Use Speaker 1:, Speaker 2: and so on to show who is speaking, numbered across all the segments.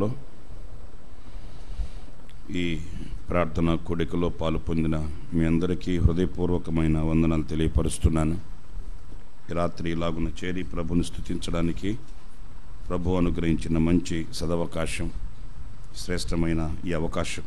Speaker 1: నామంలో ఈ ప్రార్థన కూడికలో పాలు పొందిన మీ అందరికీ హృదయపూర్వకమైన వందనాలు తెలియపరుస్తున్నాను ఈ రాత్రి ఇలాగున చేరి ప్రభుని స్థుతించడానికి ప్రభు అనుగ్రహించిన మంచి సదవకాశం శ్రేష్టమైన ఈ అవకాశం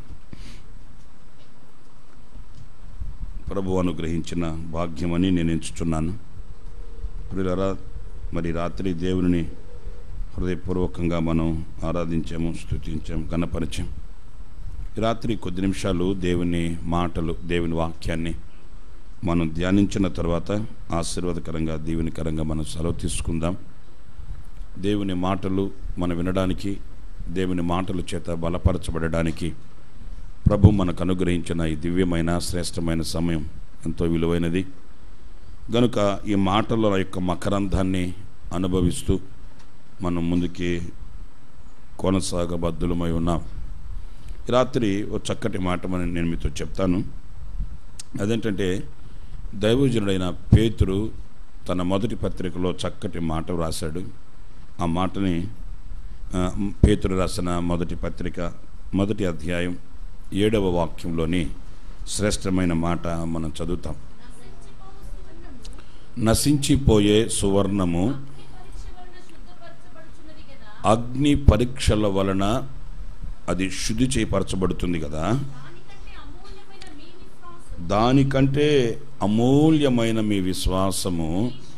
Speaker 1: ప్రభు అనుగ్రహించిన భాగ్యమని నేను ఎంచుచున్నాను ప్రియులరా మరి రాత్రి దేవుని హృదయపూర్వకంగా మనం ఆరాధించాము స్థుతించాము గణపరిచాం ఈ రాత్రి కొద్ది నిమిషాలు దేవుని మాటలు దేవుని వాక్యాన్ని మనం ధ్యానించిన తర్వాత ఆశీర్వాదకరంగా దీవెనికరంగా మనం సెలవు తీసుకుందాం దేవుని మాటలు మనం వినడానికి దేవుని మాటల చేత బలపరచబడడానికి ప్రభు మనకు అనుగ్రహించిన ఈ దివ్యమైన శ్రేష్టమైన సమయం ఎంతో విలువైనది గనుక ఈ మాటల యొక్క మకరంధాన్ని అనుభవిస్తూ మనం ముందుకి కొనసాగబద్దులమై ఉన్నాం ఈ రాత్రి ఓ చక్కటి మాట మనం నేను మీతో చెప్తాను అదేంటంటే దైవజనుడైన పేతురు తన మొదటి పత్రికలో చక్కటి మాట వ్రాశాడు ఆ మాటని ఆ, పేతురు రాసిన మొదటి పత్రిక మొదటి అధ్యాయం ఏడవ వాక్యంలోని శ్రేష్టమైన మాట మనం చదువుతాం నశించిపోయే సువర్ణము అగ్ని పరీక్షల వలన అది శుద్ధి చేయపరచబడుతుంది కదా దానికంటే అమూల్యమైన మీ విశ్వాసము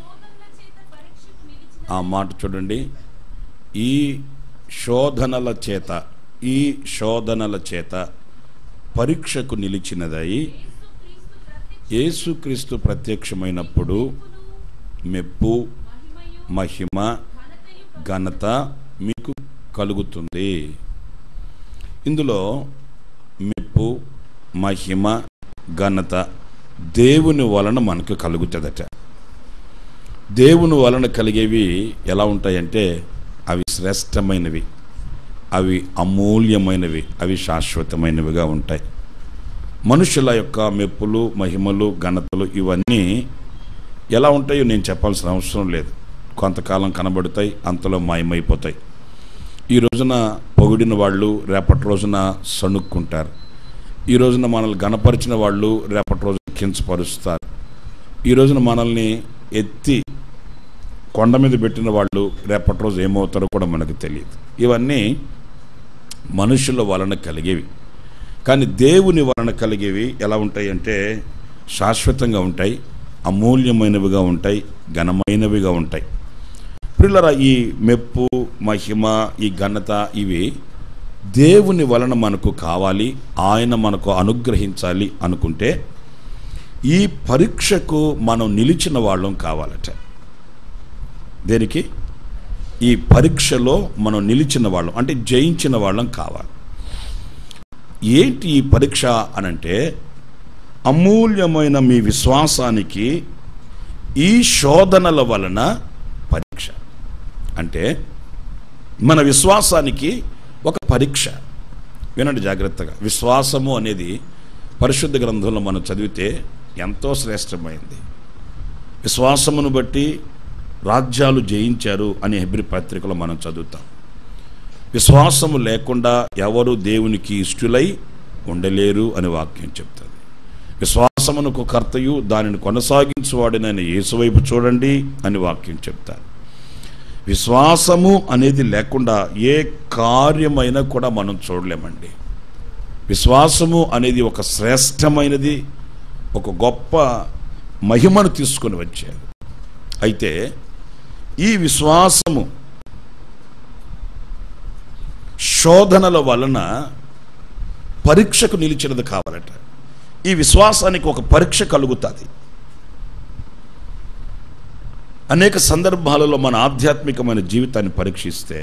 Speaker 1: ఆ మాట చూడండి ఈ శోధనల చేత ఈ శోధనల చేత పరీక్షకు నిలిచినదై యేసుక్రీస్తు ప్రత్యక్షమైనప్పుడు మెప్పు మహిమ ఘనత మీకు కలుగుతుంది ఇందులో మెప్పు మహిమ ఘనత దేవుని వలన మనకు కలుగుతుందట దేవుని వలన కలిగేవి ఎలా ఉంటాయంటే అవి శ్రేష్టమైనవి అవి అమూల్యమైనవి అవి శాశ్వతమైనవిగా ఉంటాయి మనుషుల యొక్క మెప్పులు మహిమలు ఘనతలు ఇవన్నీ ఎలా ఉంటాయో నేను చెప్పాల్సిన అవసరం లేదు కొంతకాలం కనబడతాయి అంతలో మాయమైపోతాయి ఈ రోజున పొగిడిన వాళ్ళు రేపటి రోజున సణుక్కుంటారు ఈ రోజున మనల్ని గణపరిచిన వాళ్ళు రేపటి రోజున కించపరుస్తారు ఈ రోజున మనల్ని ఎత్తి కొండ మీద పెట్టిన వాళ్ళు రేపటి రోజు ఏమవుతారో కూడా మనకు తెలియదు ఇవన్నీ మనుషుల వలన కలిగేవి కానీ దేవుని వలన కలిగేవి ఎలా ఉంటాయి అంటే శాశ్వతంగా ఉంటాయి అమూల్యమైనవిగా ఉంటాయి ఘనమైనవిగా ఉంటాయి పిల్లల ఈ మెప్పు మహిమ ఈ ఘనత ఇవి దేవుని వలన మనకు కావాలి ఆయన మనకు అనుగ్రహించాలి అనుకుంటే ఈ పరీక్షకు మనం నిలిచిన వాళ్ళం కావాలట దేనికి ఈ పరీక్షలో మనం నిలిచిన వాళ్ళం అంటే జయించిన వాళ్ళం కావాలి ఏంటి ఈ పరీక్ష అనంటే అమూల్యమైన మీ విశ్వాసానికి ఈ శోధనల వలన పరీక్ష అంటే మన విశ్వాసానికి ఒక పరీక్ష వినండి జాగ్రత్తగా విశ్వాసము అనేది పరిశుద్ధ గ్రంథంలో మనం చదివితే ఎంతో శ్రేష్టమైంది విశ్వాసమును బట్టి రాజ్యాలు జయించారు అని హెబ్రి పత్రికలో మనం చదువుతాం విశ్వాసము లేకుండా ఎవరు దేవునికి ఇష్టులై ఉండలేరు అని వాక్యం చెప్తుంది విశ్వాసమునకు కర్తయు దానిని కొనసాగించువాడినైన యేసువైపు చూడండి అని వాక్యం చెప్తారు విశ్వాసము అనేది లేకుండా ఏ కార్యమైనా కూడా మనం చూడలేమండి విశ్వాసము అనేది ఒక శ్రేష్టమైనది ఒక గొప్ప మహిమను తీసుకొని వచ్చారు అయితే ఈ విశ్వాసము శోధనల వలన పరీక్షకు నిలిచినది కావాలట ఈ విశ్వాసానికి ఒక పరీక్ష కలుగుతుంది అనేక సందర్భాలలో మన ఆధ్యాత్మికమైన జీవితాన్ని పరీక్షిస్తే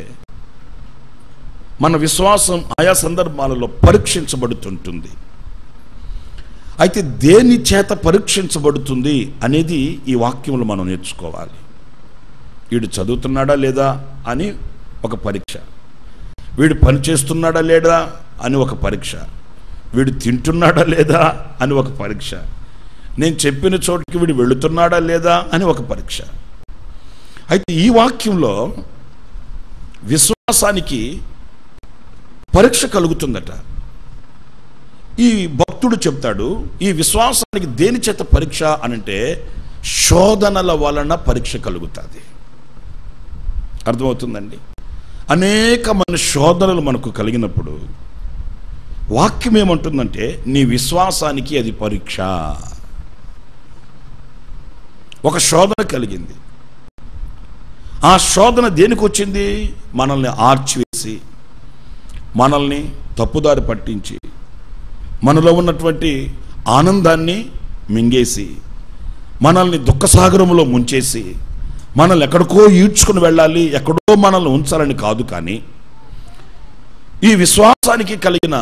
Speaker 1: మన విశ్వాసం ఆయా సందర్భాలలో పరీక్షించబడుతుంటుంది అయితే దేని చేత పరీక్షించబడుతుంది అనేది ఈ వాక్యంలో మనం నేర్చుకోవాలి వీడు చదువుతున్నాడా లేదా అని ఒక పరీక్ష వీడు పని చేస్తున్నాడా లేదా అని ఒక పరీక్ష వీడు తింటున్నాడా లేదా అని ఒక పరీక్ష నేను చెప్పిన చోటికి వీడు వెళుతున్నాడా లేదా అని ఒక పరీక్ష అయితే ఈ వాక్యంలో విశ్వాసానికి పరీక్ష కలుగుతుందట ఈ భక్తుడు చెప్తాడు ఈ విశ్వాసానికి దేని చేత పరీక్ష అనంటే శోధనల వలన పరీక్ష కలుగుతుంది అర్థమవుతుందండి అనేకమైన శోధనలు మనకు కలిగినప్పుడు వాక్యం ఏమంటుందంటే నీ విశ్వాసానికి అది పరీక్ష ఒక శోధన కలిగింది ఆ శోధన దేనికి వచ్చింది మనల్ని ఆర్చివేసి మనల్ని తప్పుదారి పట్టించి మనలో ఉన్నటువంటి ఆనందాన్ని మింగేసి మనల్ని దుఃఖసాగరంలో ముంచేసి మనల్ని ఎక్కడికో ఈడ్చుకుని వెళ్ళాలి ఎక్కడో మనల్ని ఉంచాలని కాదు కానీ ఈ విశ్వాసానికి కలిగిన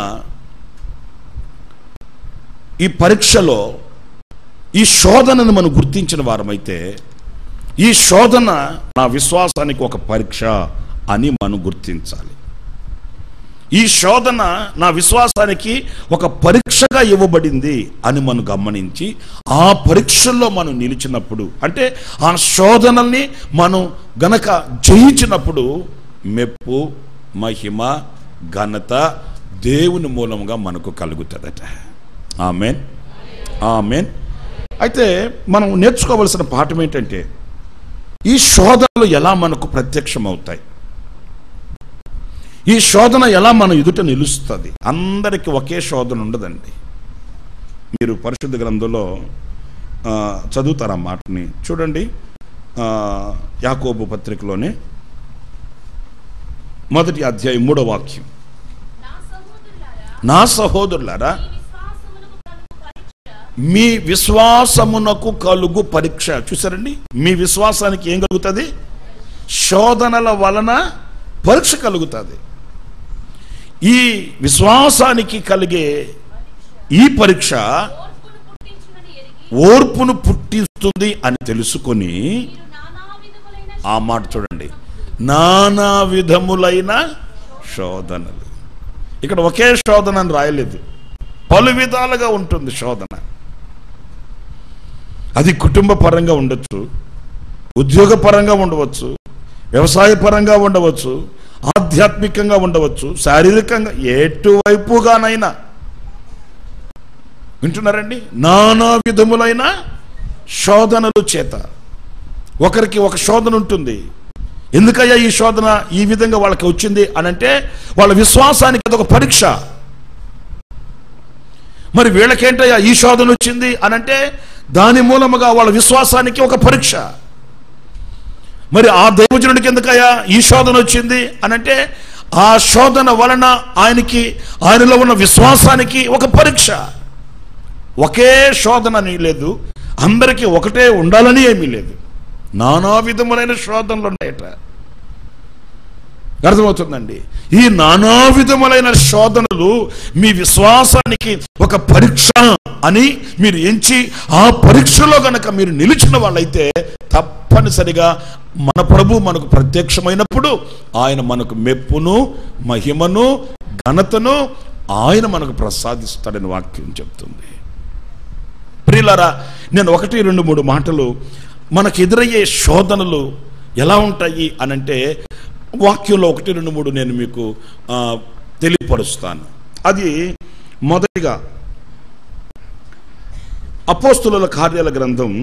Speaker 1: ఈ పరీక్షలో ఈ శోధనను మనం గుర్తించిన వారమైతే ఈ శోధన నా విశ్వాసానికి ఒక పరీక్ష అని మనం గుర్తించాలి ఈ శోధన నా విశ్వాసానికి ఒక పరీక్షగా ఇవ్వబడింది అని మనం గమనించి ఆ పరీక్షల్లో మనం నిలిచినప్పుడు అంటే ఆ శోధనల్ని మనం గనక జయించినప్పుడు మెప్పు మహిమ ఘనత దేవుని మూలంగా మనకు కలుగుతుందట ఆమెన్ ఆమెన్ అయితే మనం నేర్చుకోవలసిన పాఠం ఏంటంటే ఈ శోధనలు ఎలా మనకు ప్రత్యక్షమవుతాయి ఈ శోధన ఎలా మన ఎదుట నిలుస్తుంది అందరికీ ఒకే శోధన ఉండదండి మీరు పరిశుద్ధ గ్రంథంలో ఆ, చదువుతారు ఆ మాటని చూడండి ఆ, యాకోబు పత్రికలోనే మొదటి అధ్యాయం మూడో వాక్యం
Speaker 2: నా సహోదరులారా
Speaker 1: నా సహోదరులారా
Speaker 2: ఈ విశ్వాసమునకు కలుగు
Speaker 1: మీ విశ్వాసమునకు కలుగు
Speaker 2: పరీక్ష
Speaker 1: పరీక్ష చూసారండి మీ విశ్వాసానికి ఏం కలుగుతుంది శోధనల వలన పరీక్ష కలుగుతుంది ఈ విశ్వాసానికి కలిగే ఈ పరీక్ష
Speaker 2: ఓర్పును పుట్టించునని
Speaker 1: ఓర్పును పుట్టిస్తుంది
Speaker 2: ఎరిగి
Speaker 1: అని తెలుసుకొని
Speaker 2: మీరు నానా విధములైన
Speaker 1: ఆ మాట చూడండి నానా విధములైన శోధనలు ఇక్కడ ఒకే శోధన అని రాయలేదు పలు విధాలుగా ఉంటుంది శోధన అది కుటుంబ పరంగా ఉండొచ్చు ఉద్యోగ పరంగా ఉండవచ్చు వ్యవసాయ పరంగా ఉండవచ్చు ఆధ్యాత్మికంగా ఉండవచ్చు శారీరకంగా ఎటువైపుగానైనా వింటున్నారండి నానా విధములైన శోధనలు చేత ఒకరికి ఒక శోధన ఉంటుంది ఎందుకయ్యా ఈ శోధన ఈ విధంగా వాళ్ళకి వచ్చింది అని అంటే వాళ్ళ విశ్వాసానికి అదొక పరీక్ష మరి వీళ్ళకేంటయ్యా ఈ శోధన వచ్చింది అని అంటే దాని మూలముగా వాళ్ళ విశ్వాసానికి ఒక పరీక్ష మరి ఆ దైవజనుడికి ఎందుకయ్యా ఈ శోధన వచ్చింది అని అంటే ఆ శోధన వలన ఆయనకి ఆయనలో ఉన్న విశ్వాసానికి ఒక పరీక్ష ఒకే శోధన అని లేదు అందరికీ ఒకటే ఉండాలని ఏమీ లేదు నానా విధములైన శోధనలు ఉన్నాయట అర్థమవుతుందండి ఈ నానా విధములైన శోధనలు మీ విశ్వాసానికి ఒక పరీక్ష అని మీరు ఎంచి ఆ పరీక్షలో గనక మీరు నిలిచిన వాళ్ళైతే తప్పనిసరిగా మన ప్రభు మనకు ప్రత్యక్షమైనప్పుడు ఆయన మనకు మెప్పును మహిమను ఘనతను ఆయన మనకు ప్రసాదిస్తాడని వాక్యం చెప్తుంది ప్రియులారా నేను ఒకటి రెండు మూడు మాటలు మనకు ఎదురయ్యే శోధనలు ఎలా ఉంటాయి అనంటే వాక్యంలో ఒకటి రెండు మూడు నేను మీకు ఆ, తెలియపరుస్తాను అది మొదటిగా అపోస్తుల కార్యాల గ్రంథం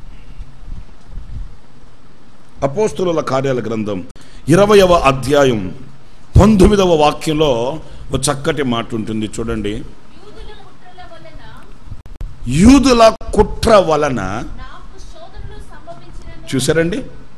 Speaker 1: అపోస్తుల కార్యాల గ్రంథం ఇరవయవ అధ్యాయం పంతొమ్మిదవ వాక్యంలో ఒక చక్కటి మాట ఉంటుంది చూడండి
Speaker 2: యూదుల
Speaker 1: యూదుల
Speaker 2: కుట్రల వలన
Speaker 1: కుట్ర వలన
Speaker 2: నాకు శోధనలు సంభవించినని
Speaker 1: చూసారండి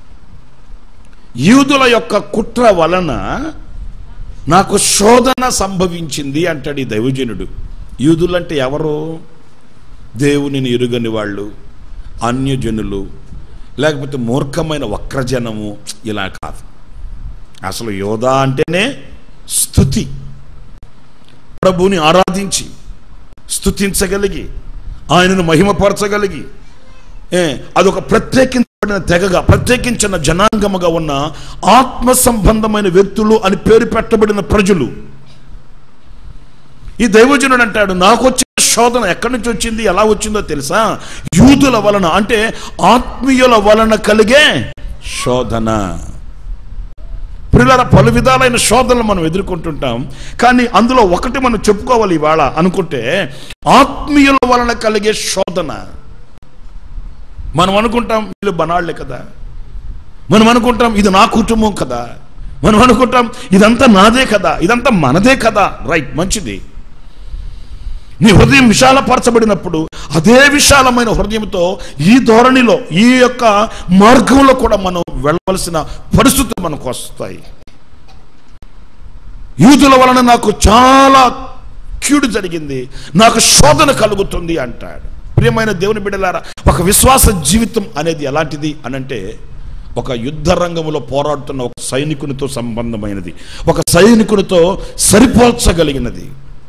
Speaker 1: యూదుల యొక్క కుట్ర వలన నాకు శోధన సంభవించింది అంటాడు ఈ దైవజనుడు యూదులంటే ఎవరు దేవునిని ఎరుగని వాళ్ళు అన్యజనులు లేకపోతే మూర్ఖమైన వక్రజనము ఇలా కాదు అసలు యోధా అంటేనే స్థుతి ప్రభుని ఆరాధించి స్థుతించగలిగి ఆయనను మహిమపరచగలిగి ఏ, అదొక ప్రత్యేకించబడిన తెగగా ప్రత్యేకించిన జనాంగముగా ఉన్న ఆత్మ సంబంధమైన వ్యక్తులు అని పేరు పెట్టబడిన ప్రజలు ఈ దైవజనుడు అంటాడు నాకు వచ్చిన శోధన ఎక్కడి నుంచి వచ్చింది ఎలా వచ్చిందో తెలుసా యూదుల వలన అంటే ఆత్మీయుల వలన కలిగే శోధన ప్రియుల పలు విధాలైన శోధనలు మనం ఎదుర్కొంటుంటాం కానీ అందులో ఒకటి మనం చెప్పుకోవాలి ఇవాళ అనుకుంటే ఆత్మీయుల వలన కలిగే శోధన మనం అనుకుంటాం వీళ్ళు బనాళ్లే కదా మనం అనుకుంటాం ఇది నా కుటుంబం కదా మనం అనుకుంటాం ఇదంతా నాదే కదా ఇదంతా మనదే కదా రైట్ మంచిది నీ హృదయం విశాలపరచబడినప్పుడు అదే విశాలమైన హృదయంతో ఈ ధోరణిలో ఈ యొక్క మార్గంలో కూడా మనం వెళ్ళవలసిన పరిస్థితులు మనకు వస్తాయి యూదుల వలన నాకు చాలా కీడు జరిగింది నాకు శోధన కలుగుతుంది అంటాడు ప్రియమైన దేవుని బిడ్డలారా ఒక విశ్వాస జీవితం అనేది ఎలాంటిది అనంటే ఒక యుద్ధ రంగంలో పోరాడుతున్న ఒక సైనికునితో సంబంధమైనది ఒక సైనికునితో సరిపోల్చగలిగినది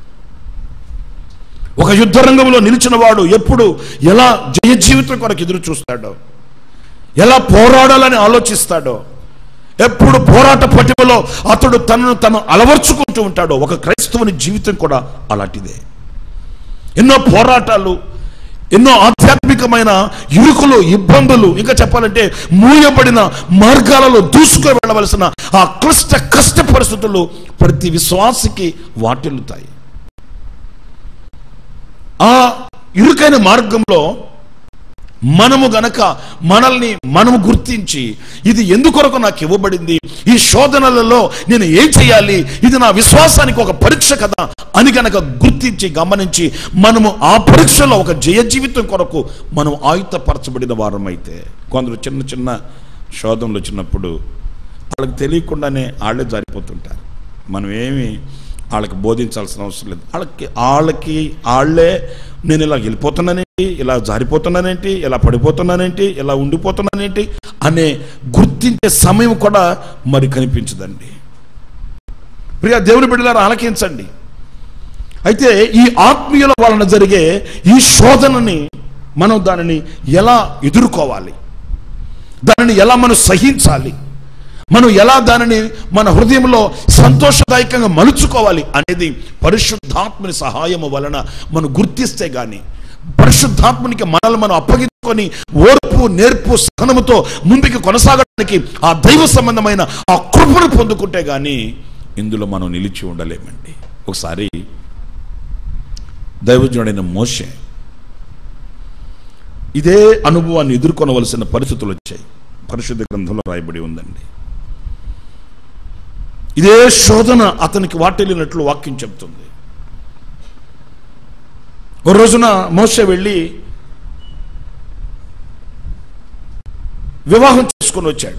Speaker 1: ఒక యుద్ధ రంగంలో నిలిచిన వాడు ఎప్పుడు ఎలా జయ జీవితం కొరకు ఎదురు చూస్తాడో ఎలా పోరాడాలని ఆలోచిస్తాడో ఎప్పుడు పోరాట పటిమలో అతడు తనను తను అలవర్చుకుంటూ ఉంటాడో ఒక క్రైస్తవుని జీవితం కూడా అలాంటిదే ఎన్నో పోరాటాలు ఎన్నో ఆధ్యాత్మికమైన ఇరుకులు ఇబ్బందులు ఇంకా చెప్పాలంటే మూయబడిన మార్గాలలో దూసుకు వెళ్ళవలసిన ఆ క్లిష్ట కష్ట పరిస్థితులు ప్రతి విశ్వాసికి వాటిల్లుతాయి ఆ ఇరుకైన మార్గంలో మనము గనక మనల్ని మనము గుర్తించి ఇది ఎందుకొరకు నాకు ఇవ్వబడింది ఈ శోధనలలో నేను ఏం చేయాలి ఇది నా విశ్వాసానికి ఒక పరీక్ష కదా అని గనక గుర్తించి గమనించి మనము ఆ పరీక్షలో ఒక జయ జీవితం కొరకు మనం ఆయుధపరచబడిన వారమైతే కొందరు చిన్న చిన్న శోధనలు వచ్చినప్పుడు వాళ్ళకి తెలియకుండానే వాళ్ళే జారిపోతుంటారు మనం ఏమి వాళ్ళకి బోధించాల్సిన అవసరం లేదు వాళ్ళకి వాళ్ళకి వాళ్ళే నేను ఇలా వెళ్ళిపోతున్నానేంటి ఇలా జారిపోతున్నానేంటి ఇలా పడిపోతున్నానేంటి ఇలా ఉండిపోతున్నానేంటి అనే గుర్తించే సమయం కూడా మరి కనిపించదండి ప్రియ దేవుని బిడ్డలారా ఆలకించండి అయితే ఈ ఆత్మీయుల వలన జరిగే ఈ శోధనని మనం దానిని ఎలా ఎదుర్కోవాలి దానిని ఎలా మనం సహించాలి మనం ఎలా దానిని మన హృదయంలో సంతోషదాయకంగా మలుచుకోవాలి అనేది పరిశుద్ధాత్మని సహాయము వలన మనం గుర్తిస్తే గాని పరిశుద్ధాత్మనికి మనల్ని మనం అప్పగించుకొని ఓర్పు నేర్పు సహనముతో ముందుకు కొనసాగడానికి ఆ దైవ సంబంధమైన ఆ కృపను పొందుకుంటే గాని ఇందులో మనం నిలిచి ఉండలేమండి ఒకసారి దైవజనుడైన మోషే ఇదే అనుభవాన్ని ఎదుర్కొనవలసిన పరిస్థితులు వచ్చాయి పరిశుద్ధ గ్రంథంలో రాయబడి ఉందండి ఇదే శోధన అతనికి వాటిల్లినట్లు వాక్యం చెప్తుంది ఓ రోజున మోస వెళ్ళి వివాహం చేసుకొని వచ్చాడు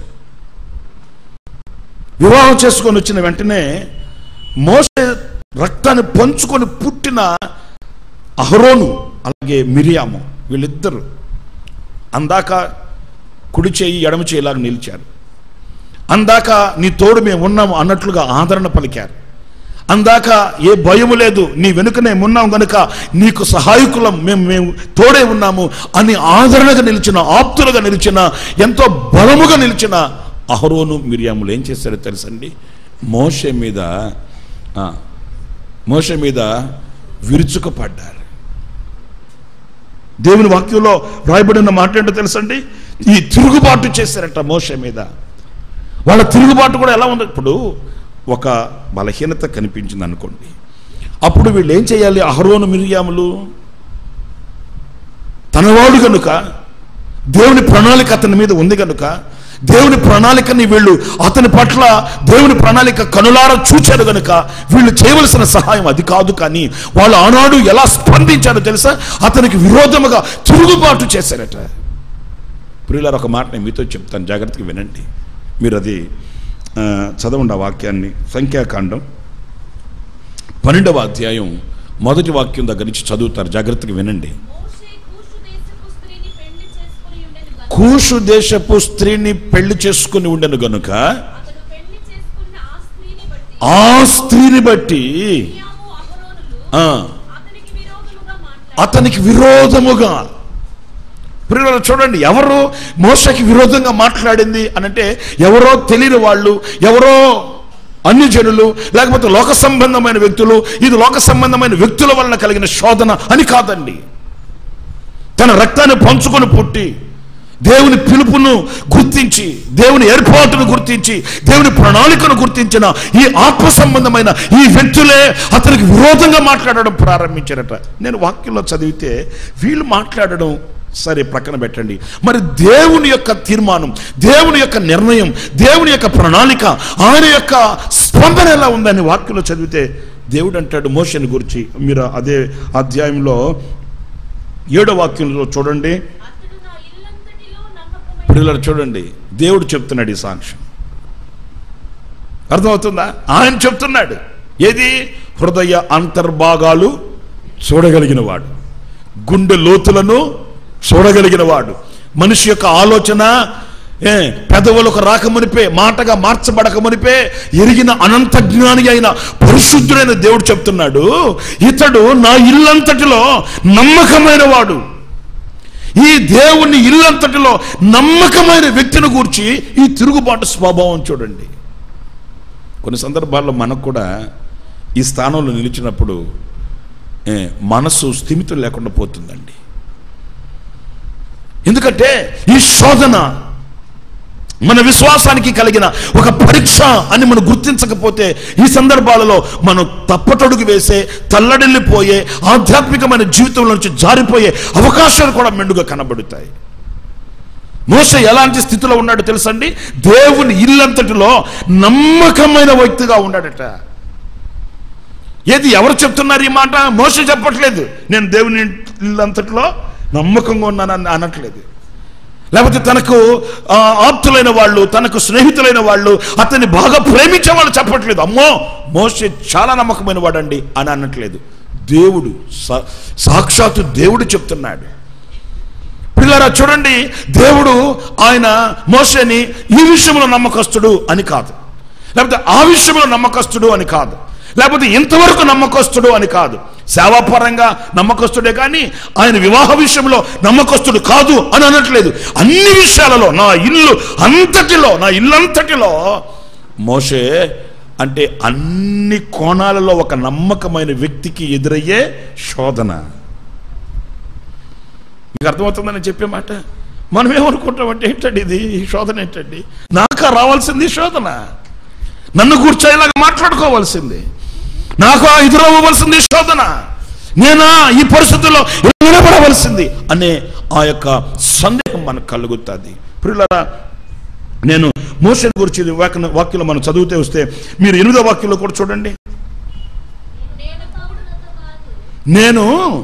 Speaker 1: వివాహం చేసుకొని వచ్చిన వెంటనే మోసే రక్తాన్ని పంచుకొని పుట్టిన అహరోను అలాగే మిరియాము వీళ్ళిద్దరు అందాక కుడి చేయి ఎడమ చేయిలాగా నిలిచారు అందాక నీ తోడు మేము ఉన్నాము అన్నట్లుగా ఆదరణ పలికారు అందాక ఏ భయము లేదు నీ వెనుకనే ఉన్నాం గనుక నీకు సహాయకులం మేము మేము తోడే ఉన్నాము అని ఆదరణగా నిలిచిన ఆప్తులుగా నిలిచిన ఎంతో బలముగా నిలిచిన అహరోను మిరియాములు ఏం చేశారో తెలుసండి మోషే మీద ఆ, మోషే మీద విరుచుకుపడ్డారు దేవుని వాక్యంలో రాయబడిన మాట ఏంటో తెలుసండి ఈ తిరుగుబాటు చేశారట మోషే మీద వాళ్ళ తిరుగుబాటు కూడా ఎలా ఉంది ఇప్పుడు ఒక బలహీనత కనిపించింది అనుకోండి అప్పుడు వీళ్ళు ఏం చేయాలి అహరోను మిరియాములు తనవాడు కనుక దేవుని ప్రణాళిక అతని మీద ఉంది కనుక దేవుని ప్రణాళికని వీళ్ళు అతని పట్ల దేవుని ప్రణాళిక కనులార చూచారు గనుక వీళ్ళు చేయవలసిన సహాయం అది కాదు కానీ వాళ్ళు ఆనాడు ఎలా స్పందించారో తెలుసా అతనికి విరోధముగా తిరుగుబాటు చేశారట ప్రియులారు ఒక మాట నేను మీతో చెప్తాను జాగ్రత్తగా వినండి మీరు అది ఆ, చదవండి ఆ వాక్యాన్ని సంఖ్యాకాండం పన్నెండవ అధ్యాయం మొదటి వాక్యం దగ్గర నుంచి చదువుతారు జాగ్రత్తగా వినండి
Speaker 2: మోషే కూషు దేశపు స్త్రీని పెళ్లి చేసుకుని ఉండెను గనుక
Speaker 1: కూషు దేశపు స్త్రీని పెళ్లి చేసుకుని ఉండను గనుక
Speaker 2: అతడు పెళ్లి చేసుకున్న ఆ స్త్రీని బట్టి
Speaker 1: ఆ స్త్రీని బట్టి
Speaker 2: మిరియాము అహరోనులు
Speaker 1: ఆ,
Speaker 2: అతనికి విరోధముగా మాట్లాడి
Speaker 1: అతనికి విరోధముగా ప్రియులారా చూడండి ఎవరు మోసకి విరోధంగా మాట్లాడింది అనంటే ఎవరో తెలియని వాళ్ళు ఎవరో అన్ని జనులు లేకపోతే లోక సంబంధమైన వ్యక్తులు ఇది లోక సంబంధమైన వ్యక్తుల వలన కలిగిన శోధన అని కాదండి తన రక్తాన్ని పంచుకొని పుట్టి దేవుని పిలుపును గుర్తించి దేవుని ఏర్పాటును గుర్తించి దేవుని ప్రణాళికను గుర్తించిన ఈ ఆత్మ సంబంధమైన ఈ వ్యక్తులే అతనికి విరోధంగా మాట్లాడడం ప్రారంభించారట నేను వాక్యంలో చదివితే వీళ్ళు మాట్లాడడం సరే ప్రక్కన పెట్టండి మరి దేవుని యొక్క తీర్మానం దేవుని యొక్క నిర్ణయం దేవుని యొక్క ప్రణాళిక ఆయన యొక్క స్పందన ఎలా ఉందని వాక్యంలో చదివితే దేవుడు అంటాడు మోషని గురించి మీరు అదే అధ్యాయంలో ఏడో వాక్యంలో చూడండి
Speaker 2: అతడు నా ఇల్లంతటిలో నమ్మకమైన
Speaker 1: పిల్లలు చూడండి దేవుడు చెప్తున్నాడు ఈ సాక్ష్యం అర్థమవుతుందా ఆయన చెప్తున్నాడు ఏది హృదయ అంతర్భాగాలు చూడగలిగిన వాడు గుండె లోతులను చూడగలిగిన వాడు మనిషి యొక్క ఆలోచన ఏ పెదవులకు రాకమునిపే మాటగా మార్చబడక మునిపే ఎరిగిన అనంత జ్ఞాని అయిన పరిశుద్ధుడైన దేవుడు చెప్తున్నాడు ఇతడు నా ఇల్లంతటిలో నమ్మకమైన వాడు ఈ దేవుని ఇల్లంతటిలో నమ్మకమైన వ్యక్తిని గూర్చి ఈ తిరుగుబాటు స్వభావం చూడండి కొన్ని సందర్భాల్లో మనకు కూడా ఈ స్థానంలో నిలిచినప్పుడు ఏ, మనసు స్థిమితం లేకుండా పోతుందండి ఎందుకంటే ఈ శోధన మన విశ్వాసానికి కలిగిన ఒక పరీక్ష అని మనం గుర్తించకపోతే ఈ సందర్భాలలో మనం తప్పటడుగు వేసే తల్లడిల్లిపోయే ఆధ్యాత్మికమైన జీవితంలో నుంచి జారిపోయే అవకాశాలు కూడా మెండుగా కనబడుతాయి మోస ఎలాంటి స్థితిలో ఉన్నాడో తెలుసండి దేవుని ఇల్లంతటిలో నమ్మకమైన వ్యక్తిగా ఉన్నాడట ఏది ఎవరు చెప్తున్నారు ఈ మాట మోస చెప్పట్లేదు నేను దేవుని ఇల్లంతటిలో నమ్మకంగా ఉన్నానని అనట్లేదు లేకపోతే తనకు ఆ, ఆప్తులైన వాళ్ళు తనకు స్నేహితులైన వాళ్ళు అతన్ని బాగా ప్రేమించే వాళ్ళు చెప్పట్లేదు అమ్మో మోసే చాలా నమ్మకమైన వాడండి అని అనట్లేదు దేవుడు సా- సాక్షాత్తు దేవుడు చెప్తున్నాడు పిల్లరా చూడండి దేవుడు ఆయన మోసేని ఈ విషయంలో నమ్మకస్తుడు అని కాదు లేకపోతే ఆ విషయంలో నమ్మకస్తుడు అని కాదు లేకపోతే ఇంతవరకు నమ్మకస్తుడు అని కాదు సేవాపరంగా నమ్మకస్తుడే కానీ ఆయన వివాహ విషయంలో నమ్మకస్తుడు కాదు అని అనట్లేదు అన్ని విషయాలలో నా ఇల్లు అంతటిలో నా ఇల్లంతటిలో మోషే అంటే అన్ని కోణాలలో ఒక నమ్మకమైన వ్యక్తికి ఎదురయ్యే శోధన మీకు అర్థమవుతుందని చెప్పే మాట మనం ఏమనుకుంటామంటే ఏంటండి ఇది ఈ శోధన ఏంటండి నాకా రావాల్సింది ఈ శోధన నన్ను కూర్చోయేలాగా మాట్లాడుకోవాల్సింది నాకు ఎదురవ్వవలసింది ఈ శోధన నేనా ఈ పరిస్థితుల్లో నిలబడవలసింది అనే ఆ యొక్క సందేహం మనకు కలుగుతుంది ప్రియులారా నేను మోషన్ గురించి వాక్య వాక్యంలో మనం చదివితే వస్తే మీరు ఎనిమిదో వాక్యంలో కూడా చూడండి
Speaker 2: నేను పౌరులతో కాదు
Speaker 1: నేను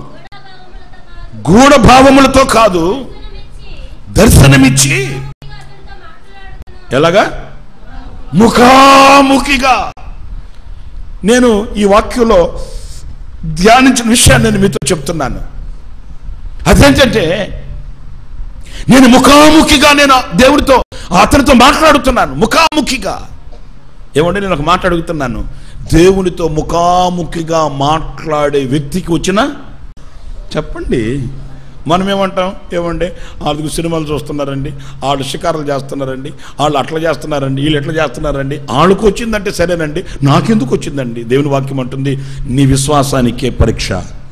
Speaker 2: గూఢభావములతో కాదు
Speaker 1: గూఢ భావములతో కాదు
Speaker 2: దర్శనమిచ్చి
Speaker 1: దర్శనమిచ్చి
Speaker 2: అతనితో మాట్లాడుతున్నాను
Speaker 1: ఎలాగా ముఖాముఖిగా నేను ఈ వాక్యంలో ధ్యానించిన విషయాన్ని నేను మీతో చెప్తున్నాను అదేంటంటే నేను ముఖాముఖిగా నేను దేవుడితో అతనితో మాట్లాడుతున్నాను ముఖాముఖిగా ఏమంటే నేను ఒక మాట అడుగుతున్నాను దేవునితో ముఖాముఖిగా మాట్లాడే వ్యక్తికి వచ్చిన చెప్పండి మనం ఏమంటాం ఏమండి వాళ్ళకి సినిమాలు చూస్తున్నారండి వాళ్ళు షికారులు చేస్తున్నారండి వాళ్ళు అట్లా చేస్తున్నారండి వీళ్ళు ఎట్లా చేస్తున్నారండి వాళ్ళకు వచ్చిందంటే సరేనండి నాకెందుకు వచ్చిందండి దేవుని వాక్యం అంటుంది నీ విశ్వాసానికే పరీక్ష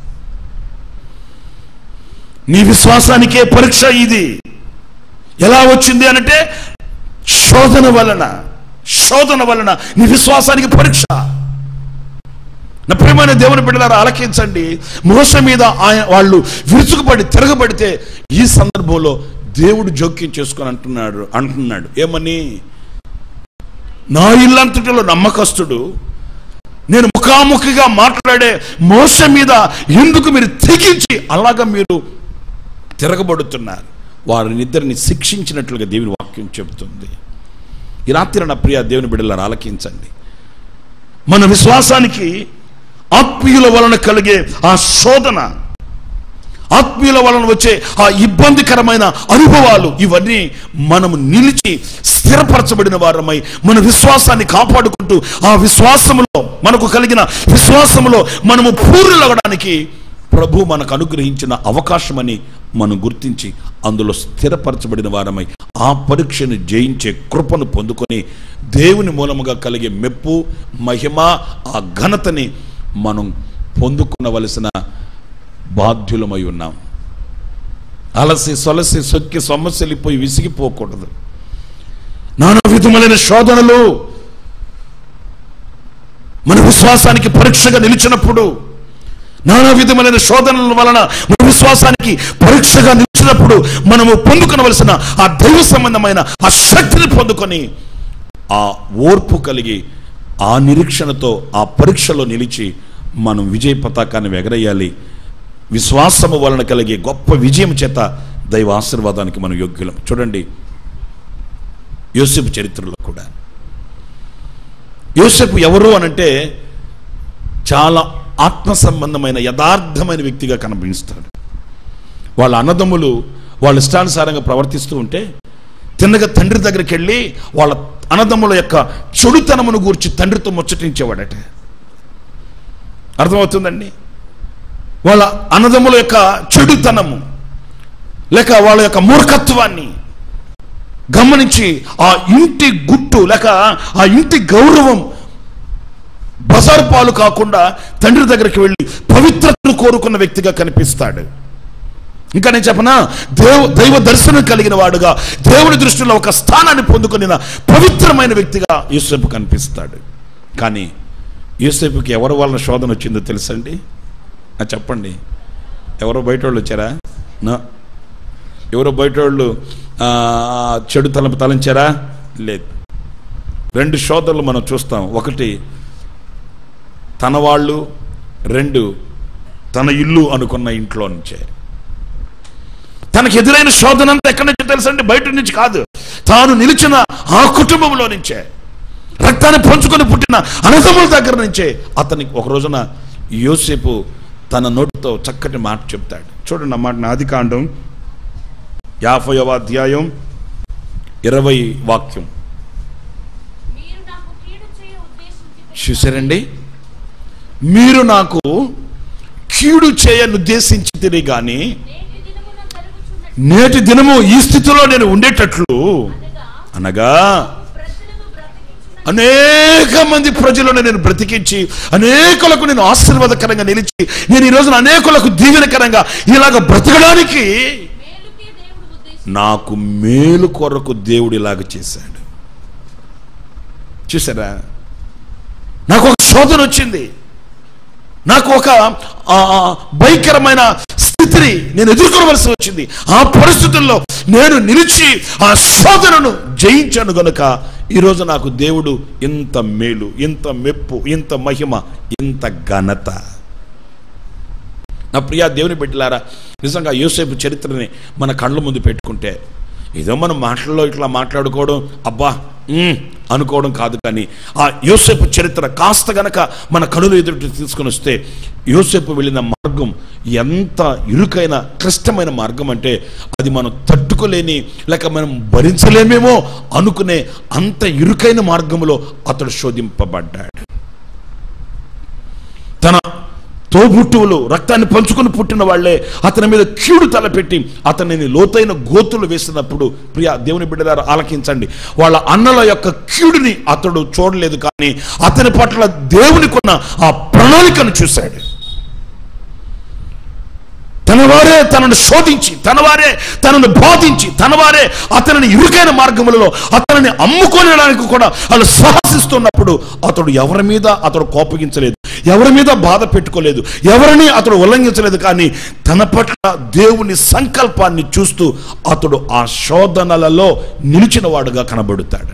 Speaker 1: నీ విశ్వాసానికే పరీక్ష ఇది ఎలా వచ్చింది అనంటే శోధన వలన శోధన వలన నీ విశ్వాసానికి పరీక్ష నా ప్రియమైన దేవుని బిడ్డలారా ఆలకించండి మోస మీద ఆయన వాళ్ళు విరుచుకుపడి తిరగబడితే ఈ సందర్భంలో దేవుడు జోక్యం చేసుకొని అంటున్నాడు అంటున్నాడు ఏమని నా ఇల్లంతటిలో నమ్మకస్తుడు నేను ముఖాముఖిగా మాట్లాడే మోస మీద ఎందుకు మీరు తెగించి అలాగా మీరు తిరగబడుతున్నారు వారినిద్దరిని శిక్షించినట్లుగా దేవుని వాక్యం చెబుతుంది ఈ రాత్రి నా ప్రియ దేవుని బిడ్డలారా ఆలకించండి మన విశ్వాసానికి ఆత్మీయుల వలన కలిగే ఆ శోధన ఆత్మీయుల వలన వచ్చే ఆ ఇబ్బందికరమైన అనుభవాలు ఇవన్నీ మనము నిలిచి స్థిరపరచబడిన వారమై మన విశ్వాసాన్ని కాపాడుకుంటూ ఆ విశ్వాసములో మనకు కలిగిన విశ్వాసములో మనము పూర్ణులవడానికి ప్రభు మనకు అనుగ్రహించిన అవకాశమని మనం గుర్తించి అందులో స్థిరపరచబడిన వారమై ఆ పరీక్షను జయించే కృపను పొందుకొని దేవుని మూలముగా కలిగే మెప్పు మహిమ ఆ ఘనతని మనం పొందుకునవలసిన బాధ్యులమై ఉన్నాం అలసి సొలసి సొక్కి సొమ్మసిల్లిపోయి విసిగిపోకూడదు నానా విధములైన శోధనలు మన విశ్వాసానికి పరీక్షగా నిలిచినప్పుడు నానా విధములైన శోధనల వలన మన విశ్వాసానికి పరీక్షగా నిలిచినప్పుడు మనము పొందుకొనవలసిన ఆ దైవ సంబంధమైన ఆ శక్తిని పొందుకొని ఆ ఓర్పు కలిగి ఆ నిరీక్షణతో ఆ పరీక్షలో నిలిచి మనం విజయ పతాకాన్ని ఎగరేయాలి విశ్వాసము వలన కలిగే గొప్ప విజయం చేత దైవ ఆశీర్వాదానికి మనం యోగ్యులం చూడండి యోసేపు చరిత్రలో కూడా యోసేపు ఎవరు అనంటే చాలా ఆత్మ సంబంధమైన యథార్థమైన వ్యక్తిగా కనిపిస్తాడు వాళ్ళ అన్నదమ్ములు వాళ్ళ ఇష్టానుసారంగా ప్రవర్తిస్తూ ఉంటే తిన్నగా తండ్రి దగ్గరికి వెళ్ళి వాళ్ళ అన్నదమ్ముల యొక్క చెడుతనమును గూర్చి తండ్రితో ముచ్చటించేవాడట అర్థమవుతుందండి వాళ్ళ అన్నదమ్ముల యొక్క చెడుతనము లేక వాళ్ళ యొక్క మూర్ఖత్వాన్ని గమనించి ఆ ఇంటి గుట్టు లేక ఆ ఇంటి గౌరవం బజారు పాలు కాకుండా తండ్రి దగ్గరికి వెళ్ళి పవిత్రతను కోరుకున్న వ్యక్తిగా కనిపిస్తాడు ఇంకా నేను చెప్పనా దేవ దైవ దర్శనం కలిగిన వాడుగా దేవుని దృష్టిలో ఒక స్థానాన్ని పొందుకున్న పవిత్రమైన వ్యక్తిగా యూసేపు కనిపిస్తాడు కానీ యూసేపుకి ఎవరి వలన శోధన వచ్చిందో తెలుసండి ఆ చెప్పండి ఎవరో బయట వాళ్ళు వచ్చారా నా ఎవరో బయట వాళ్ళు ఆ, చెడు తలంపు తలంచారా లేదు రెండు శోధనలు మనం చూస్తాం ఒకటి తన వాళ్ళు రెండు తన ఇల్లు అనుకున్న ఇంట్లో నుంచే తనకు ఎదురైన శోధన అంతా ఎక్కడి నుంచి తెలుసండి బయట నుంచి కాదు తాను నిలిచిన ఆ కుటుంబంలో నుంచే రక్తాన్ని పంచుకొని పుట్టిన అనసముల దగ్గర నుంచే అతనికి ఒక రోజున యోసేపు తన నోటితో చక్కటి మాట చెప్తాడు చూడండి ఆ మాట ఆది కాండం యాభైవ అధ్యాయం ఇరవై వాక్యం
Speaker 2: మీరు నాకు కీడు చేయ ఉద్దేశించి
Speaker 1: చూసారండి మీరు నాకు కీడు చేయనుద్దేశించి తిరిగి కానీ
Speaker 2: నేటి దినమున జరుగుచున్నట్టు
Speaker 1: నేటి దినము ఈ స్థితిలో నేను ఉండేటట్లు
Speaker 2: అనగా
Speaker 1: అనగా
Speaker 2: ప్రజలను బ్రతికించిన
Speaker 1: అనేక మంది ప్రజలను నేను బ్రతికించి అనేకులకు నేను ఆశీర్వాదకరంగా నిలిచి నేను ఈ రోజున అనేకులకు దీవెనకరంగా ఇలాగ బ్రతకడానికి
Speaker 2: మేలుకే దేవుడు ఉద్దేశించి
Speaker 1: నాకు మేలు కొరకు దేవుడు ఇలాగ చేశాడు చూసారా నాకు ఒక శోధన వచ్చింది నాకు ఒక ఆ, ఆ, భయంకరమైన స్థితిని నేను ఎదుర్కోవలసి వచ్చింది ఆ పరిస్థితుల్లో నేను నిలిచి ఆ శోధనను జయించాను గనుక ఈరోజు నాకు దేవుడు ఇంత మేలు ఇంత మెప్పు ఇంత మహిమ ఇంత ఘనత నా ప్రియా దేవుని బిడ్డలారా నిజంగా యోసేపు చరిత్రని మన కళ్ళ ముందు పెట్టుకుంటే ఏదో మనం మాటల్లో ఇట్లా మాట్లాడుకోవడం అబ్బా ఉమ్, అనుకోవడం కాదు కానీ ఆ యోసేపు చరిత్ర కాస్త గనక మన కనులు ఎదుటి తీసుకొని వస్తే యోసేపు వెళ్ళిన మార్గం ఎంత ఇరుకైన క్లిష్టమైన మార్గం అంటే అది మనం తట్టుకోలేని లేక మనం భరించలేమేమో అనుకునే అంత ఇరుకైన మార్గంలో అతడు శోధింపబడ్డాడు తన తోబుట్టువులు రక్తాన్ని పంచుకొని పుట్టిన వాళ్ళే అతని మీద కీడు తలపెట్టి అతనిని లోతైన గోతులు వేసినప్పుడు ప్రియ దేవుని బిడ్డలారా ఆలకించండి వాళ్ళ అన్నల యొక్క కీడుని అతడు చూడలేదు కానీ అతని పట్ల దేవునికున్న ఆ ప్రణాళికను చూశాడు తన వారే తనను శోధించి తన వారే తనను బాధించి తన వారే అతనిని ఇరుకైన మార్గములలో అతనిని అమ్ముకోనడానికి కూడా వాళ్ళు సాహసిస్తున్నప్పుడు అతడు ఎవరి మీద అతడు కోపగించలేదు ఎవరి మీద బాధ పెట్టుకోలేదు ఎవరిని అతడు ఉల్లంఘించలేదు కానీ తన పట్ల దేవుని సంకల్పాన్ని చూస్తూ అతడు ఆ శోధనలలో నిలిచిన వాడుగా కనబడుతాడండి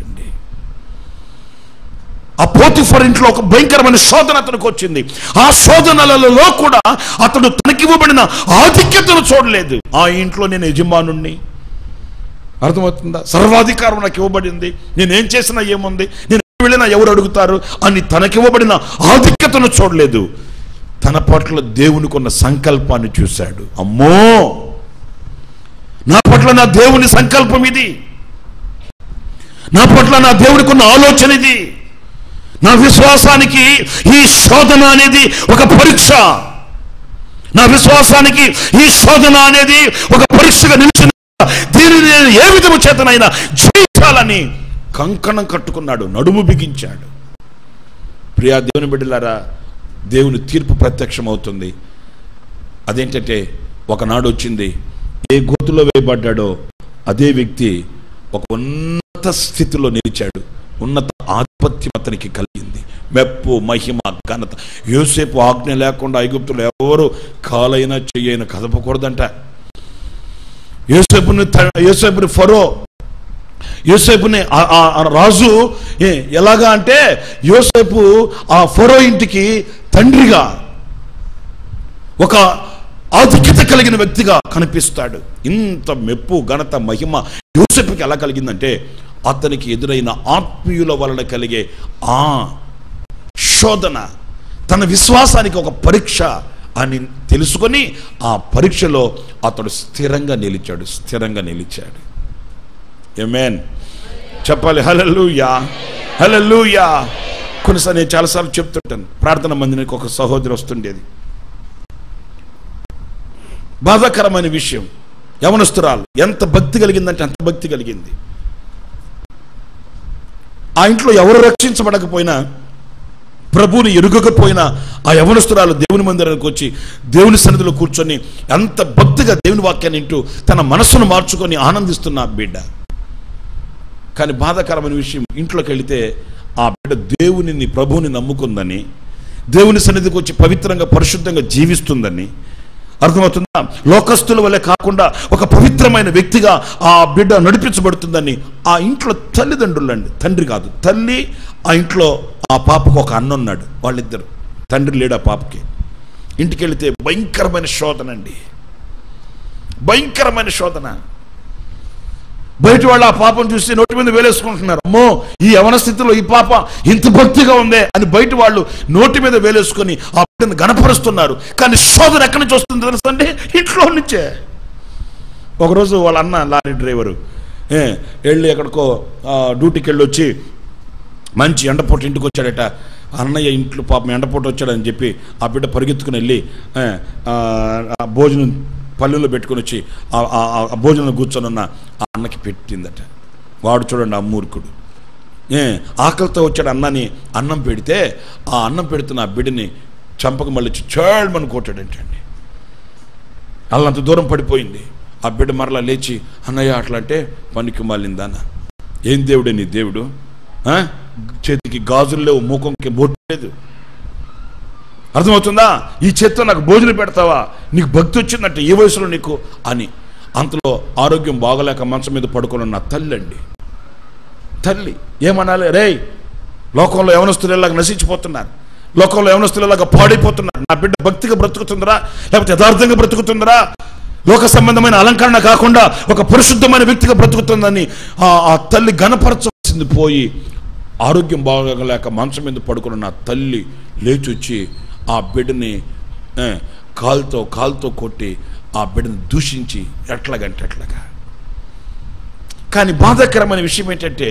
Speaker 1: ఆ పోతిఫర్ ఇంట్లో ఒక భయంకరమైన శోధన అతనికి వచ్చింది ఆ శోధనలలో కూడా అతడు తనకివ్వబడిన ఆధిక్యతను చూడలేదు ఆ ఇంట్లో నేను యజమానుణ్ణి అర్థమవుతుందా సర్వాధికారం నాకు ఇవ్వబడింది నేనేం చేసినా ఏముంది నేను ఎక్కడికి వెళ్ళినా ఎవరు అడుగుతారు అని తనకివ్వబడిన ఆధిక్యతను చూడలేదు తన పట్ల దేవునికున్న సంకల్పాన్ని చూశాడు అమ్మో నా పట్ల నా దేవుని సంకల్పం ఇది నా పట్ల నా దేవుడికున్న ఆలోచన ఇది నా విశ్వాసానికి ఈ శోధన అనేది ఒక పరీక్ష నా విశ్వాసానికి ఈ శోధన అనేది ఒక పరీక్షగా నిలిచిన దీనిని నేను ఏ విధము చేతనైనా జయించాలని కంకణం కట్టుకున్నాడు నడుము బిగించాడు ప్రియా దేవుని బిడ్డలారా దేవుని తీర్పు ప్రత్యక్షమవుతుంది అదేంటంటే ఒకనాడు వచ్చింది ఏ గోతులో వేయబడ్డాడో అదే వ్యక్తి ఒక ఉన్నత స్థితిలో నిలిచాడు ఉన్నత ఆధిపత్యం అతనికి కలిగింది మెప్పు మహిమ ఘనత యోసేపు ఆజ్ఞ లేకుండా ఐగుప్తులు ఎవరు కాలైనా చెయ్యైనా కదపకూడదంట యోసేపుని త- యోసేపుని ఫరో యోసేపుని ఆ- ఆ- ఆ రాజు ఏ, ఎలాగా అంటే యోసేపు ఆ ఫరో ఇంటికి తండ్రిగా ఒక ఆధిక్యత కలిగిన వ్యక్తిగా కనిపిస్తాడు ఇంత మెప్పు ఘనత మహిమ యోసేపుకి ఎలా కలిగిందంటే అతనికి ఎదురైన ఆత్మీయుల వలన కలిగే ఆ శోధన తన విశ్వాసానికి ఒక పరీక్ష అని తెలుసుకొని ఆ పరీక్షలో అతడు స్థిరంగా నిలిచాడు స్థిరంగా నిలిచాడు ఏమేన్ చెప్పాలి హలలుయా హలలుయా కొన్నిసార్లు నేను చాలాసార్లు చెప్తుంటాను ప్రార్థన మందినికి ఒక సహోదరి వస్తుండేది బాధాకరమైన విషయం యవనస్తురాలు ఎంత భక్తి కలిగిందంటే అంత భక్తి కలిగింది ఆ ఇంట్లో ఎవరు రక్షించబడకపోయినా ప్రభువుని ఎరుగకపోయినా ఆ యవనస్తురాలు దేవుని మందిరానికి వచ్చి దేవుని సన్నిధిలో కూర్చొని ఎంత భక్తిగా దేవుని వాక్యాన్ని వింటూ తన మనస్సును మార్చుకొని ఆనందిస్తున్న ఆ బిడ్డ కానీ బాధాకరమైన విషయం ఇంట్లోకి వెళితే ఆ బిడ్డ దేవునిని ప్రభువుని నమ్ముకుందని దేవుని సన్నిధికి వచ్చి పవిత్రంగా పరిశుద్ధంగా జీవిస్తుందని అర్థమవుతుందా లోకస్తుల వల్లే కాకుండా ఒక పవిత్రమైన వ్యక్తిగా ఆ బిడ్డ నడిపించబడుతుందని ఆ ఇంట్లో తల్లిదండ్రులండి తండ్రి కాదు తల్లి ఆ ఇంట్లో ఆ పాపకు ఒక అన్న ఉన్నాడు వాళ్ళిద్దరు తండ్రి లేడు ఆ పాపకి ఇంటికి వెళితే భయంకరమైన శోధన అండి భయంకరమైన శోధన బయట వాళ్ళు ఆ పాపం చూసి నోటి మీద వేలేసుకుంటున్నారు అమ్మో ఈ యవన స్థితిలో ఈ పాప ఇంత భక్తిగా ఉందే అని బయట వాళ్ళు నోటి మీద వేలేసుకొని ఆ బిడ్డను గణపరుస్తున్నారు కానీ శోధన ఎక్కడి నుంచి వస్తుంది తెలుసండి ఇంట్లో నుంచే ఒకరోజు వాళ్ళ అన్న లారీ డ్రైవరు ఏ, వెళ్ళి ఎక్కడికో ఆ, డ్యూటీకి వెళ్ళి వచ్చి మంచి ఎండపోటు ఇంటికి వచ్చాడట అన్నయ్య ఇంట్లో పాపం ఎండపోటు వచ్చాడని చెప్పి ఆ బిడ్డ పరిగెత్తుకుని వెళ్ళి ఏ, ఆ, ఆ భోజనం పల్లెల్లో పెట్టుకుని వచ్చి ఆ- ఆ ఆ భోజనం కూర్చొని ఉన్న ఆ అన్నకి పెట్టిందట వాడు చూడండి ఆ మూర్ఖుడు ఏ ఆకలితో వచ్చాడు అన్నని అన్నం పెడితే ఆ అన్నం పెడుతున్న ఆ బిడ్డని చంపక మళ్ళీ చేళ్ళమని కొట్టాడంటండి అల్లంత దూరం పడిపోయింది ఆ బిడ్డ మరలా లేచి అన్నయ్య అట్లా అంటే పనికి మాలిందాన ఏం దేవుడే నీ దేవుడు ఆ? చేతికి గాజులు లేవు మూకంకి బొట్టు లేదు అర్థమవుతుందా ఈ చేత్తో నాకు భోజనం పెడతావా నీకు భక్తి వచ్చిందంటే ఈ వయసులో నీకు అని అంతలో ఆరోగ్యం బాగలేక మంచం మీద పడుకొని ఉన్న తల్లి అండి తల్లి ఏమనాలి రేయ్ లోకంలో యవనస్తులు ఇలాగ నశించిపోతున్నారు లోకంలో యవనస్తులు ఇలాగ పాడైపోతున్నారు నా బిడ్డ భక్తిగా బ్రతుకుతుందిరా లేకపోతే యథార్థంగా బ్రతుకుతుందిరా లోక సంబంధమైన అలంకరణ కాకుండా ఒక పరిశుద్ధమైన వ్యక్తిగా బ్రతుకుతుందని ఆ ఆ తల్లి గణపరచవలసింది పోయి ఆరోగ్యం బాగలేక మంచం మీద పడుకున్న నా తల్లి లేచి వచ్చి ఆ బిడ్డని ఏ, కాలుతో కాలుతో కొట్టి ఆ బిడ్డను దూషించి ఎట్లాగంటే ఎట్లాగా కానీ బాధాకరమైన విషయం ఏంటంటే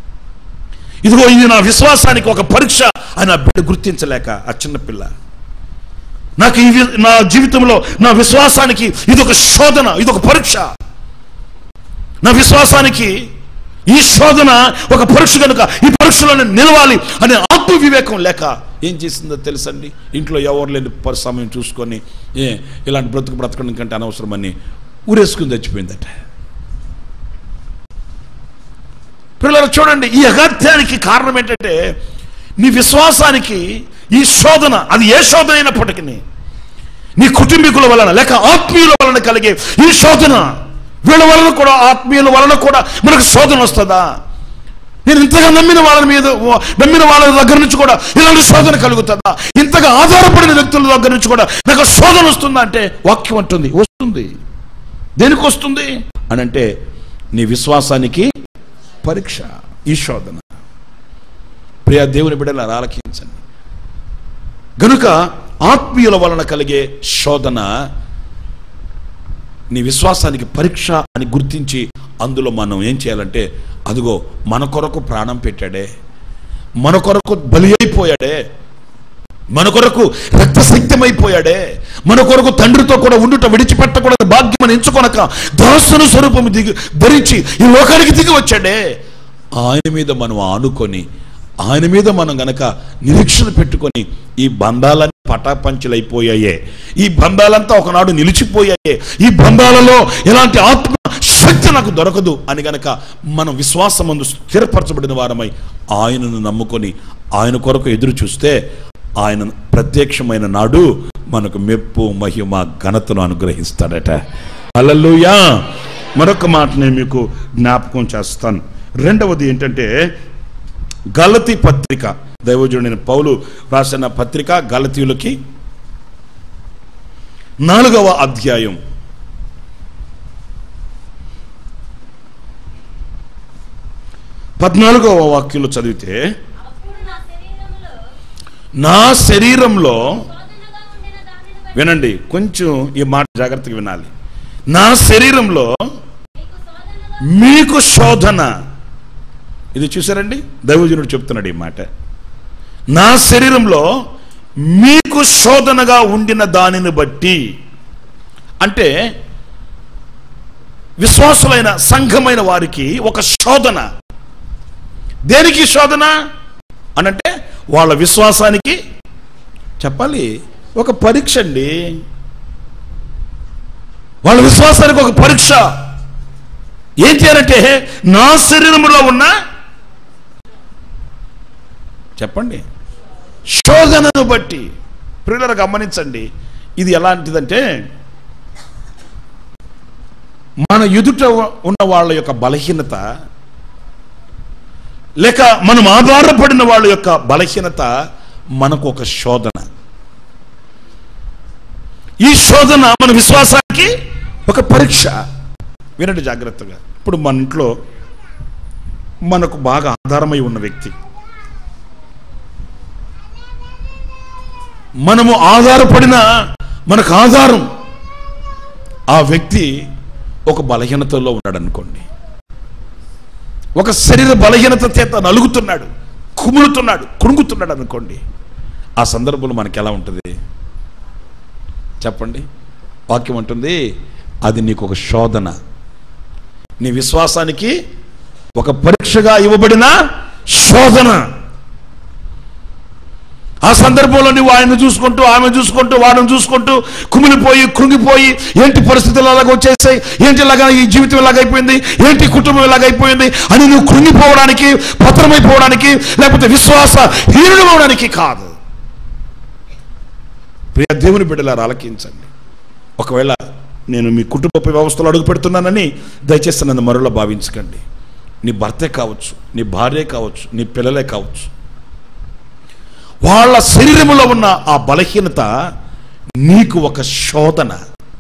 Speaker 1: ఇదిగో ఇది నా విశ్వాసానికి ఒక పరీక్ష అని ఆ బిడ్డ గుర్తించలేక ఆ చిన్నపిల్ల నాకు ఈ వి- నా జీవితంలో నా విశ్వాసానికి ఇది ఒక శోధన ఇది ఒక పరీక్ష నా విశ్వాసానికి ఈ శోధన ఒక పరీక్ష కనుక ఈ పరీక్షలో నేను నిలవాలి అనే ఆత్మ వివేకం లేక ఏం చేసిందో తెలుసండి ఇంట్లో ఎవరు లేని పరి సమయం చూసుకొని ఏ ఇలాంటి బ్రతుకు బ్రతకడం కంటే అనవసరమని ఊరేసుకుని చచ్చిపోయిందట పిల్లలు చూడండి ఈ అగత్యానికి కారణం ఏంటంటే నీ విశ్వాసానికి ఈ శోధన అది ఏ శోధన అయినప్పటికీ నీ కుటుంబీకుల వలన లేక ఆత్మీయుల వలన కలిగే ఈ శోధన వీళ్ళ వలన కూడా ఆత్మీయుల వలన కూడా మనకు శోధన వస్తుందా నేను ఇంతగా నమ్మిన వాళ్ళ మీద నమ్మిన వాళ్ళ దగ్గర నుంచి కూడా ఇలాంటి శోధన కలుగుతుందా ఇంతగా ఆధారపడిన వ్యక్తుల దగ్గర నుంచి కూడా నాకు శోధన వస్తుందా అంటే వాక్యం అంటుంది వస్తుంది దేనికి వస్తుంది అని అంటే నీ విశ్వాసానికి పరీక్ష ఈ శోధన ప్రియ దేవుని బిడ్డల ఆలకించండి గనుక ఆత్మీయుల వలన కలిగే శోధన నీ విశ్వాసానికి పరీక్ష అని గుర్తించి అందులో మనం ఏం చేయాలంటే అదిగో మన కొరకు ప్రాణం పెట్టాడే మన కొరకు బలి అయిపోయాడే మన కొరకు రక్తశక్తమైపోయాడే మన కొరకు తండ్రితో కూడా ఉండుట విడిచిపెట్టకూడదు భాగ్యం అని ఎంచుకొనక దాసుని స్వరూపము దిగి ధరించి ఈ లోకానికి దిగి వచ్చాడే ఆయన మీద మనం ఆనుకొని ఆయన మీద మనం గనక నిరీక్షణ పెట్టుకొని ఈ బంధాలన్నీ పటాపంచలైపోయాయే ఈ బంధాలంతా ఒకనాడు నిలిచిపోయాయే ఈ బంధాలలో ఎలాంటి ఆత్మ శక్తి నాకు దొరకదు అని గనక మనం విశ్వాసమందు స్థిరపరచబడిన వారమై ఆయనను నమ్ముకొని ఆయన కొరకు ఎదురు చూస్తే ఆయన ప్రత్యక్షమైన నాడు మనకు మెప్పు మహిమ ఘనతను అనుగ్రహిస్తాడట అలలుయా మరొక మాట నేను మీకు జ్ఞాపకం చేస్తాను రెండవది ఏంటంటే గలతి పత్రిక దైవజుడైన పౌలు రాసిన పత్రిక గలతీయులకి నాలుగవ అధ్యాయం పద్నాలుగవ వాక్యంలో చదివితే
Speaker 2: అప్పుడు నా శరీరములో
Speaker 1: నా శరీరంలో
Speaker 2: శోధనగా ఉండిన దానిని బట్టి
Speaker 1: వినండి కొంచెం ఈ మాట జాగ్రత్తగా వినాలి నా శరీరంలో
Speaker 2: మీకు శోధనగా
Speaker 1: మీకు శోధన ఇది చూసారండి దైవజనుడు చెప్తున్నాడు ఈ మాట నా శరీరంలో మీకు శోధనగా ఉండిన దానిని బట్టి అంటే విశ్వాసులైన సంఘమైన వారికి ఒక శోధన దేనికి శోధన అనంటే వాళ్ళ విశ్వాసానికి చెప్పాలి ఒక పరీక్ష అండి వాళ్ళ విశ్వాసానికి ఒక పరీక్ష ఏం చేయాలంటే నా శరీరంలో ఉన్న చెప్పండి శోధనను బట్టి ప్రియులను గమనించండి ఇది ఎలాంటిదంటే మన ఎదుట ఉన్న వాళ్ళ యొక్క బలహీనత లేక మనం ఆధారపడిన వాళ్ళ యొక్క బలహీనత మనకు ఒక శోధన ఈ శోధన మన విశ్వాసానికి ఒక పరీక్ష వినండి జాగ్రత్తగా ఇప్పుడు మన ఇంట్లో మనకు బాగా ఆధారమై ఉన్న వ్యక్తి మనము ఆధారపడిన మనకు ఆధారం ఆ వ్యక్తి ఒక బలహీనతలో ఉన్నాడు అనుకోండి ఒక శరీర బలహీనత చేత నలుగుతున్నాడు కుములుతున్నాడు కృంగుతున్నాడు అనుకోండి ఆ సందర్భంలో మనకి ఎలా ఉంటుంది చెప్పండి వాక్యం అంటుంది అది నీకు ఒక శోధన నీ విశ్వాసానికి ఒక పరీక్షగా ఇవ్వబడిన శోధన ఆ సందర్భంలో నువ్వు ఆయన చూసుకుంటూ ఆమె చూసుకుంటూ వాడిని చూసుకుంటూ కుమిలిపోయి కృంగిపోయి ఏంటి పరిస్థితులు అలాగ వచ్చేసాయి ఏంటి ఇలాగా ఈ జీవితం ఇలాగైపోయింది ఏంటి కుటుంబం ఇలాగైపోయింది అని నువ్వు కృంగిపోవడానికి పత్రమైపోవడానికి లేకపోతే విశ్వాస హీనుడు అవడానికి కాదు ప్రియ దేవుని బిడ్డలారా ఆలకించండి ఒకవేళ నేను మీ కుటుంబ వ్యవస్థలో అడుగు పెడుతున్నానని దయచేసి నన్ను మరోలా భావించకండి నీ భర్తే కావచ్చు నీ భార్యే కావచ్చు నీ పిల్లలే కావచ్చు వాళ్ళ శరీరములో ఉన్న ఆ బలహీనత నీకు ఒక శోధన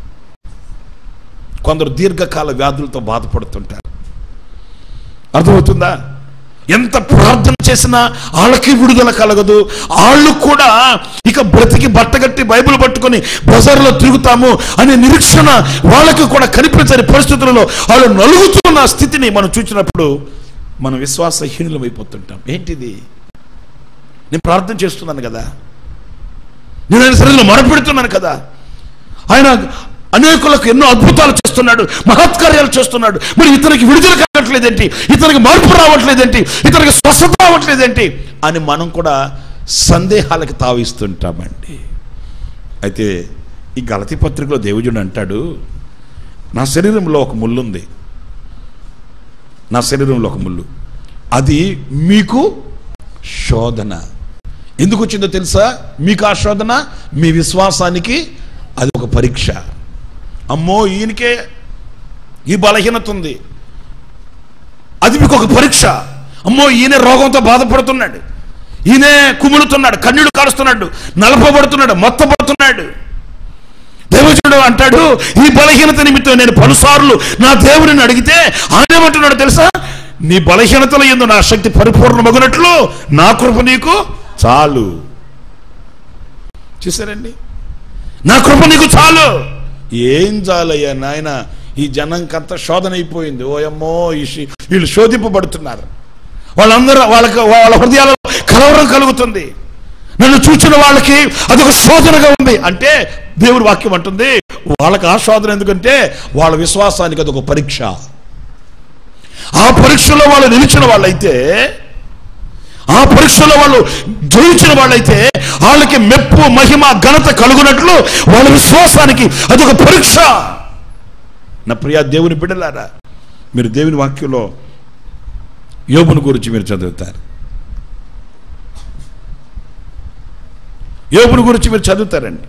Speaker 1: కొందరు దీర్ఘకాల వ్యాధులతో బాధపడుతుంటారు అర్థమవుతుందా ఎంత ప్రార్థన చేసినా వాళ్ళకి విడుదల కలగదు వాళ్ళు కూడా ఇక బ్రతికి బట్టగట్టి బైబిల్ పట్టుకొని బజార్లో తిరుగుతాము అనే నిరీక్షణ వాళ్ళకి కూడా కనిపించని పరిస్థితులలో వాళ్ళు నలుగుతున్న స్థితిని మనం చూసినప్పుడు మనం విశ్వాసహీనులం అయిపోతుంటాం ఏంటిది నేను ప్రార్థన చేస్తున్నాను కదా నేను ఆయన సరిగ్గా మొరపెడుతున్నాను కదా ఆయన అనేకులకు ఎన్నో అద్భుతాలు చేస్తున్నాడు మహత్కార్యాలు చేస్తున్నాడు మరి ఇతనికి విడుదల కావట్లేదేంటి ఇతనికి మార్పు రావట్లేదేంటి ఇతనికి స్వస్థత రావట్లేదేంటి అని మనం కూడా సందేహాలకు తావిస్తుంటామండి అయితే ఈ గలతి పత్రికలో దేవుజుడు అంటాడు నా శరీరంలో ఒక ముళ్ళుంది నా శరీరంలో ఒక ముళ్ళు అది మీకు శోధన ఎందుకు వచ్చిందో తెలుసా మీకు ఆ శోధన మీ విశ్వాసానికి అది ఒక పరీక్ష అమ్మో ఈయనకే ఈ బలహీనత ఉంది అది మీకు ఒక పరీక్ష అమ్మో ఈయన రోగంతో బాధపడుతున్నాడు ఈయనే కుములుతున్నాడు కన్నీళ్లు కారుస్తున్నాడు నలపబడుతున్నాడు మొత్తపడుతున్నాడు దేవజనుడు అంటాడు ఈ బలహీనత నిమిత్తం నేను పలుసార్లు నా దేవుడిని అడిగితే ఆయన ఏమంటున్నాడు తెలుసా నీ బలహీనతల ఎందు నా శక్తి పరిపూర్ణమగునట్లు నా కృప నీకు చాలు చూసారండి నా కృప నీకు చాలు ఏం చాలయ్యా నాయన ఈ జనంకంతా శోధన అయిపోయింది ఓయమ్మో ఈ శి- వీళ్ళు శోధింపబడుతున్నారు వాళ్ళందరూ వాళ్ళకి వాళ్ళ హృదయాలలో కలవరం కలుగుతుంది నన్ను చూచిన వాళ్ళకి అదొక శోధనగా ఉంది అంటే దేవుడి వాక్యం అంటుంది వాళ్ళకి ఆ శోధన ఎందుకంటే వాళ్ళ విశ్వాసానికి అదొక పరీక్ష ఆ పరీక్షలో వాళ్ళు నిలిచిన వాళ్ళైతే ఆ పరీక్షలో వాళ్ళు జయించిన వాళ్ళైతే వాళ్ళకి మెప్పు మహిమ ఘనత కలుగునట్లు వాళ్ళ విశ్వాసానికి అదొక పరీక్ష నా ప్రియా దేవుని బిడ్డలారా మీరు దేవుని వాక్యంలో యోబుని గురించి మీరు చదువుతారు యోబుని గురించి మీరు చదువుతారండి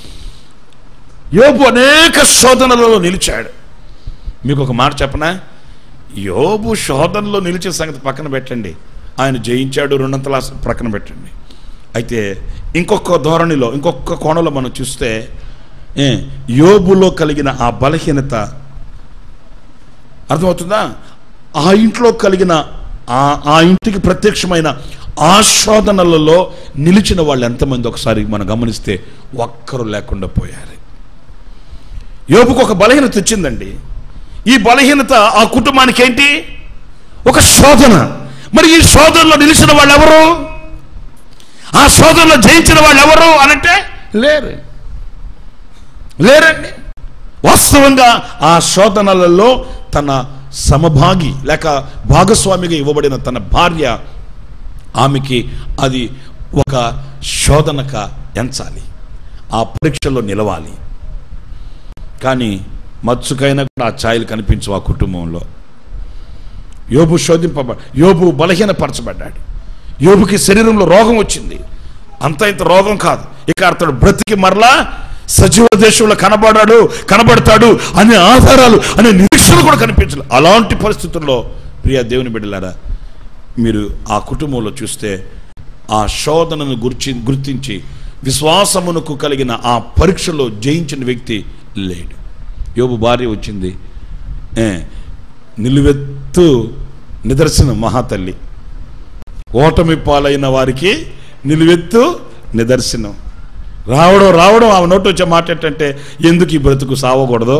Speaker 1: యోబు అనేక శోధనలలో నిలిచాడు మీకు ఒక మాట చెప్పనా యోబు శోధనలో నిలిచే సంగతి పక్కన పెట్టండి ఆయన జయించాడు రెండంతల ప్రక్కన పెట్టండి అయితే ఇంకొక ధోరణిలో ఇంకొక కోణంలో మనం చూస్తే ఏ, యోబులో కలిగిన ఆ బలహీనత అర్థమవుతుందా ఆ ఇంట్లో కలిగిన ఆ ఆ ఇంటికి ప్రత్యక్షమైన ఆ శోధనలలో నిలిచిన వాళ్ళు ఎంతమంది ఒకసారి మనం గమనిస్తే ఒక్కరు లేకుండా పోయారు యోబుకు ఒక బలహీనత వచ్చిందండి ఈ బలహీనత ఆ కుటుంబానికి ఏంటి ఒక శోధన మరి ఈ శోధనలో నిలిచిన వాళ్ళు ఎవరు ఆ శోధనలో జయించిన వాళ్ళు ఎవరు అనంటే లేరు లేరండి వాస్తవంగా ఆ శోధనలలో తన సమభాగి లేక భాగస్వామిగా ఇవ్వబడిన తన భార్య ఆమెకి అది ఒక శోధనక ఎంచాలి ఆ పరీక్షలో నిలవాలి కానీ మత్సుకైనా కూడా ఆ ఛాయలు కనిపించవు ఆ కుటుంబంలో యోబు శోధింపబ యోబు బలహీనపరచబడ్డాడు యోబుకి శరీరంలో రోగం వచ్చింది అంత ఇంత రోగం కాదు ఇక అతడు బ్రతికి మరలా సజీవ దేశంలో కనబడాడు కనబడతాడు అనే ఆధారాలు అనే నిరీక్షలు కూడా కనిపించలేదు అలాంటి పరిస్థితుల్లో ప్రియ దేవుని బిడ్డలారా మీరు ఆ కుటుంబంలో చూస్తే ఆ శోధనను గుర్చి గుర్తించి విశ్వాసమునకు కలిగిన ఆ పరీక్షలో జయించిన వ్యక్తి లేడు యోబు భార్య వచ్చింది ఏ, నిలువెత్తు నిదర్శనం మహాతల్లి ఓటమి పాలైన వారికి నిలువెత్తు నిదర్శనం రావడం రావడం ఆమె నోటి వచ్చే మాట ఏంటంటే ఎందుకు ఈ బ్రతుకు సావకూడదు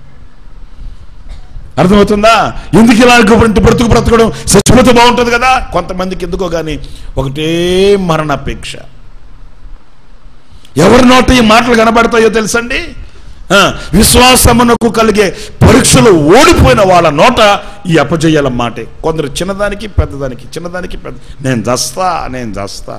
Speaker 1: అర్థమవుతుందా ఎందుకు ఇలా ఇటువంటి బ్రతుకు బ్రతకడం చచ్చిపోతే బాగుంటుంది కదా కొంతమందికి ఎందుకో కానీ ఒకటే మరణాపేక్ష ఎవరి నోట ఈ మాటలు కనబడతాయో తెలుసండి ఆ, విశ్వాసమునకు కలిగే పరీక్షలు ఓడిపోయిన వాళ్ళ నోట ఈ అపజయాల మాటే కొందరు చిన్నదానికి పెద్దదానికి చిన్నదానికి పెద్ద నేను జస్తా నేను జస్తా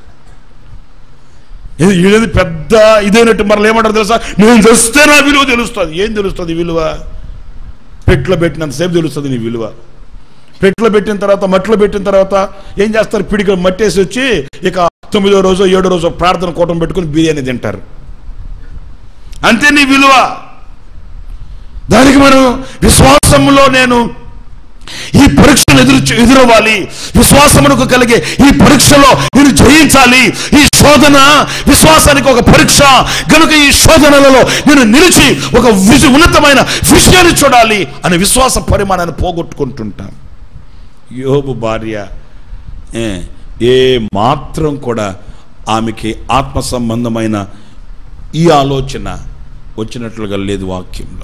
Speaker 1: ఇది ఇది పెద్ద ఇదేనట్టు మరలు ఏమంటారు తెలుసా నేను చేస్తే నా విలువ తెలుస్తుంది ఏం తెలుస్తుంది విలువ పెట్లో పెట్టినంతసేపు తెలుస్తుంది నీ విలువ పెట్లో పెట్టిన తర్వాత మట్లో పెట్టిన తర్వాత ఏం చేస్తారు పిడికి మట్టేసి వచ్చి ఇక తొమ్మిదో రోజు ఏడో రోజు ప్రార్థన కూటం పెట్టుకుని బిర్యానీ తింటారు అంతే నీ విలువ దానికి మనం విశ్వాసములో నేను ఈ పరీక్షను ఎదురు ఎదురవ్వాలి విశ్వాసమునకు కలిగే ఈ పరీక్షలో నేను జయించాలి ఈ శోధన విశ్వాసానికి ఒక పరీక్ష గనుక ఈ శోధనలలో నేను నిలిచి ఒక విజ ఉన్నతమైన విషయాన్ని చూడాలి అనే విశ్వాస పరిమాణాన్ని పోగొట్టుకుంటుంటాను యోబు భార్య ఏ, ఏ మాత్రం కూడా ఆమెకి ఆత్మ సంబంధమైన ఈ ఆలోచన వచ్చినట్లుగా లేదు వాక్యంలో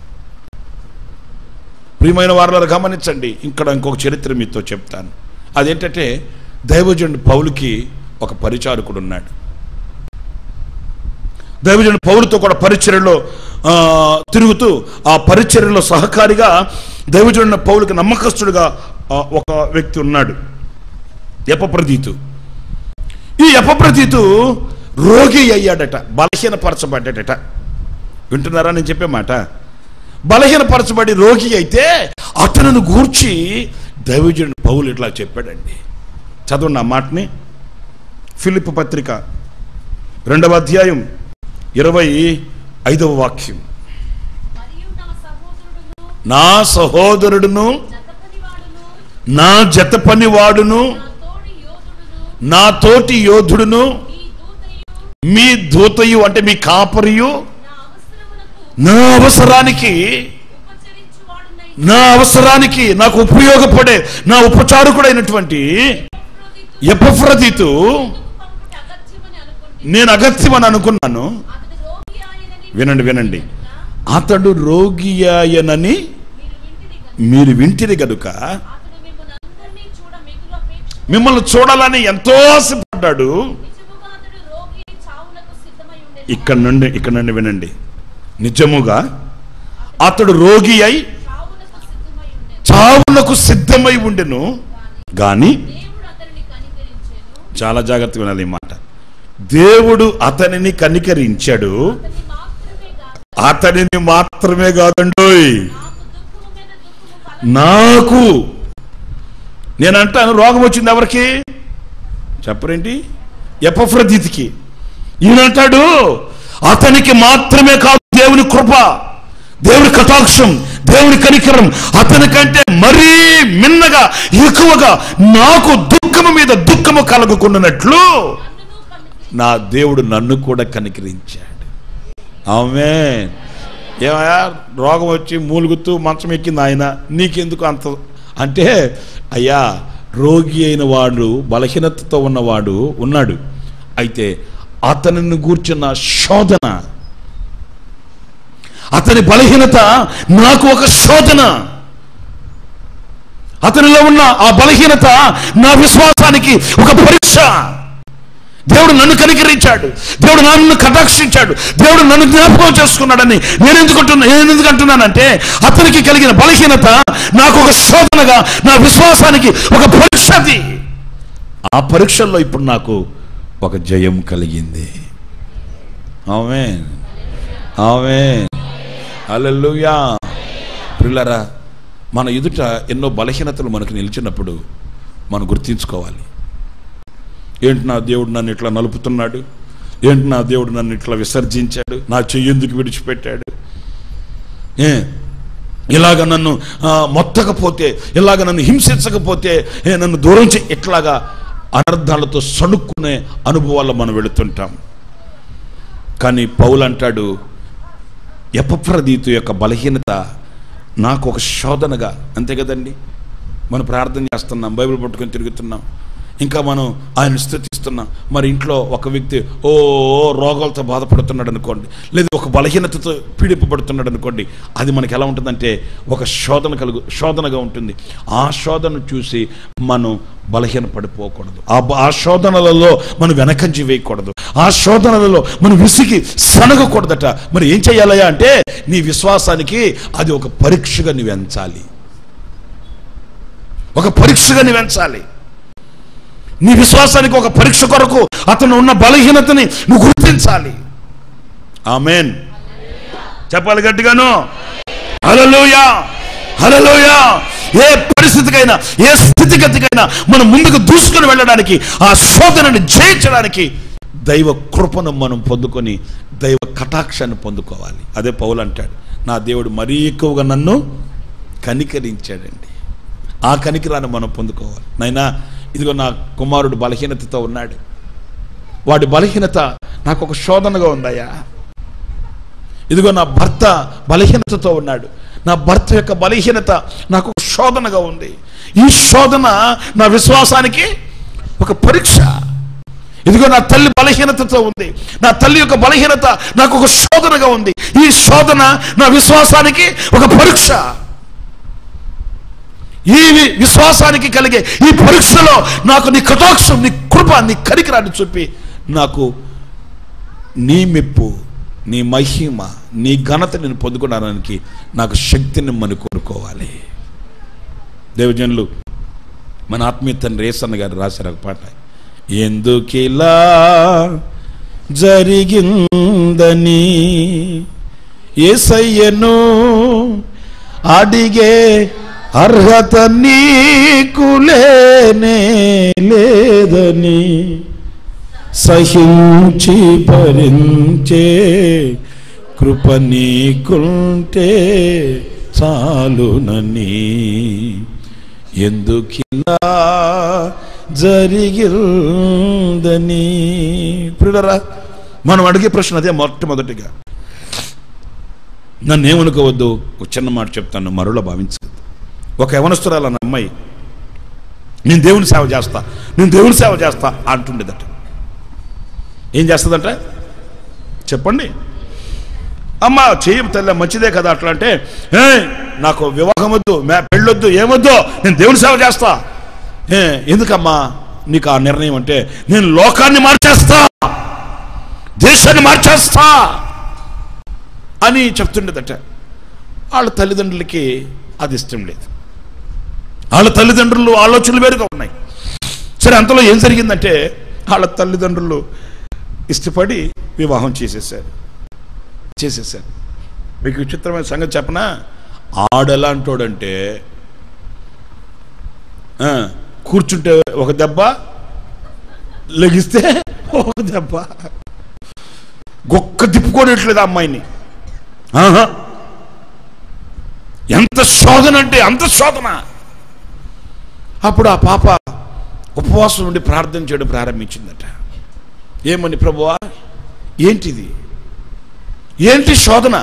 Speaker 1: ప్రియమైన వారిలో గమనించండి ఇక్కడ ఇంకొక చరిత్ర మీతో చెప్తాను అదేంటంటే దైవజనుడు పౌలుకి ఒక పరిచారకుడు ఉన్నాడు దైవజనుడు పౌలుతో కూడా పరిచర్యలో ఆ, తిరుగుతూ ఆ పరిచర్యలో సహకారిగా దైవజనుడు పౌలుకి నమ్మకస్తుడుగా ఆ, ఒక వ్యక్తి ఉన్నాడు ఎపప్రదీతు ఈ ఎపప్రదీతు రోగి అయ్యాడట బలహీనపరచబడ్డాడట వింటున్నారా నేను చెప్పే మాట బలహీనపరచబడి రోగి అయితే అతను గూర్చి దైవజనుడు పౌలు ఇట్లా చెప్పాడండి చదవండి ఆ మాటని ఫిలిప్ పత్రిక రెండవ అధ్యాయం ఇరవై ఐదవ వాక్యం
Speaker 2: మరియు తమ సహోదరుడును
Speaker 1: నా సహోదరుడును
Speaker 2: జతపనివాడును
Speaker 1: నా జత పనివాడును
Speaker 2: నా తోడి యోధుడును
Speaker 1: నా తోటి యోధుడును
Speaker 2: ఈ దూతయు
Speaker 1: మీ దూతయు అంటే మీ కాపరియు
Speaker 2: నా అవసరమునకు
Speaker 1: నా అవసరానికి
Speaker 2: ఉపచరించువాడునై
Speaker 1: నా అవసరానికి నాకు ఉపయోగపడే నా ఉపచారకుడైనటువంటి
Speaker 2: ఎఫ్రోదితు
Speaker 1: ఎపఫ్రదితు
Speaker 2: పంపుట అగత్యమని అనుకుంటే
Speaker 1: నేను అగత్యమని అనుకున్నాను
Speaker 2: అతడు రోగి ఆయనని
Speaker 1: వినండి వినండి అతడు రోగియాయనని
Speaker 2: మీరు వింటిరి గనుక
Speaker 1: మీరు వింటిరి గనుక
Speaker 2: అతడు మిమ్మల్ని అందరినీ చూడ మిగులు అపేక్ష
Speaker 1: మిమ్మల్ని చూడాలని ఎంతో ఆశపడ్డాడు
Speaker 2: నిజముగా అతడు రోగి అయి చావునకు సిద్ధమై ఉండేది
Speaker 1: ఇక్కడ నుండి ఇక్కడ నుండి వినండి నిజముగా అతడు రోగి అయి
Speaker 2: చావునకు సిద్ధమై ఉండేది
Speaker 1: చావునకు సిద్ధమై ఉండెను గాని
Speaker 2: దేవుడు అతనిని కనికరించి
Speaker 1: చాలా జాగ్రత్తగా వినాలి ఈ మాట దేవుడు అతనిని కనికరించాడు
Speaker 2: అతన్ని మాత్రమే
Speaker 1: అతనిని మాత్రమే
Speaker 2: కాదు
Speaker 1: కాదండోయ్
Speaker 2: నాకు దుఃఖము మీద దుఃఖము కలగ
Speaker 1: నాకు నేను అంటాను రోగం వచ్చింది ఎవరికి చెప్పరేంటి ఎపఫ్రదితికి ఈయనంటాడు అతనికి మాత్రమే కాదు దేవుని కృప దేవుని కటాక్షం దేవుని కనికరం అతనికంటే మరీ మిన్నగా ఎక్కువగా నాకు దుఃఖము మీద దుఃఖము కలగకుండానట్లు
Speaker 2: నన్నును కన్ను
Speaker 1: నా దేవుడు నన్ను కూడా కనికరించాడు ఆమె ఏమయ్యా రోగం వచ్చి మూలుగుతూ మంచం ఎక్కింది ఆయన నీకెందుకు అంత అంటే అయ్యా రోగి అయిన వాడు బలహీనతతో ఉన్నవాడు ఉన్నాడు అయితే అతనిని గూర్చిన శోధన అతని బలహీనత నాకు ఒక శోధన అతనిలో ఉన్న ఆ బలహీనత నా విశ్వాసానికి ఒక పరీక్ష దేవుడు నన్ను కనికరించాడు దేవుడు నన్ను కటాక్షించాడు దేవుడు నన్ను జ్ఞాపకం చేసుకున్నాడని నేను ఎందుకు అంటున్నా నేను ఎందుకు అంటున్నానంటే అతనికి కలిగిన బలహీనత నాకు ఒక శోధనగా నా విశ్వాసానికి ఒక పరీక్ష అది ఆ పరీక్షల్లో ఇప్పుడు నాకు ఒక జయం కలిగింది ఆమె ఆమె హల్లెలూయా ప్రిల్లరా మన ఎదుట ఎన్నో బలహీనతలు మనకు నిలిచినప్పుడు మనం గుర్తించుకోవాలి ఏంటి నా దేవుడు నన్ను ఇట్లా నలుపుతున్నాడు ఏంటి నా దేవుడు నన్ను ఇట్లా విసర్జించాడు నా చెయ్యి ఎందుకు విడిచిపెట్టాడు ఏ ఇలాగ నన్ను ఆ, మొత్తకపోతే ఇలాగ నన్ను హింసించకపోతే ఏ, నన్ను దూరం చే ఇట్లాగా అనర్థాలతో సణుక్కునే అనుభవాల్లో మనం వెళుతుంటాం కానీ పౌలు అంటాడు ఎపఫ్రదీతు యొక్క బలహీనత నాకు ఒక శోధనగా అంతే కదండి మనం ప్రార్థన చేస్తున్నాం బైబిల్ పట్టుకొని తిరుగుతున్నాం ఇంకా మనం ఆయన స్థుతిస్తున్నాం మరి ఇంట్లో ఒక వ్యక్తి ఓ రోగాలతో బాధపడుతున్నాడు అనుకోండి లేదా ఒక బలహీనతతో పీడింపబడుతున్నాడు అనుకోండి అది మనకి ఎలా ఉంటుందంటే ఒక శోధన కలుగు శోధనగా ఉంటుంది ఆ శోధన చూసి మనం బలహీన పడిపోకూడదు ఆ బ- ఆ శోధనలలో మనం వెనకంచి వేయకూడదు ఆ శోధనలలో మనం విసిగి సనగకూడదట మరి ఏం చేయాలయ్యా అంటే నీ విశ్వాసానికి అది ఒక పరీక్షగా నువ్వు ఎంచాలి ఒక పరీక్షగా నువ్వు ఎంచాలి నీ విశ్వాసానికి ఒక పరీక్ష కొరకు అతను ఉన్న బలహీనతని నువ్వు గుర్తించాలి ఆమెన్ చెప్పాలి గట్టిగాను హలలోయా హలలోయా ఏ పరిస్థితికైనా ఏ స్థితిగతికైనా మనం ముందుకు దూసుకొని వెళ్ళడానికి ఆ శోధనని జయించడానికి దైవ కృపను మనం పొందుకొని దైవ కటాక్షాన్ని పొందుకోవాలి అదే పౌలు అంటాడు నా దేవుడు మరీ ఎక్కువగా నన్ను కనికరించాడండి ఆ కనికరాన్ని మనం పొందుకోవాలి నైనా ఇదిగో నా కుమారుడు బలహీనతతో ఉన్నాడు వాడి బలహీనత నాకు ఒక శోధనగా ఉందయ్యా ఇదిగో నా భర్త బలహీనతతో ఉన్నాడు నా భర్త యొక్క బలహీనత నాకు ఒక శోధనగా ఉంది ఈ శోధన నా విశ్వాసానికి ఒక పరీక్ష ఇదిగో నా తల్లి బలహీనతతో ఉంది నా తల్లి యొక్క బలహీనత నాకు ఒక శోధనగా ఉంది ఈ శోధన నా విశ్వాసానికి ఒక పరీక్ష ఈ వి- విశ్వాసానికి కలిగే ఈ పరీక్షలో నాకు నీ కటాక్షం నీ కృప నీ కరికరాన్ని చూపి నాకు నీ మెప్పు నీ మహిమ నీ ఘనత నేను పొందుకోవడానికి నాకు శక్తిని మనం కోరుకోవాలి దేవజనులు మన ఆత్మీయ తండ్రి రేసన్న గారు రాశారు ఒక పాట ఎందుకిలా జరిగిందని ఏసయ్యను అడిగే అర్హత నీకు లేనే లేదని సహించి భరించే కృప నీకుంటే చాలునని ఎందుకిలా జరిగిందని ప్రియులరా మనం అడిగే ప్రశ్న అదే మొట్టమొదటిగా నన్ను ఏమనుకోవద్దు ఒక చిన్న మాట చెప్తాను మరోలా భావించదు ఒక యవనస్తురాలన్న అమ్మాయి నేను దేవుని సేవ చేస్తా నేను దేవుని సేవ చేస్తా అంటుండేదట ఏం చేస్తుందంట చెప్పండి అమ్మ చెయ్యి తల్లి మంచిదే కదా అట్లా అంటే "ఏ, నాకు వివాహం వద్దు మే పెళ్ళొద్దు ఏమొద్దు నేను దేవుని సేవ చేస్తా ఏ ఎందుకమ్మా నీకు ఆ నిర్ణయం అంటే నేను లోకాన్ని మార్చేస్తా దేశాన్ని మార్చేస్తా అని చెప్తుండేదట వాళ్ళ తల్లిదండ్రులకి అది ఇష్టం లేదు వాళ్ళ తల్లిదండ్రులు ఆలోచనలు వేరుగా ఉన్నాయి సరే అంతలో ఏం జరిగిందంటే వాళ్ళ తల్లిదండ్రులు ఇష్టపడి వివాహం చేసేసారు చేసేసారు మీకు విచిత్రమైన సంగతి చెప్పనా ఆడెలాంటోడంటే ఆ, కూర్చుంటే ఒక దెబ్బ లెగిస్తే ఒక దెబ్బ గొక్క తిప్పుకోనట్లేదు ఆ అమ్మాయిని ఆహా. ఎంత శోధన అంటే అంత శోధన అప్పుడు ఆ పాప ఉపవాసం ఉండి ప్రార్థన చేయడం ప్రారంభించిందట ఏమని ప్రభువా ఏంటిది ఏంటి శోధన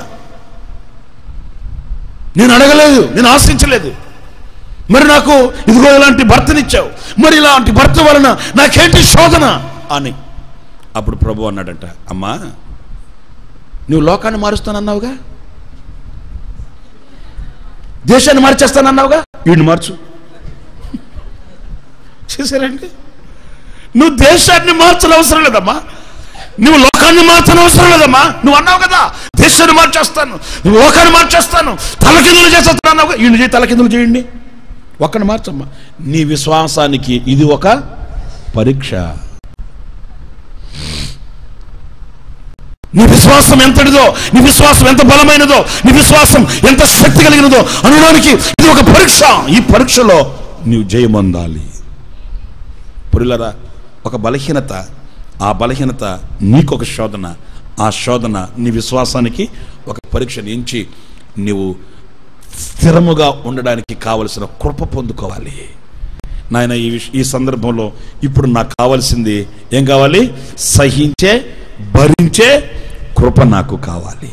Speaker 1: నేను అడగలేదు నేను ఆశించలేదు మరి నాకు ఇదిగో ఇలాంటి భర్తనిచ్చావు మరి ఇలాంటి భర్త వలన నాకేంటి శోధన అని అప్పుడు ప్రభు అన్నాడంట అమ్మా నువ్వు లోకాన్ని మారుస్తానన్నావుగా దేశాన్ని మార్చేస్తానన్నావుగా వీడిని మార్చు చేశారండి నువ్వు దేశాన్ని మార్చని అవసరం లేదమ్మా నువ్వు లోకాన్ని మార్చని అవసరం లేదమ్మా నువ్వు అన్నావు కదా దేశాన్ని మార్చేస్తాను నువ్వు లోకాన్ని మార్చేస్తాను తలకిందులు చేసేస్తాను అన్నావు కదా. ఈయన చేయి తలకిందులు చేయండి ఒక్కని మార్చమ్మా నీ విశ్వాసానికి ఇది ఒక పరీక్ష నీ విశ్వాసం ఎంతటిదో నీ విశ్వాసం ఎంత బలమైనదో నీ విశ్వాసం ఎంత శక్తి కలిగినదో అనడానికి ఇది ఒక పరీక్ష ఈ పరీక్షలో నీవు జయమొందాలి పురులరా ఒక బలహీనత ఆ బలహీనత నీకొక శోధన ఆ శోధన నీ విశ్వాసానికి ఒక పరీక్షను ఎంచి నీవు స్థిరముగా ఉండడానికి కావలసిన కృప పొందుకోవాలి నాయన ఈ విష- ఈ సందర్భంలో ఇప్పుడు నాకు కావాల్సింది ఏం కావాలి సహించే భరించే కృప నాకు కావాలి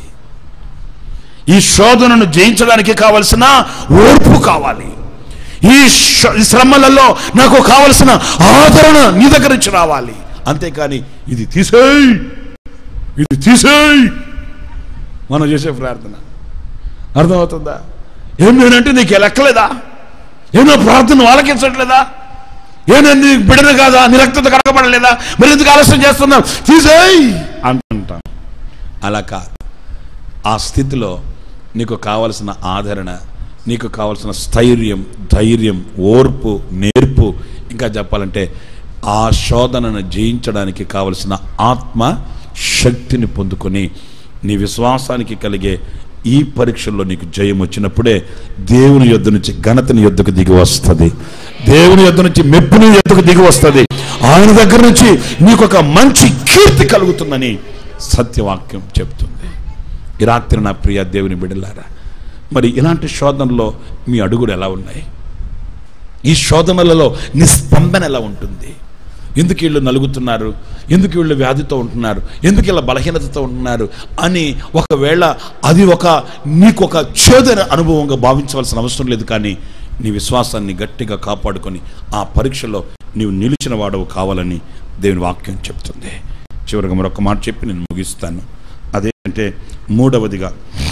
Speaker 1: ఈ శోధనను జయించడానికి కావలసిన ఓర్పు కావాలి ఈ శ- ఈ శ్రమలలో నాకు కావలసిన ఆదరణ నీ దగ్గర నుంచి రావాలి అంతేకాని ఇది తీసేయ్ ఇది తీసేయ్ మనం చేసే ప్రార్థన అర్థమవుతుందా ఏం నేనంటే నీకు లెక్కలేదా ఏమో ప్రార్థన ఆలకించట్లేదా ఏ నేను నీ బిడను కాదా నీ రక్తత కడగబడలేదా మరి ఎందుకు ఆలస్యం చేస్తున్నావు తీసేయ్ అంటుంటాం అలా కాదు ఆ స్థితిలో నీకు కావలసిన ఆదరణ నీకు కావలసిన స్థైర్యం ధైర్యం ఓర్పు నేర్పు ఇంకా చెప్పాలంటే ఆ శోధనను జయించడానికి కావలసిన ఆత్మ శక్తిని పొందుకొని నీ విశ్వాసానికి కలిగే ఈ పరీక్షల్లో నీకు జయం వచ్చినప్పుడే దేవుని యొద్ద నుంచి ఘనతని యొద్దకు దిగి వస్తుంది దేవుని యొద్ద నుంచి మెప్పుని యొద్దకు దిగి వస్తుంది ఆయన దగ్గర నుంచి నీకు ఒక మంచి కీర్తి కలుగుతుందని సత్యవాక్యం చెప్తుంది ఈ రాత్రి నా ప్రియ దేవుని బిడ్డలారా మరి ఇలాంటి శోధనలో మీ అడుగులు ఎలా ఉన్నాయి ఈ శోధనలలో నిస్పందన ఎలా ఉంటుంది ఎందుకు వీళ్ళు నలుగుతున్నారు ఎందుకు వీళ్ళు వ్యాధితో ఉంటున్నారు ఎందుకు ఇలా బలహీనతతో ఉంటున్నారు అని ఒకవేళ అది ఒక నీకు ఒక చేదైన అనుభవంగా భావించవలసిన అవసరం లేదు కానీ నీ విశ్వాసాన్ని గట్టిగా కాపాడుకొని ఆ పరీక్షలో నీవు నిలిచిన వాడవు కావాలని దేవుని వాక్యం చెప్తుంది చివరిగా మరొక మాట చెప్పి నేను ముగిస్తాను అదేంటే మూడవదిగా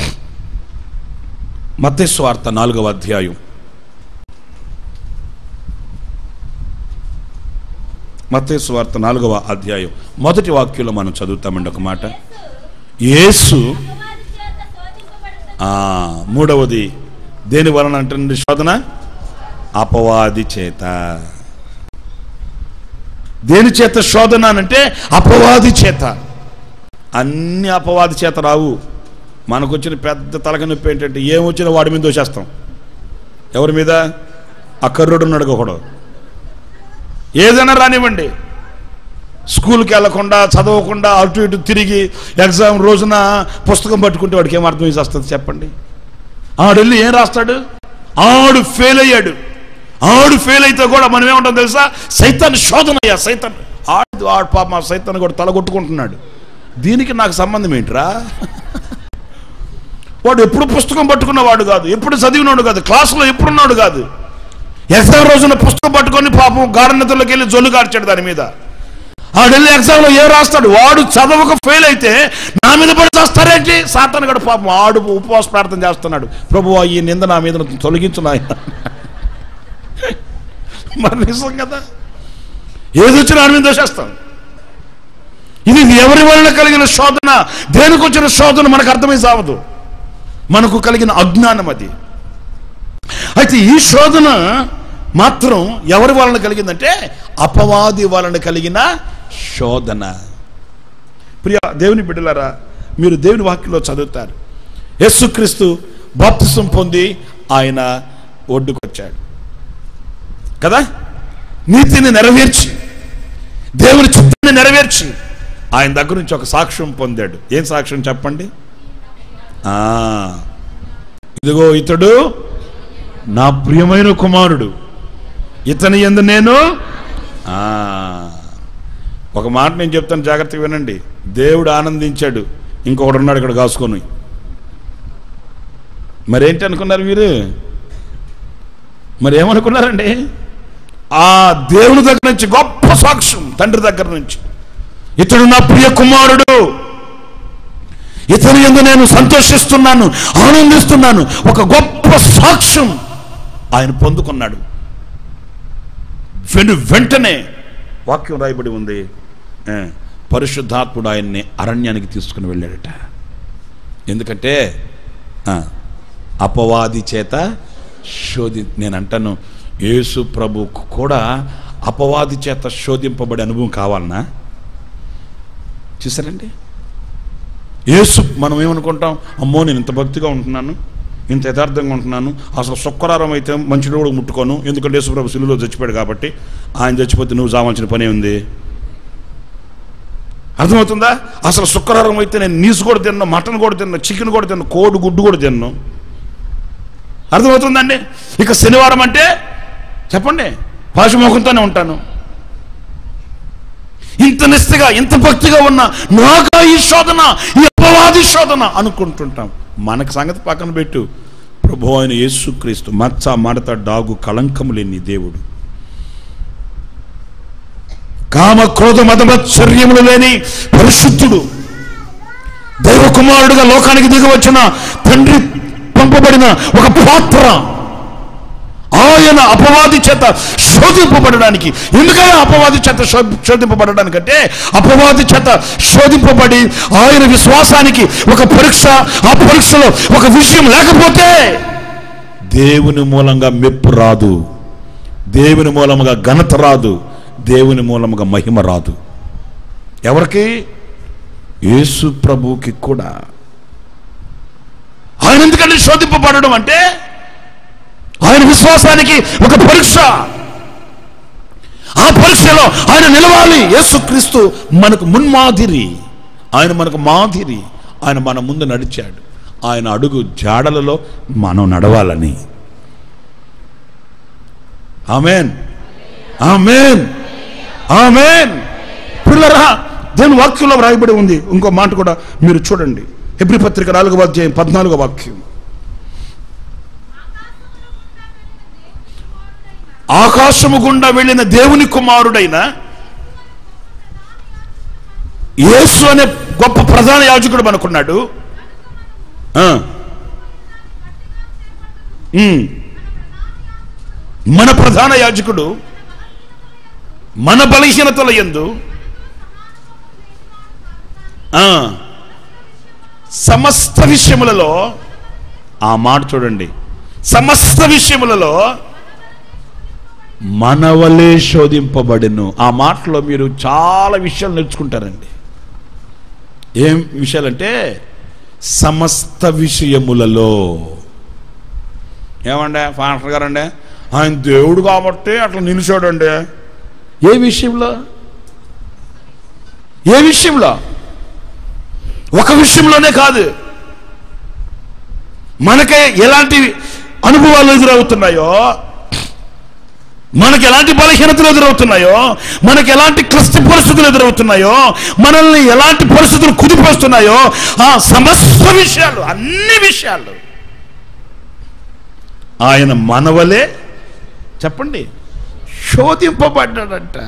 Speaker 1: మతేశ్వార్త నాలుగవ అధ్యాయం మతేశ్వార్త నాలుగవ అధ్యాయం మొదటి వాక్యంలో మనం చదువుతామండి ఒక మాట యేసు
Speaker 2: అపవాది చేత శోధింపబడుతున్న
Speaker 1: ఆ, మూడవది దేని వలన అంటే శోధన అపవాది చేత దేని చేత శోధన అంటే అపవాది చేత అన్ని అపవాది చేత రావు మనకు వచ్చిన పెద్ద తలక నొప్పి ఏంటంటే ఏమొచ్చినా వాడి మీద దోషేస్తాం ఎవరి మీద ఆ కర్రుడు ఉన్నాడు ఒకడు ఏదైనా రానివ్వండి స్కూల్కి వెళ్లకుండా చదవకుండా అటు ఇటు తిరిగి ఎగ్జామ్ రోజున పుస్తకం పట్టుకుంటే వాడికి ఏం అర్థం వస్తుంది చెప్పండి ఆడెళ్ళి ఏం రాస్తాడు ఆడు ఫెయిల్ అయ్యాడు ఆడు ఫెయిల్ అయితే కూడా మనం ఏమంటాం తెలుసా సైతాన్ శోధన అయ్యా సైతాన్ ఆడు ఆడు పాప మా సైతాన్ కూడా తల కొట్టుకుంటున్నాడు దీనికి నాకు సంబంధం ఏంట్రా వాడు ఎప్పుడు పుస్తకం పట్టుకున్నవాడు కాదు ఎప్పుడు చదివినాడు కాదు క్లాసులో ఎప్పుడున్నాడు కాదు ఎగ్జామ్ రోజున పుస్తకం పట్టుకొని పాపం గాఢనతలోకి వెళ్ళి జొల్లు కార్చాడు దాని మీద ఆడెళ్ళి ఎగ్జామ్లో ఏం రాస్తాడు వాడు చదవక ఫెయిల్ అయితే నా మీద పడి చేస్తారేంటి సాతాను గడు పాపం ఆడు ఉపవాస ప్రార్థన చేస్తున్నాడు ప్రభు ఈ నింద నా మీద తొలగించు నాయన మరి నిజం కదా ఏది వచ్చినా ఆడి మీద దోషేస్తాం ఇది ఎవరి వలన కలిగిన శోధన దేనికి వచ్చిన శోధన మనకు అర్థమై సావదు మనకు కలిగిన అజ్ఞానం అది అయితే ఈ శోధన మాత్రం ఎవరి వలన కలిగిందంటే అపవాది వలన కలిగిన శోధన ప్రియ దేవుని బిడ్డలారా మీరు దేవుని వాక్యంలో చదువుతారు యేసుక్రీస్తు బాప్తిసం పొంది ఆయన ఒడ్డుకొచ్చాడు కదా నీతిని నెరవేర్చి దేవుని చిత్తాన్ని నెరవేర్చి ఆయన దగ్గర నుంచి ఒక సాక్ష్యం పొందాడు ఏం సాక్ష్యం చెప్పండి ఆ ఇదిగో ఇతడు నా ప్రియమైన కుమారుడు ఇతని ఎందు నేను ఆ, ఒక మాట నేను చెప్తాను జాగ్రత్తగా వినండి దేవుడు ఆనందించాడు ఇంకొకడు ఉన్నాడు ఇక్కడ కాసుకొని మరేంటి అనుకున్నారు మీరు మరి ఏమనుకున్నారండి ఆ దేవుని దగ్గర నుంచి గొప్ప సాక్ష్యం తండ్రి దగ్గర నుంచి ఇతడు నా ప్రియ కుమారుడు ఇతని ఎందు నేను సంతోషిస్తున్నాను ఆనందిస్తున్నాను ఒక గొప్ప సాక్ష్యం ఆయన పొందుకున్నాడు వెను వెంటనే వాక్యం రాయబడి ఉంది ఆ, పరిశుద్ధాత్ముడు ఆయన్ని అరణ్యానికి తీసుకుని వెళ్ళాడట ఎందుకంటే ఆ, అపవాది చేత శోధి నేను అంటాను యేసు ప్రభుకు కూడా అపవాది చేత శోధింపబడే అనుభవం కావాలనా చూసారండి యేసు మనం ఏమనుకుంటాం అమ్మో నేను ఇంత భక్తిగా ఉంటున్నాను ఇంత యథార్థంగా ఉంటున్నాను అసలు శుక్రవారం అయితే మంచిలో కూడా ముట్టుకోను ఎందుకంటే యేసుప్రభు సిలువలో చచ్చిపోయాడు కాబట్టి ఆయన చచ్చిపోతే నువ్వు చావాల్సిన పనే ఉంది అర్థమవుతుందా అసలు శుక్రవారం అయితే నేను నీసు కూడా తిన్నాను మటన్ కూడా తిన్నాను చికెన్ కూడా తిన్నాను కోడి గుడ్డు కూడా తిన్నాను అర్థమవుతుందండి ఇక శనివారం అంటే చెప్పండి పాశుముఖంతోనే ఉంటాను ఇంత నిష్ఠగా ఇంత భక్తిగా ఉన్న నాగా ఈ శోధన ఈ అపవాది శోధన అనుకుంటుంటాం మనకు సంగతి పక్కన పెట్టు ప్రభు అయిన యేసుక్రీస్తు మచ్చ మడత డాగు కళంకము లేని దేవుడు కామ క్రోధ మదమత్సర్యములు లేని పరిశుద్ధుడు దైవ కుమారుడుగా లోకానికి దిగి వచ్చిన తండ్రి పంపబడిన ఒక పాత్ర ఆయన అపవాది చేత శోధింపబడడానికి ఎందుకైనా అపవాది చేత శో- శోధింపబడడానికి అంటే అపవాది చేత శోధింపబడి ఆయన విశ్వాసానికి ఒక పరీక్ష ఆ పరీక్షలో ఒక విషయం లేకపోతే దేవుని మూలంగా మెప్పు రాదు దేవుని మూలముగా ఘనత రాదు దేవుని మూలముగా మహిమ రాదు ఎవరికి యేసు ప్రభువుకి కూడా ఆయన ఎందుకంటే శోధింపబడడం అంటే ఆయన విశ్వాసానికి ఒక పరీక్ష ఆ పరీక్షలో ఆయన నిలవాలి యేసుక్రీస్తు మనకు మున్మాదిరి ఆయన మనకు మాదిరి ఆయన మన ముందు నడిచాడు ఆయన అడుగు జాడలలో మనం నడవాలని ఆమెన్ ఆమెన్ ఆమెన్ పిల్లరా దేవుని వాక్యంలో వ్రాయబడి ఉంది ఇంకో మాట కూడా మీరు చూడండి హెబ్రి పత్రిక నాలుగవ అధ్యాయం పద్నాలుగో వాక్యం ఆకాశము గుండా వెళ్ళిన దేవుని కుమారుడైన యేసు అనే గొప్ప ప్రధాన యాజకుడు మనకున్నాడు ఆ. ఉమ్. మన ప్రధాన యాజకుడు మన బలహీనతల ఎందు ఆ, సమస్త విషయములలో ఆ మాట చూడండి సమస్త విషయములలో మనవలే శోధింపబడిను ఆ మాటలో మీరు చాలా విషయాలు నేర్చుకుంటారండి ఏం విషయాలంటే సమస్త విషయములలో ఏమండే ఫాస్టర్ గారండి ఆయన దేవుడు కాబట్టి అట్లా నిలిచాడండి ఏ విషయంలో ఏ విషయంలో ఒక విషయంలోనే కాదు మనకే ఎలాంటి అనుభవాలు ఎదురవుతున్నాయో మనకి ఎలాంటి బలహీనతలు ఎదురవుతున్నాయో మనకి ఎలాంటి క్లిష్ట పరిస్థితులు ఎదురవుతున్నాయో మనల్ని ఎలాంటి పరిస్థితులు కుదిపోస్తున్నాయో ఆ సమస్త విషయాలు అన్ని విషయాలు ఆయన మనవలే చెప్పండి శోధింపబడ్డాడంట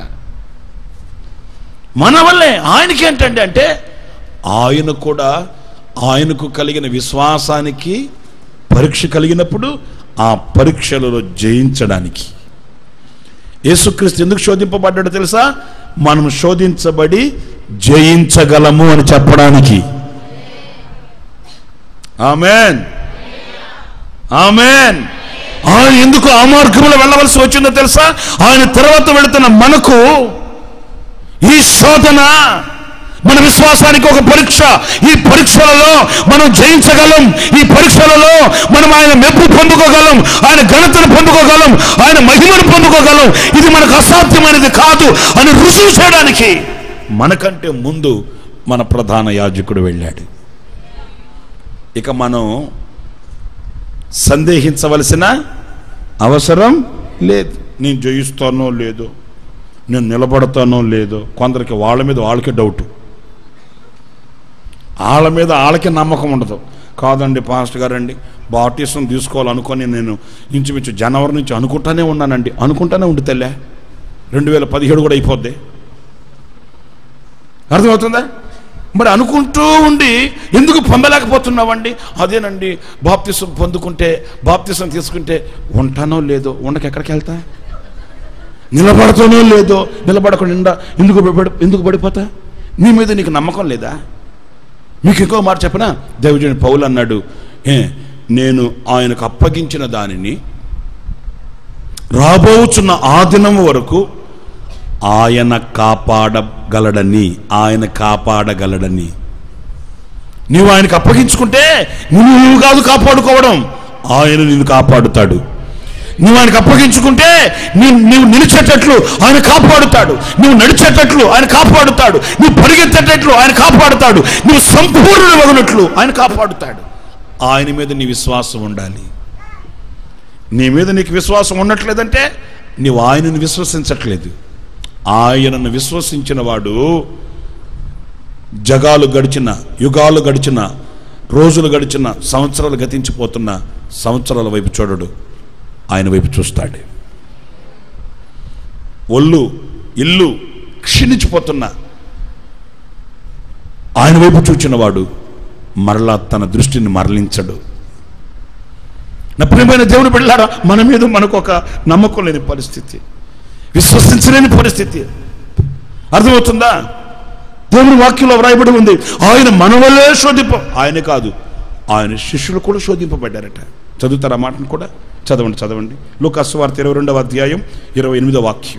Speaker 1: మన వల్లే ఆయనకి ఏంటంటే అంటే ఆయన కూడా ఆయనకు కలిగిన విశ్వాసానికి పరీక్ష కలిగినప్పుడు ఆ పరీక్షలలో జయించడానికి యేసుక్రీస్తు ఎందుకు శోధింపబడ్డాడో తెలుసా మనం శోధించబడి జయించగలము అని చెప్పడానికి ఆమెన్ ఆమెన్ ఆయన ఎందుకు ఆ మార్గంలో వెళ్ళవలసి వచ్చిందో తెలుసా ఆయన తర్వాత వెళుతున్న మనకు ఈ శోధన మన విశ్వాసానికి ఒక పరీక్ష ఈ పరీక్షలలో మనం జయించగలం ఈ పరీక్షలలో మనం ఆయన మెప్పు పొందుకోగలం ఆయన ఘనతను పొందుకోగలం ఆయన మహిమను పొందుకోగలం ఇది మనకు అసాధ్యమైనది కాదు అని రుజువు చేయడానికి మనకంటే ముందు మన ప్రధాన యాజకుడు వెళ్ళాడు ఇక మనం సందేహించవలసిన అవసరం లేదు నేను జయిస్తానో లేదో నేను నిలబడతానో లేదో కొందరికి వాళ్ళ మీద వాళ్ళకే డౌట్ వాళ్ళ మీద వాళ్ళకి నమ్మకం ఉండదు కాదండి పాస్టర్ గారండి బాప్టిజం తీసుకోవాలనుకొని నేను ఇంచుమించు జనవరి నుంచి అనుకుంటానే ఉన్నానండి అనుకుంటానే ఉండి తెల్లే రెండు వేల పదిహేడు కూడా అయిపోద్ది అర్థమవుతుందా మరి అనుకుంటూ ఉండి ఎందుకు పొందలేకపోతున్నావండి అదేనండి బాప్తిసం పొందుకుంటే బాప్తిసం తీసుకుంటే ఉంటానో లేదో ఉండక ఎక్కడికి వెళ్తా నిలబడతానో లేదో నిలబడకుండా ఎందుకు పడి ఎందుకు పడిపోతా నీ మీద నీకు నమ్మకం లేదా మీకు ఇంకో మాట చెప్పనా దైవజుని పౌలు అన్నాడు ఏ నేను ఆయనకు అప్పగించిన దానిని రాబోచున్న ఆ దినం వరకు ఆయన కాపాడగలడని ఆయన కాపాడగలడని నీవు ఆయనకు అప్పగించుకుంటే నువ్వు నువ్వు కాదు కాపాడుకోవడం ఆయన నిన్ను కాపాడుతాడు నువ్వు ఆయనకు అప్పగించుకుంటే నీ- నీవు నిలిచేటట్లు ఆయన కాపాడుతాడు నువ్వు నడిచేటట్లు ఆయన కాపాడుతాడు నువ్వు పరిగెత్తేటట్లు ఆయన కాపాడుతాడు నువ్వు సంపూర్ణ వగినట్లు ఆయన కాపాడుతాడు ఆయన మీద నీ విశ్వాసం ఉండాలి నీ మీద నీకు విశ్వాసం ఉండట్లేదంటే నీవు ఆయనను విశ్వసించట్లేదు ఆయనను విశ్వసించిన వాడు జగాలు గడిచిన యుగాలు గడిచిన రోజులు గడిచిన సంవత్సరాలు గతించిపోతున్న సంవత్సరాల వైపు చూడడు ఆయన వైపు చూస్తాడు ఒళ్ళు ఇల్లు క్షీణించిపోతున్న ఆయన వైపు చూచినవాడు మరలా తన దృష్టిని మరలించడు నా ప్రియమైన దేవుని బిడ్డలారా మన మీద మనకు ఒక నమ్మకం లేని పరిస్థితి విశ్వసించలేని పరిస్థితి అర్థమవుతుందా దేవుని వాక్యంలో వ్రాయబడి ఉంది ఆయన మనవలే శోధింప ఆయన కాదు ఆయన శిష్యులు కూడా శోధింపబడ్డారట చదువుతారా మాటను కూడా చదవండి చదవండి లూకాస్ వార్త ఇరవై రెండవ అధ్యాయం ఇరవై ఎనిమిదో వాక్యం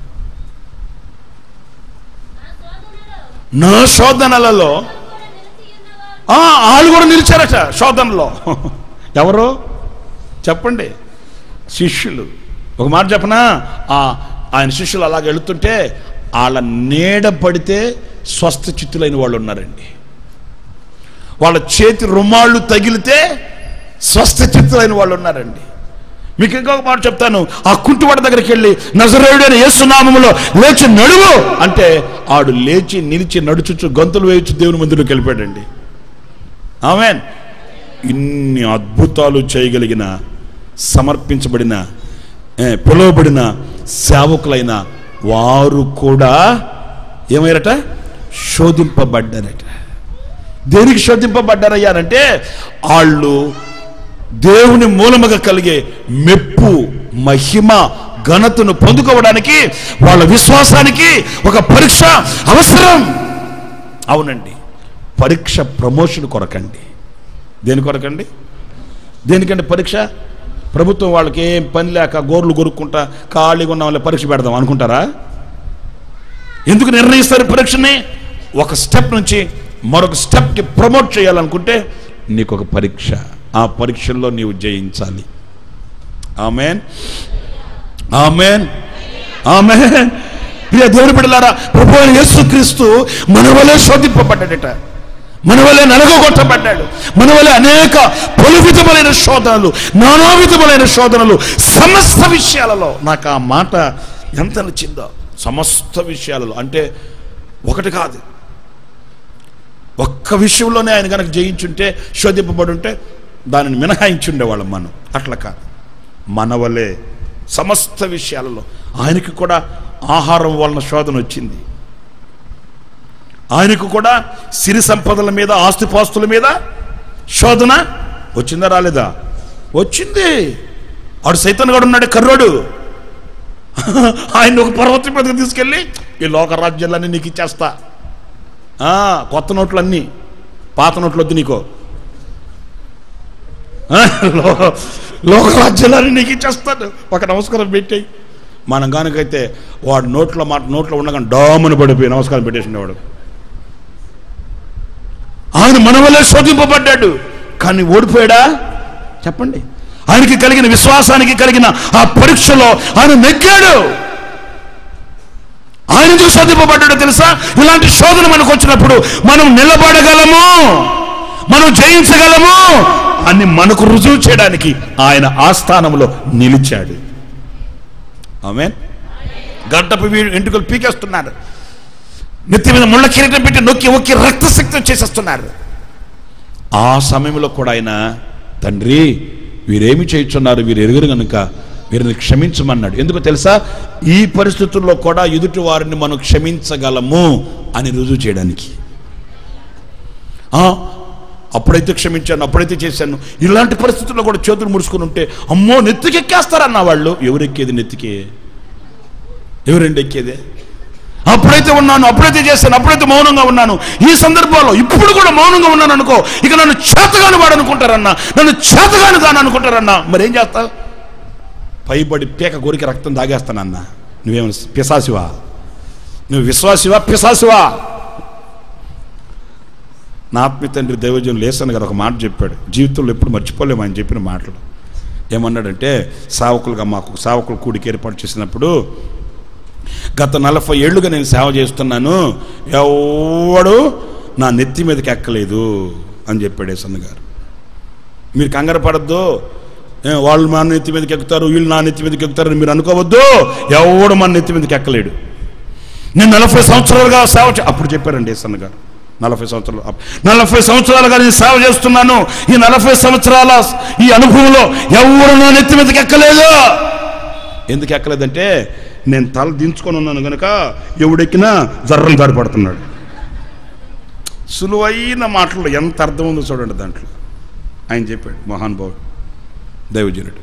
Speaker 2: నా
Speaker 1: నా
Speaker 2: శోధనలో
Speaker 1: శోధనలలో
Speaker 2: కూడా నిలిచి ఉన్నవారు
Speaker 1: ఆ, వాళ్ళు కూడా నిలిచారట శోధనలో ఎవరు చెప్పండి శిష్యులు ఒక మాట చెప్పనా ఆ, ఆయన శిష్యులు అలాగ వెళుతుంటే వాళ్ళ నీడ పడితే స్వస్థ చిత్తులైన వాళ్ళు ఉన్నారండి వాళ్ళ చేతి రుమాళ్ళు తగిలితే స్వస్థ చిత్తులైన వాళ్ళు ఉన్నారండి మీకు ఇంకొక మాట చెప్తాను ఆ కుంటివాడ దగ్గరికి వెళ్ళి నజరేయుడైన యేసునామములో లేచి నడువు అంటే ఆడు లేచి నిలిచి నడుచుచు గంతులు వేయచ్చు దేవుని మందిలోకి వెళ్ళిపోయాడండి ఆమెన్ ఇన్ని అద్భుతాలు చేయగలిగిన సమర్పించబడిన ఏ, పిలువబడిన సేవకులైన వారు కూడా ఏమయ్యారట శోధింపబడ్డారట దేనికి శోధింపబడ్డారయ్యారంటే వాళ్ళు దేవుని మూలముగా కలిగే మెప్పు మహిమ ఘనతను పొందుకోవడానికి వాళ్ళ విశ్వాసానికి ఒక పరీక్ష అవసరం అవునండి పరీక్ష ప్రమోషన్ కొరకండి దేని కొరకండి దేనికండి పరీక్ష ప్రభుత్వం వాళ్ళకి ఏం పని లేక గోర్లు కొరుక్కుంటా ఖాళీగా ఉన్న వాళ్ళ పరీక్ష పెడదాం అనుకుంటారా ఎందుకు నిర్ణయిస్తారు పరీక్షని ఒక స్టెప్ నుంచి మరొక స్టెప్కి ప్రమోట్ చేయాలనుకుంటే నీకు ఒక పరీక్ష ఆ పరీక్షల్లో నీవు జయించాలి ఆమెన్ ఆమెన్ ఆమెన్ ప్రియ దేవుని బిడ్డలారా ప్రభు అయిన యేసుక్రీస్తు మన వలె శోధింపబడ్డాడట మన వలె నలగొట్టబడ్డాడు మన వలె అనేక పలు విధములైన శోధనలు నానా విధములైన శోధనలు సమస్త విషయాలలో నాకు ఆ మాట ఎంత నచ్చిందో సమస్త విషయాలలో అంటే ఒకటి కాదు ఒక్క విషయంలోనే ఆయన కనుక జయించుంటే శోధింపబడి ఉంటే దానిని మినహాయించుండేవాళ్ళం మనం అట్లా కాదు మన వలె సమస్త విషయాలలో ఆయనకి కూడా ఆహారం వలన శోధన వచ్చింది ఆయనకు కూడా సిరి సంపదల మీద ఆస్తిపాస్తుల మీద శోధన వచ్చిందా రాలేదా వచ్చింది ఆడు సైతన్ గడు ఉన్నాడు కర్రోడు ఆయన ఒక పర్వతం మీదకి తీసుకెళ్ళి ఈ లోక రాజ్యాలన్నీ నీకు ఇచ్చేస్తా ఆ, కొత్త నోట్లన్నీ పాత నోట్లు వద్దు నీకో ఆ, లో- లోక రాజ్యాలన్నీ నీకు ఇచ్చేస్తాను ఒక నమస్కారం పెట్టాయి మనం కనుకైతే వాడు నోట్లో మాట నోట్లో ఉండగా డామును పడిపోయి నమస్కారం పెట్టేసినవాడు ఆయన మన వల్లే శోధింపబడ్డాడు కానీ ఓడిపోయాడా చెప్పండి ఆయనకి కలిగిన విశ్వాసానికి కలిగిన ఆ పరీక్షలో ఆయన నెగ్గాడు ఆయన ఎందుకు శోధింపబడ్డాడో తెలుసా ఇలాంటి శోధన మనకు వచ్చినప్పుడు మనం నిలబడగలము మనం జయించగలము అని మనకు రుజువు చేయడానికి ఆయన ఆ స్థానంలో నిలిచాడు ఆమె గడ్డపు వీడు ఎంటుకలు పీకేస్తున్నారు నెత్తి మీద ముళ్ళ కిరీటం పెట్టి నొక్కి ఒక్కి రక్తశక్తి చేసేస్తున్నారు ఆ సమయంలో కూడా ఆయన తండ్రి వీరేమి చేయుచున్నారు వీరు ఎరుగురు కనుక వీరిని క్షమించమన్నాడు ఎందుకు తెలుసా ఈ పరిస్థితుల్లో కూడా ఎదుటి వారిని మనం క్షమించగలము అని రుజువు చేయడానికి ఆ, అప్పుడైతే క్షమించాను అప్పుడైతే చేశాను ఇలాంటి పరిస్థితుల్లో కూడా చేతులు ముడుచుకుని ఉంటే అమ్మో నెత్తికెక్కేస్తారన్న వాళ్ళు ఎవరెక్కేది నెత్తికి ఎవరండి ఎక్కేదే అప్పుడైతే ఉన్నాను అప్పుడైతే చేశాను అప్పుడైతే మౌనంగా ఉన్నాను ఈ సందర్భంలో ఇప్పుడు కూడా మౌనంగా ఉన్నాను అనుకో ఇక నన్ను చేతగాని వాడు అనుకుంటారన్నా నన్ను చేతగాని దాని అనుకుంటారన్నా మరి ఏం చేస్తావు పైబడి పీక కోరిక రక్తం తాగేస్తానన్నా నువ్వేమైనా పిశాసివా నువ్వు విశ్వాసివా పిశాసివా నా ఆత్మీయ తండ్రి దైవజనం లేసని గారు ఒక మాట చెప్పాడు జీవితంలో ఎప్పుడు మర్చిపోలేము ఆయన చెప్పిన మాటలు ఏమన్నాడంటే సావకులుగా మాకు సావకులు కూడికి ఏర్పాటు చేసినప్పుడు గత నలభై ఏళ్ళుగా నేను సేవ చేస్తున్నాను ఎవడు నా నెత్తి మీదకి ఎక్కలేదు అని చెప్పాడు ఏసన్న గారు మీరు కంగారు పడద్దు ఏ, వాళ్ళు మా నెత్తి మీదకి ఎక్కుతారు వీళ్ళు నా నెత్తి మీదకి ఎక్కుతారు అని మీరు అనుకోవద్దు ఎవడు మన నెత్తి మీదకి ఎక్కలేడు నేను నలభై సంవత్సరాలుగా సేవ చే- అప్పుడు చెప్పారండి ఏసన్న గారు నలభై సంవత్సరాలు అప్- నలభై సంవత్సరాలుగా నేను సేవ చేస్తున్నాను ఈ నలభై సంవత్సరాల ఈ అనుభవంలో ఎవరు నా నెత్తి మీదకి ఎక్కలేదు ఎందుకు ఎక్కలేదంటే నేను తల దించుకొని ఉన్నాను కనుక ఎవడెక్కినా జర్రం జారిపడుతున్నాడు సులువైన మాటలు ఎంత అర్థం ఉందో చూడండి దాంట్లో ఆయన చెప్పాడు మహానుభావుడు దైవజనుడు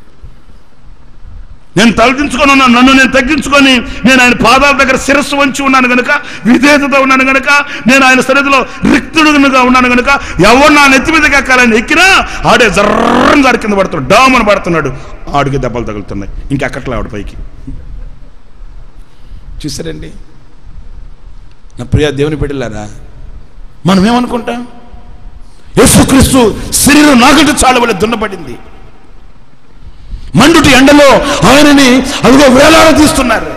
Speaker 1: నేను తలదించుకొని ఉన్నాను నన్ను నేను తగ్గించుకొని నేను ఆయన పాదాల దగ్గర శిరస్సు వంచి ఉన్నాను గనుక విధేయతతో ఉన్నాను గనుక నేను ఆయన సన్నిధిలో రిక్తుడుగా ఉన్నాను గనుక ఎవరు నా నెత్తి మీదకి ఎక్కాలని ఎక్కినా ఆడే జర్రం గారి కింద పడుతున్నాడు డామని పడుతున్నాడు ఆడికి దెబ్బలు తగులుతున్నాయి ఇంకెక్కట్లే ఆవిడ పైకి చూసారండి నా ప్రియ దేవుని బిడ్డలారా మనం ఏమనుకుంటాం యేసుక్రీస్తు శరీరం నాగటి చాలవలే దున్నపడింది మండుటి ఎండలో ఆయనని అదిగో వేలాడ తీస్తున్నారు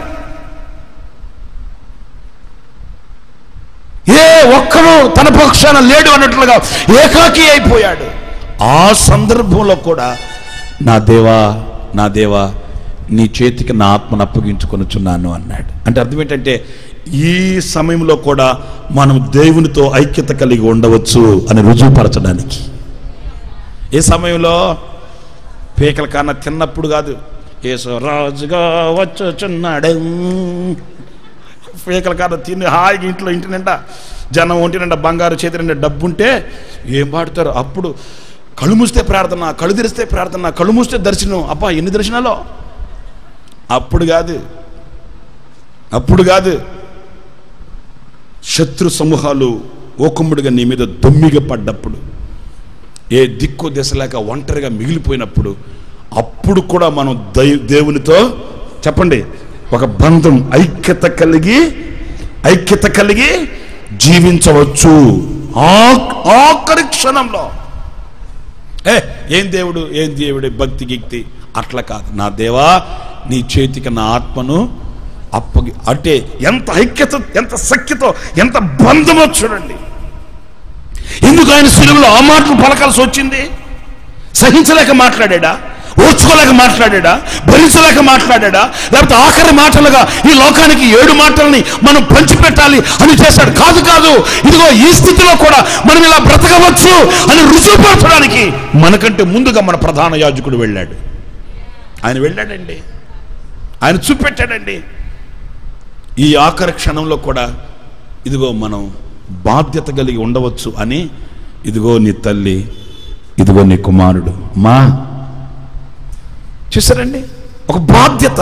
Speaker 1: ఏ ఒక్కరు తన పక్షాన లేడు అన్నట్లుగా ఏకాకి అయిపోయాడు ఆ సందర్భంలో కూడా నా దేవా నా దేవా నీ చేతికి నా ఆత్మను అప్పగించుకొనుచున్నాను అన్నాడు అంటే అర్థం ఏంటంటే ఈ సమయంలో కూడా మనం దేవునితో ఐక్యత కలిగి ఉండవచ్చు అని రుజువుపరచడానికి ఏ సమయంలో పీకల కన్నా తిన్నప్పుడు కాదు ఏసో రాజుగా వచ్చుచున్నాడు పీకల కన్నా తిని హాయిగా ఇంట్లో ఇంటి నిండా జనం ఒంటి నిండా బంగారు చేతి నిండా డబ్బు ఉంటే ఏం పాడతారు అప్పుడు కళ్ళు మూస్తే ప్రార్థన కళ్ళు తెరిస్తే ప్రార్థన కళ్ళు మూస్తే దర్శనం అబ్బా ఎన్ని దర్శనాలు అప్పుడు కాదు అప్పుడు కాదు శత్రు సమూహాలు ఓకుమ్ముడిగా నీ మీద దొమ్మిగా పడ్డప్పుడు ఏ దిక్కు దిశ లేక ఒంటరిగా మిగిలిపోయినప్పుడు అప్పుడు కూడా మనం దై దేవునితో చెప్పండి ఒక బంధం ఐక్యత కలిగి ఐక్యత కలిగి జీవించవచ్చు ఆ- ఆఖరి క్షణంలో ఏ ఏం దేవుడు ఏం దేవుడు భక్తి గిక్తి అట్లా కాదు నా దేవా నీ చేతికి నా ఆత్మను అప్పగి అంటే ఎంత ఐక్యత ఎంత సఖ్యతో ఎంత బంధమో చూడండి ఎందుకు ఆయన సిలువలో ఆ మాటలు పలకాల్సి వచ్చింది సహించలేక మాట్లాడా ఓర్చుకోలేక మాట్లాడా భరించలేక మాట్లాడా లేకపోతే ఆఖరి మాటలుగా ఈ లోకానికి ఏడు మాటల్ని మనం పంచిపెట్టాలి అని చేశాడు కాదు కాదు ఇదిగో ఈ స్థితిలో కూడా మనం ఇలా బ్రతకవచ్చు అని రుజువుపరచడానికి మనకంటే ముందుగా మన ప్రధాన యాజకుడు వెళ్ళాడు ఆయన వెళ్ళాడండి ఆయన చూపెట్టాడండి ఈ ఆఖరి క్షణంలో కూడా ఇదిగో మనం బాధ్యత కలిగి ఉండవచ్చు అని ఇదిగో నీ తల్లి ఇదిగో నీ కుమారుడు మా చూసారండి ఒక బాధ్యత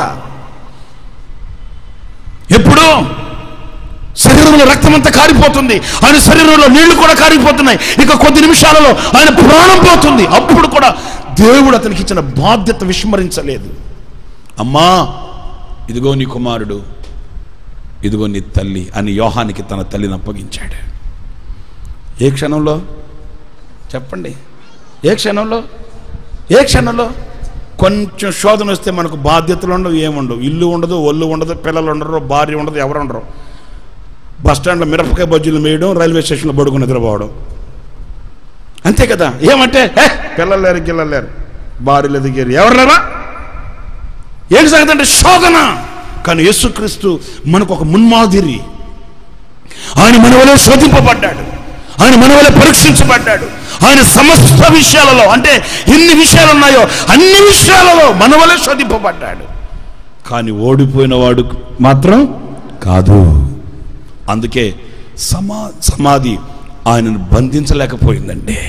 Speaker 1: ఎప్పుడు శరీరంలో రక్తం అంతా కారిపోతుంది ఆయన శరీరంలో నీళ్లు కూడా కారిపోతున్నాయి ఇక కొద్ది నిమిషాలలో ఆయన ప్రాణం పోతుంది అప్పుడు కూడా దేవుడు అతనికి ఇచ్చిన బాధ్యత విస్మరించలేదు అమ్మా ఇదిగో నీ కుమారుడు ఇదిగో నీ తల్లి అని యోహానికి తన తల్లిని అప్పగించాడు ఏ క్షణంలో చెప్పండి ఏ క్షణంలో ఏ క్షణంలో కొంచెం శోధన వస్తే మనకు బాధ్యతలు ఉండవు ఏముండవు ఇల్లు ఉండదు ఒళ్ళు ఉండదు పిల్లలు ఉండరు భార్య ఉండదు ఎవరు ఉండరు బస్ స్టాండ్లో మిరపకాయ బజ్జీలు వేయడం రైల్వే స్టేషన్లో పడుకుని నిద్రపోవడం అంతే కదా ఏమంటే "హే, పిల్లలు లేరు గిల్లలు లేరు భార్యలు ఎదిగారు ఎవరు లేరా ఏంటి సంగతి అంటే శోధన కానీ యేసుక్రీస్తు మనకు ఒక మున్మాదిరి ఆయన మన వల్ల శోధింపబడ్డాడు ఆయన మన వల్ల పరీక్షించబడ్డాడు ఆయన సమస్త విషయాలలో అంటే ఎన్ని విషయాలు ఉన్నాయో అన్ని విషయాలలో మన వల్ల శోధింపబడ్డాడు కానీ ఓడిపోయిన వాడు మాత్రం కాదు అందుకే సమా సమాధి ఆయనను బంధించలేకపోయిందండి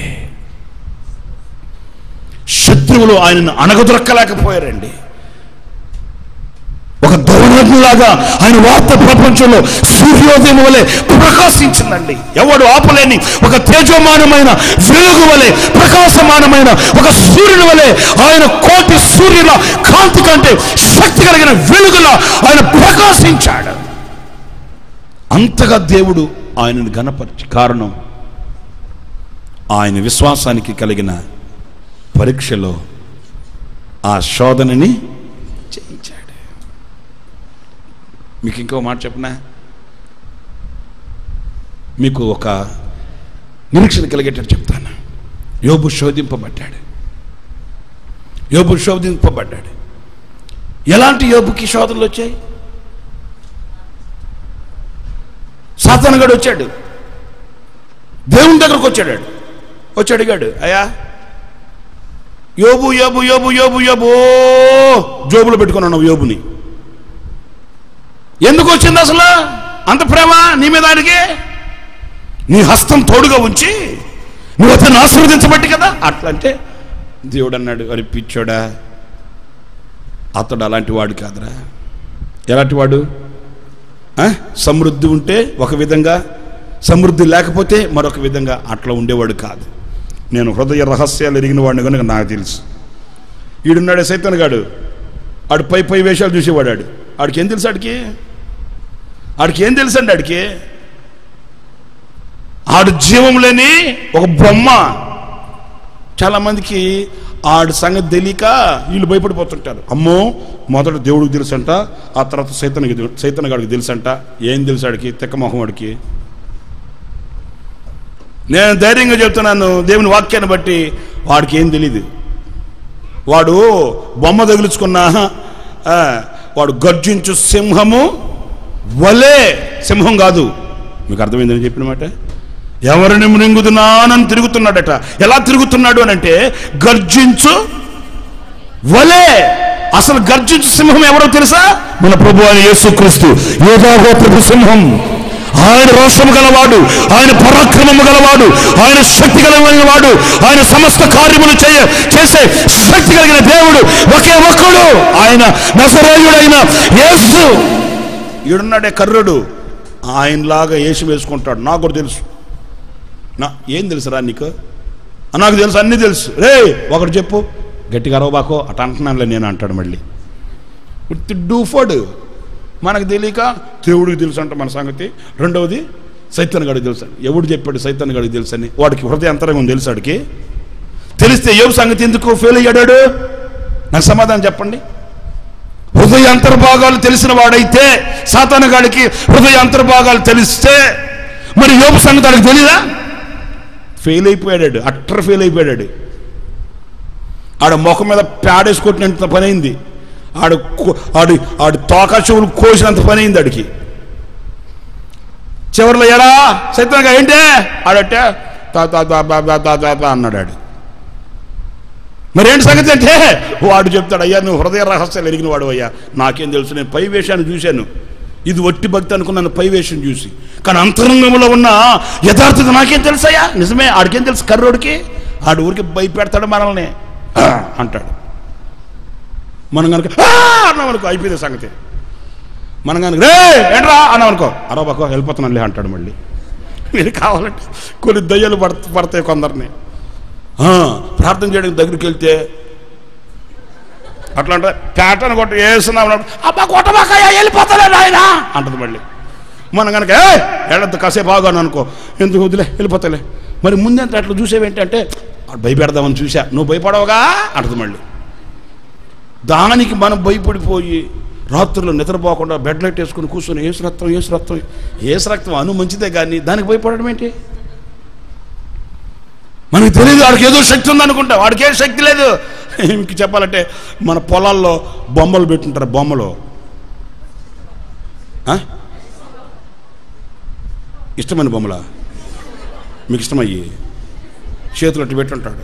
Speaker 1: శత్రువులు ఆయనను అణగదొరక్కలేకపోయారండి ఒక దౌర్ణ్యంలాగా ఆయన వార్త ప్రపంచంలో సూర్యోదయం వలె ప్రకాశించిందండి ఎవడు ఆపలేని ఒక తేజోమానమైన వెలుగు వలె ప్రకాశమానమైన ఒక సూర్యుని వలె ఆయన కోటి సూర్యుల కాంతి కంటే శక్తి కలిగిన వెలుగులా ఆయన ప్రకాశించాడు అంతగా దేవుడు ఆయనను గణపరిచి కారణం ఆయన విశ్వాసానికి కలిగిన పరీక్షలో ఆ శోధనని చేయించాడు మీకు ఇంకో మాట చెప్పనా మీకు ఒక నిరీక్షణ కలిగేటట్టు చెప్తాను యోబు శోధింపబడ్డాడు యోబు శోధింపబడ్డాడు ఎలాంటి యోబుకి శోధనలు వచ్చాయి సాతానగాడు వచ్చాడు దేవుని దగ్గరకు వచ్చాడు వాడు. వచ్చి అడిగాడు అయ్యా యోబు యోబు యోబు యోబు యోబు ఓ, జోబులో పెట్టుకున్నాను యోబుని ఎందుకు వచ్చింది అసలు అంత ప్రేమ నీ మీద ఆయనకి నీ హస్తం తోడుగా ఉంచి నువ్వు అతను ఆశీర్వదించబట్టి కదా అట్లా అంటే దేవుడు అన్నాడు అరే పిచ్చోడా అతడు అలాంటి వాడు కాదురా ఎలాంటి వాడు ఆ? సమృద్ధి ఉంటే ఒక విధంగా సమృద్ధి లేకపోతే మరొక విధంగా అట్లా ఉండేవాడు కాదు నేను హృదయ రహస్యాలు ఎరిగిన వాడిని కనుక నాకు తెలుసు ఈడున్నాడే సైతన్ గాడు ఆడు పై పై వేషాలు చూసేవాడు ఆడు ఆడికి ఏం తెలుసు ఆడికి ఆడికి ఏం తెలుసు అండి ఆడికి ఆడు జీవం లేని ఒక బొమ్మ చాలా మందికి ఆడి సంగతి తెలియక వీళ్ళు భయపడిపోతుంటారు అమ్మో మొదట దేవుడికి తెలుసంట ఆ తర్వాత సైతన్కి సైతన్ గాడికి తెలుసంట ఏం తెలుసు ఆడికి తెక్క మొహం వాడికి నేను ధైర్యంగా చెప్తున్నాను దేవుని వాక్యాన్ని బట్టి వాడికి ఏం తెలియదు వాడు బొమ్మ తగిలించుకున్న ఆ, వాడు గర్జించు సింహము వలే సింహం కాదు మీకు అర్థమైందని చెప్పిన మాట ఎవరిని మృంగుతున్నానని తిరుగుతున్నాడట ఎలా తిరుగుతున్నాడు అని అంటే గర్జించు వలే అసలు గర్జించు సింహం ఎవరో తెలుసా మన ప్రభు అని యేసుక్రీస్తు యోగాగోత్రపు సింహం ఆయన రోషము గలవాడు ఆయన పరాక్రమము గలవాడు ఆయన శక్తి కలిగిన వాడు ఆయన సమస్త కార్యములు చేయ చేసే శక్తి కలిగిన దేవుడు ఒకే ఒక్కడు ఆయన నసరాయుడైన యేసు ఈడున్నాడే కర్రుడు ఆయనలాగా వేషం వేసుకుంటాడు నాకు కూడా తెలుసు నా ఏం తెలుసురా నీకు "ఆ, నాకు తెలుసు అన్నీ తెలుసు రే ఒకటి చెప్పు గట్టిగా అరవబాకో అట అంటున్నానులే నేను అంటాడు మళ్ళీ ఉత్తి డూఫోడు మనకు తెలియక దేవుడికి తెలుసు అంట మన సంగతి రెండవది సైతన్ గడికి తెలుసు ఎవడు చెప్పాడు సైతన్ గడికి తెలుసు అని వాడికి హృదయ అంతరంగం తెలుసు వాడికి తెలిస్తే ఏం సంగతి ఎందుకు ఫెయిల్ అయ్యాడు నాకు సమాధానం చెప్పండి హృదయ అంతర్భాగాలు తెలిసిన వాడైతే సాతానగాడికి హృదయ అంతర్భాగాలు తెలిస్తే మరి యోపు సంగతి వాడికి తెలీదా ఫెయిల్ అయిపోయాడు అట్టర్ ఫెయిల్ అయిపోయాడు ఆడ ముఖం మీద ప్యాడేసి కొట్టినంత పని అయింది ఆడు కో- ఆడు ఆడు తోక చెవులు కోసినంత పని అయింది ఆడికి చివరిలో ఎడా సైతంగా ఏంటే ఆడట్టే తా తా తా తా తా తా తా తా అన్నాడు ఆడు మరేంటి సంగతి అంటే వాడు చెప్తాడు అయ్యా నువ్వు హృదయ రహస్యాలు ఎరిగిన వాడు అయ్యా నాకేం తెలుసు నేను పై వేషాన్ని చూశాను ఇది వట్టి భక్తి అనుకున్నాను పై వేషం చూసి కానీ అంతరంగంలో ఉన్న యథార్థత నాకేం తెలుసయ్యా నిజమే ఆడికేం తెలుసు కర్రోడికి ఆడు ఊరికి భయపెడతాడు మనల్ని "ఆ" అంటాడు మనం కనుక "ఆ" అన్నాం అనుకో అయిపోయింది సంగతి మనం కనుక రే ఏంట్రా అన్నాం అనుకో అరవబాకో వెళ్ళిపోతున్నానులే అంటాడు మళ్ళీ మీరు కావాలంటే కొన్ని దయ్యాలు పడత పడతాయి కొందరిని ఆ, ప్రార్థన చేయడానికి దగ్గరికి వెళ్తే అట్లా అంటే పేటను కొట్టి వేస్తున్నాం అబ్బా కొట్టబాకయ్యా వెళ్ళిపోతలే నాయన అంటది మళ్ళీ మనం కనుక ఏ వెళ్ళొద్దు కాసేపు ఆగాను అనుకో ఎందుకు వదిలే వెళ్ళిపోతలే మరి ముందెంత అట్లా చూసేవేంటంటే "వాడు భయపెడదామని చూసా నువ్వు భయపడవుగా అంటది మళ్ళీ దానికి మనం భయపడిపోయి రాత్రుల్లో నిద్రపోకుండా బెడ్ లైట్ వేసుకుని కూర్చొని ఏసు రక్తం ఏసు రక్తం ఏసు రక్తం అను మంచిదే కానీ దానికి భయపడడం ఏంటి మనకి తెలియదు వాడికి ఏదో శక్తి ఉందనుకుంటా వాడికి ఏం శక్తి లేదు ఇంక చెప్పాలంటే మన పొలాల్లో బొమ్మలు పెట్టుంటారు బొమ్మలు ఆ? ఇష్టమైన బొమ్మలా మీకు ఇష్టమయ్యి చేతులు అట్టు పెట్టుంటాడు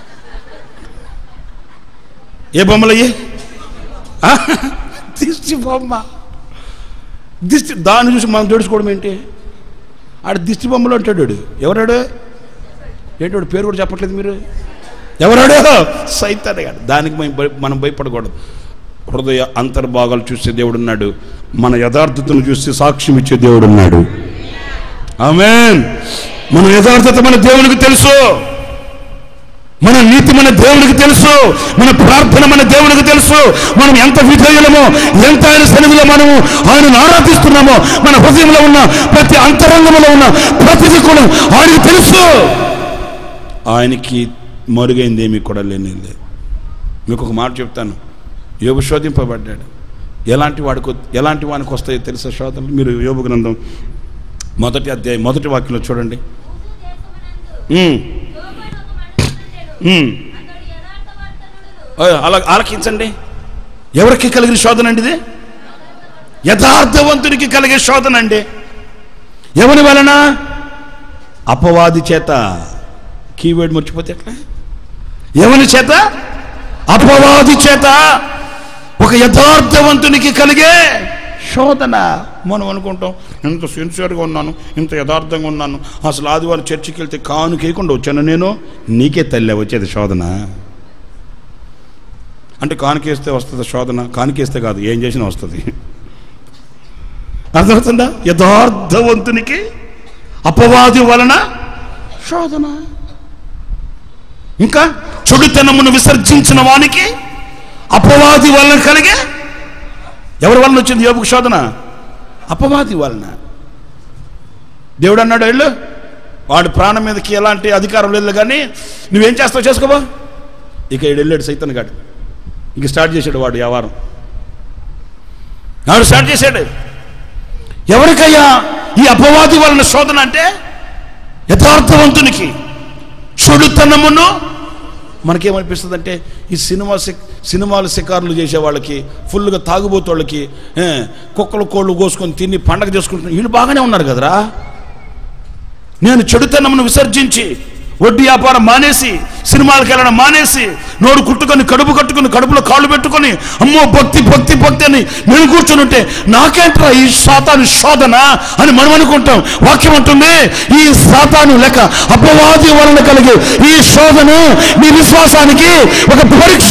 Speaker 1: ఏ బొమ్మలు అయ్యి ఆ? దిష్టి బొమ్మ దిష్టి దాన్ని చూసి మనం జడుచుకోవడం ఏంటి ఆడ దిష్టి బొమ్మలు అంటాడు వాడు. ఎవరాడు ఏంటి వాడు పేరు కూడా చెప్పట్లేదు మీరు ఎవరాడు సైతానే గాడు దానికి మనం భయ- మనం భయపడకూడదు హృదయ అంతర్భాగాలు చూసే దేవుడు ఉన్నాడు మన యథార్థతను చూసి సాక్ష్యం ఇచ్చే దేవుడు ఉన్నాడు ఆమేన్ మన యథార్థత మన దేవునికి తెలుసు మన నీతి మన దేవునికి తెలుసు మన ప్రార్థన మన దేవునికి తెలుసు మనం ఎంత విధేయులమో ఎంత ఆయన సన్నిధిలో మనము ఆయనను ఆరాధిస్తున్నామో మన హృదయంలో ఉన్న ప్రతి అంతరంగంలో ఉన్న ప్రతిదీ కూడా ఆయనకు తెలుసు ఆయనకి మరుగైంది ఏమీ కూడా లేని లేదు మీకు ఒక మాట చెప్తాను యోగు శోధింపబడ్డాడు ఎలాంటి వాడికి ఎలాంటి వానికి వస్తాయో తెలుసా శోధనలు మీరు యోగు గ్రంథం మొదటి అధ్యాయం మొదటి వాక్యంలో చూడండి
Speaker 2: ఊజు దేశమునందు
Speaker 1: ఉమ్,
Speaker 2: యోబు అను ఒక మనుషుడుండెను.
Speaker 1: ఉమ్.
Speaker 2: అతడు యథార్థవర్తనుడును,
Speaker 1: ఓ, అలా ఆలకించండి ఎవరికి కలిగిన శోధన అండి ఇది యథార్థవంతునికి కలిగే శోధన అండి ఎవరి వలన అపవాది చేత కీవర్డ్ మర్చిపోతే ఎట్లా ఎవరి చేత అపవాది చేత ఒక యథార్థవంతునికి కలిగే శోధన మనం అనుకుంటాం ఇంత సిన్సియర్గా ఉన్నాను ఇంత యథార్థంగా ఉన్నాను అసలు ఆదివారం చర్చికి వెళ్తే కాను కేయకుండా వచ్చాను నేను నీకే తల్లి వచ్చేది శోధన అంటే కానుకేస్తే వస్తుంది శోధన కానుకేస్తే కాదు ఏం చేసినా వస్తుంది అర్థమవుతుందా యథార్థవంతునికి అపవాది వలన శోధన ఇంకా చెడుతనమును విసర్జించిన వానికి అపవాది వలన కలిగే ఎవరి వలన వచ్చింది యోగుకు శోధన అపవాది వలన దేవుడు అన్నాడు వెళ్ళు వాడి ప్రాణం మీదకి ఎలాంటి అధికారం లేదు కానీ నువ్వేం చేస్తావు చేసుకోబా ఇక ఈడు వెళ్ళాడు సైతన్ గాడు ఇంక స్టార్ట్ చేశాడు వాడు వ్యవహారం వాడు స్టార్ట్ చేశాడు ఎవరికయ్యా ఈ అపవాది వలన శోధన అంటే యథార్థవంతునికి చెడుతనమును మనకేమనిపిస్తుంది అంటే ఈ సినిమా శిక్ సినిమాలు శికారులు చేసే వాళ్ళకి ఫుల్గా తాగుబోతోళ్ళకి ఏ, కుక్కలు కోళ్ళు కోసుకొని తిని పండగ చేసుకుంటున్నారు వీళ్ళు బాగానే ఉన్నారు కదరా నేను చెడుతనమును విసర్జించి వడ్డీ వ్యాపారం మానేసి సినిమాలకు వెళ్ళడం మానేసి నోరు కుట్టుకొని కడుపు కట్టుకొని కడుపులో కాళ్ళు పెట్టుకొని అమ్మో భక్తి భక్తి భక్తి అని నేను కూర్చొని ఉంటే నాకేంట్రా ఈ సాతాను శోధన అని మనం అనుకుంటాం వాక్యం అంటుంది ఈ సాతాను లెక్క అపవాది వలన కలిగే ఈ శోధన మీ విశ్వాసానికి ఒక పరీక్ష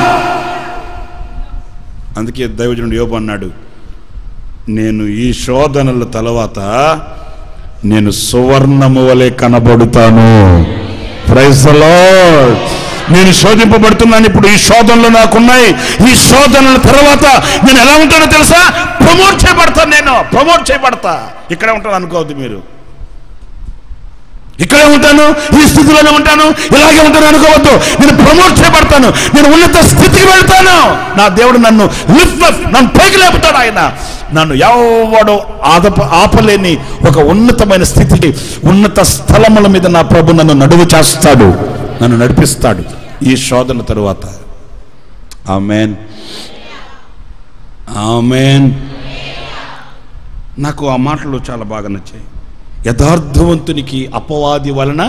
Speaker 1: అందుకే దైవజనుడు యోబు అన్నాడు నేను ఈ శోధనల తర్వాత నేను సువర్ణము వలె కనబడుతాను ప్రైజ్ నేను శోధింపబడుతున్నాను ఇప్పుడు ఈ శోధనలు నాకున్నాయి ఈ శోధనల తర్వాత నేను ఎలా ఉంటానో తెలుసా ప్రమోట్ చేయబడతాను నేను ప్రమోట్ చేయబడతా ఇక్కడే ఉంటాను అనుకోవద్దు మీరు ఇక్కడే ఉంటాను ఈ స్థితిలోనే ఉంటాను ఇలాగే ఉంటాను అనుకోవద్దు నేను ప్రమోట్ చేయబడతాను నేను ఉన్నత స్థితికి వెళ్తాను నా దేవుడు నన్ను లిఫ్ట్ అప్ నన్ను పైకి లేపుతాడు ఆయన నన్ను ఎవడో ఆదప ఆపలేని ఒక ఉన్నతమైన స్థితికి ఉన్నత స్థలముల మీద నా ప్రభు నన్ను నడువు చేస్తాడు నన్ను నడిపిస్తాడు ఈ శోధన తరువాత ఆమెన్ ఆమెన్ నాకు ఆ మాటలు చాలా బాగా నచ్చాయి యథార్థవంతునికి అపవాది వలన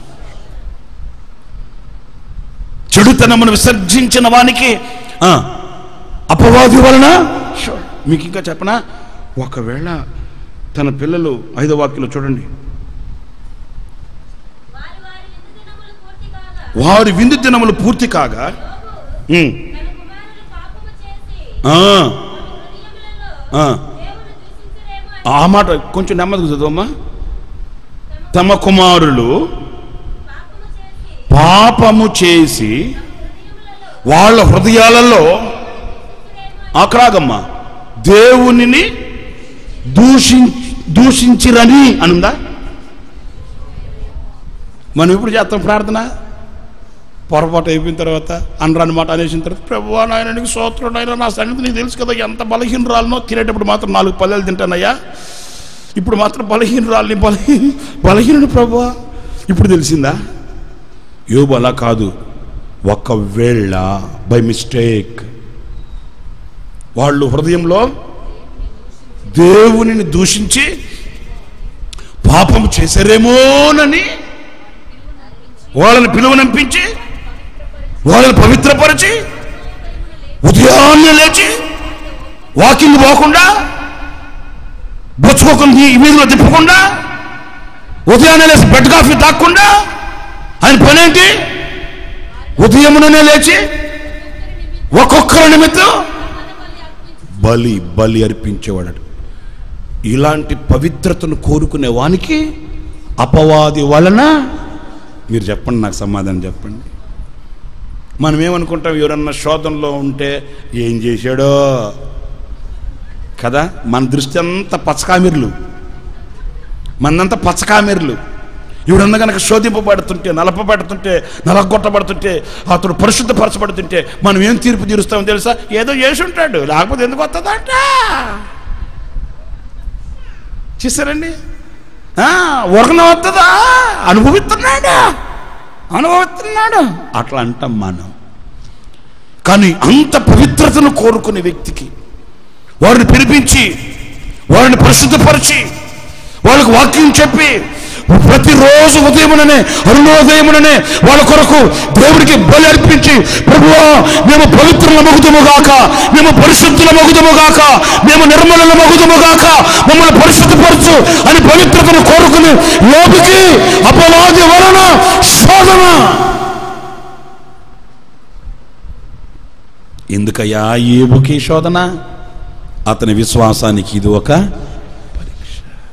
Speaker 1: చెడుతనమును విసర్జించిన వానికి ఆ, అపవాది వలన శో- మీకు ఇంకా చెప్పనా ఒకవేళ తన పిల్లలు ఐదో వాక్యలో చూడండి
Speaker 2: వారి వారి విందు దినములు పూర్తి కాగా
Speaker 1: వారి విందు దినములు పూర్తి కాగా
Speaker 2: యోబు
Speaker 1: ఉమ్,
Speaker 2: తన కుమారులు పాపము చేసి
Speaker 1: ఆ,
Speaker 2: తమ హృదయములలో
Speaker 1: ఆ,
Speaker 2: దేవుని దూషించరేమో అని
Speaker 1: ఆ మాట కొంచెం నెమ్మదిగా చదవమ్మా తమ కుమారులు
Speaker 2: పాపము చేసి
Speaker 1: పాపము చేసి
Speaker 2: హృదయములలో
Speaker 1: వాళ్ళ హృదయాలలో ఆకరాగమ్మ దేవునిని దూషి దూషించిరని అనుందా మనం ఇప్పుడు చేస్తాం ప్రార్థన పొరపాటు అయిపోయిన తర్వాత అనరాని మాట అనేసిన తర్వాత ప్రభు నాయన నీకు సోత్రుడు నాయన నా సంగతి నీకు తెలుసు కదా ఎంత బలహీనరాలనో తినేటప్పుడు మాత్రం నాలుగు పల్లెలు తింటానయ్యా ఇప్పుడు మాత్రం బలహీనరాలని బలహీన బలహీనుడు ప్రభు ఇప్పుడు తెలిసిందా యోబు అలా కాదు ఒకవేళ బై మిస్టేక్ వాళ్ళు హృదయంలో దేవునిని దూషించి పాపం చేశారేమోనని వాళ్ళని పిలువనంపించి వాళ్ళని పవిత్రపరిచి ఉదయాన్నే లేచి వాకింగ్ పోకుండా బొచ్చుకోకుండా ఈ వీధిలో తిప్పకుండా ఉదయాన్నే లేచి బెడ్ కాఫీ తాక్కుండా ఆయన పనేంటి ఉదయముననే లేచి ఒక్కొక్కరి నిమిత్తం బలి బలి అర్పించేవాడు ఇలాంటి పవిత్రతను కోరుకునే వానికి అపవాది వలన మీరు చెప్పండి నాకు సమాధానం చెప్పండి మనం ఏమనుకుంటాం ఎవరన్నా శోధనలో ఉంటే ఏం చేశాడో కదా మన దృష్టి అంతా పచ్చకామిర్లు మనంతా పచ్చకామిర్లు ఎవరన్నా కనుక శోధింపబడుతుంటే నలపబడుతుంటే నలగొట్టబడుతుంటే అతడు పరిశుద్ధపరచబడుతుంటే మనం ఏం తీర్పు తీరుస్తామో తెలుసా ఏదో చేసి ఉంటాడు లేకపోతే ఎందుకు వస్తుందంట చూసారండి ఉరకన వస్తుందా అనుభవిస్తున్నాడు అనుభవిస్తున్నాడు అట్లా అంటాం మనం కానీ అంత పవిత్రతను కోరుకునే వ్యక్తికి వారిని పిలిపించి వారిని పరిశుద్ధపరిచి వాళ్ళకు వాక్యం చెప్పి ప్రతిరోజు ఉదయముననే అరుణోదయముననే వాళ్ళ కొరకు దేవుడికి బలి అర్పించి ప్రభువా మేము పవిత్రుల మగుదము గాక మేము పరిశుద్ధుల మగుదము గాక మేము నిర్మలుల మగుదము గాక మమ్మల్ని పరిశుద్ధపరచు అని పవిత్రతను కోరుకుని లోపుకి అపవాది వలన శోధన ఎందుకయ్యా ఏబుకి శోధన అతని విశ్వాసానికి ఇది ఒక పరీక్ష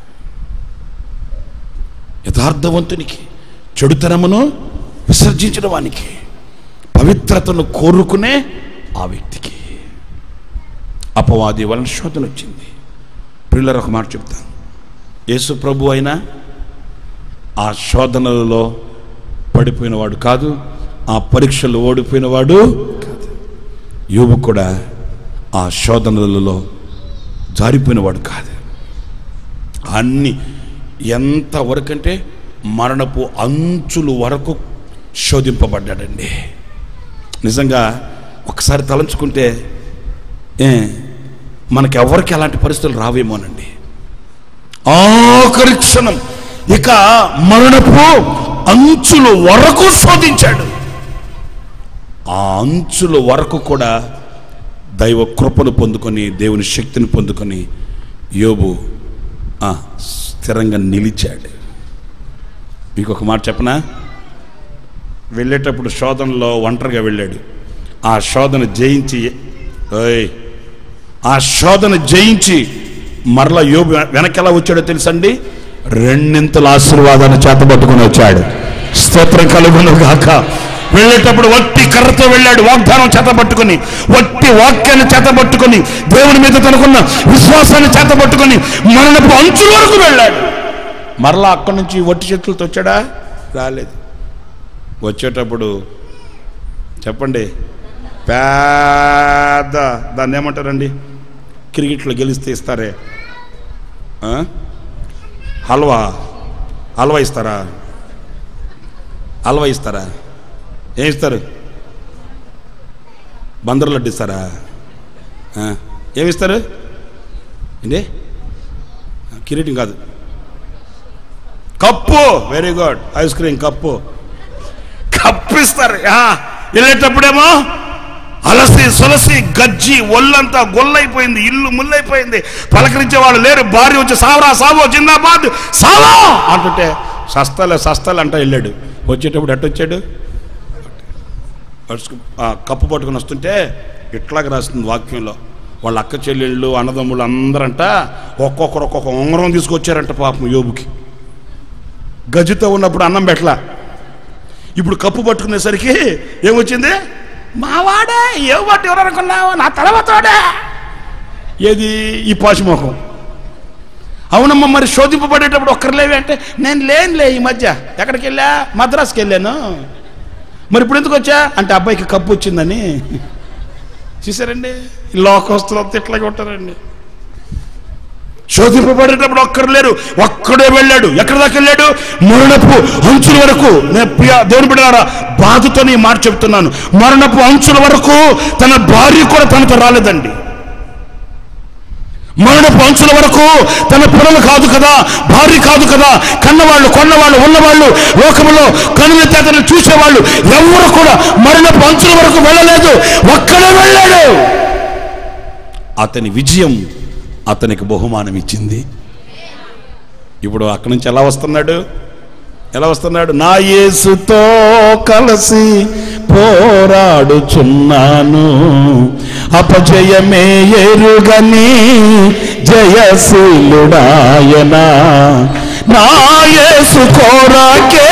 Speaker 1: యథార్థవంతునికి చెడుతనమును విసర్జించిన వానికి పవిత్రతను కోరుకునే ఆ వ్యక్తికి అపవాది వలన శోధన వచ్చింది పిల్లలు ఒక మాట చెప్తాను యేసు ప్రభు అయినా ఆ శోధనలలో పడిపోయినవాడు కాదు ఆ పరీక్షలు ఓడిపోయినవాడు కాదు యోబు కూడా ఆ శోధనలలో జారిపోయినవాడు కాదు అన్ని ఎంత వరకు అంటే మరణపు అంచులు వరకు శోధింపబడ్డాడండి నిజంగా ఒకసారి తలంచుకుంటే ఏ మనకి ఎవరికి అలాంటి పరిస్థితులు రావేమోనండి ఆఖరి క్షణం ఇక మరణపు అంచులు వరకు శోధించాడు ఆ అంచుల వరకు కూడా దైవ కృపను పొందుకొని దేవుని శక్తిని పొందుకొని యోబు ఆ, స్థిరంగా నిలిచాడు మీకు ఒక మాట చెప్పనా వెళ్ళేటప్పుడు శోధనలో ఒంటరిగా వెళ్ళాడు ఆ శోధన జయించి ఓయ్ ఆ శోధన జయించి మరలా యోబు వెనక్కి ఎలా వచ్చాడో తెలుసండి రెండింతల ఆశీర్వాదాన్ని చేతబట్టుకుని వచ్చాడు స్తోత్రం కలుగును గాక వెళ్ళేటప్పుడు వట్టి కర్రతో వెళ్ళాడు వాగ్దానం చేతబట్టుకుని వట్టి వాక్యాన్ని చేతబట్టుకుని దేవుని మీద తనకున్న విశ్వాసాన్ని చేతబట్టుకుని మరణపు అంచుల వరకు వెళ్ళాడు మరలా అక్కడి నుంచి వట్టి చేతులతో వచ్చాడా రాలేదు వచ్చేటప్పుడు చెప్పండి పెద్ద దాన్ని ఏమంటారండి క్రికెట్లో గెలిస్తే ఇస్తారే ఆ? హల్వా హల్వా ఇస్తారా హల్వా ఇస్తారా ఏం ఇస్తారు బందరు లడ్డు ఇస్తారా ఆ, ఏమి ఇస్తారు ఏంటి కిరీటం కాదు cup very good ice cream cup cup ఇస్తారు ఆ, వెళ్ళేటప్పుడేమో అలసి సొలసి గజ్జి ఒళ్ళంతా గొల్లైపోయింది ఇల్లు ముల్లైపోయింది పలకరించే వాళ్ళు లేరు భార్య వచ్చి సావరా సావో జిందాబాద్ సావో అంటుంటే సస్తాలే సస్తాలు అంట వెళ్ళాడు వచ్చేటప్పుడు ఎట్టొచ్చాడు పరుచుకు- ఆ కప్పు పట్టుకుని వస్తుంటే ఇట్లాగ రాస్తుంది వాక్యంలో వాళ్ళ అక్క చెల్లెళ్ళు అన్నదమ్ముళ్ళు అందరంట ఒక్కొక్కరు ఒక్కొక్క ఉంగరం తీసుకొచ్చారంట పాపం యోబుకి గజితో ఉన్నప్పుడు అన్నం పెట్టలా ఇప్పుడు కప్పు పట్టుకునేసరికి ఏమొచ్చింది మావాడే ఏ వాటి ఎవరనుకున్నావు నా తలవతోడే ఏది ఈ పాశుముఖం అవునమ్మా మరి శోధింపబడేటప్పుడు ఒక్కరు లేవి అంటే నేను లేనులే ఈ మధ్య ఎక్కడికి వెళ్ళా మద్రాసుకి వెళ్ళాను మరి ఇప్పుడు ఎందుకు వచ్చా అంటే అబ్బాయికి కప్పు వచ్చిందని చూసారండి ఈ లోకస్తులు అంతా ఇట్లాగే ఉంటారండి శోధింపబడేటప్పుడు ఒక్కరు లేరు ఒక్కడే వెళ్ళాడు ఎక్కడి దాకా వెళ్ళాడు మరణపు అంచుల వరకు నేను ప్రియ దేవుని బిడ్డారా బాధతో ఈ మాట చెప్తున్నాను మరణపు అంచుల వరకు తన భార్య కూడా తనతో రాలేదండి మరణపు అంచుల వరకు తన పిల్లలు కాదు కదా భార్య కాదు కదా కన్నవాళ్ళు కొన్నవాళ్ళు ఉన్నవాళ్ళు లోకములో కనులెత్తి అతను చూసేవాళ్ళు ఎవరు కూడా మరణపు అంచుల వరకు వెళ్ళలేదు ఒక్కడే వెళ్ళాడు అతని విజయం అతనికి బహుమానం ఇచ్చింది ఇప్పుడు అక్కడి నుంచి ఎలా వస్తున్నాడు ఎలా వస్తున్నాడు నా యేసుతో కలిసి పోరాడుచున్నాను అపజయమే ఎరుగని జయశీలుడాయనా నా యేసు కోరాకే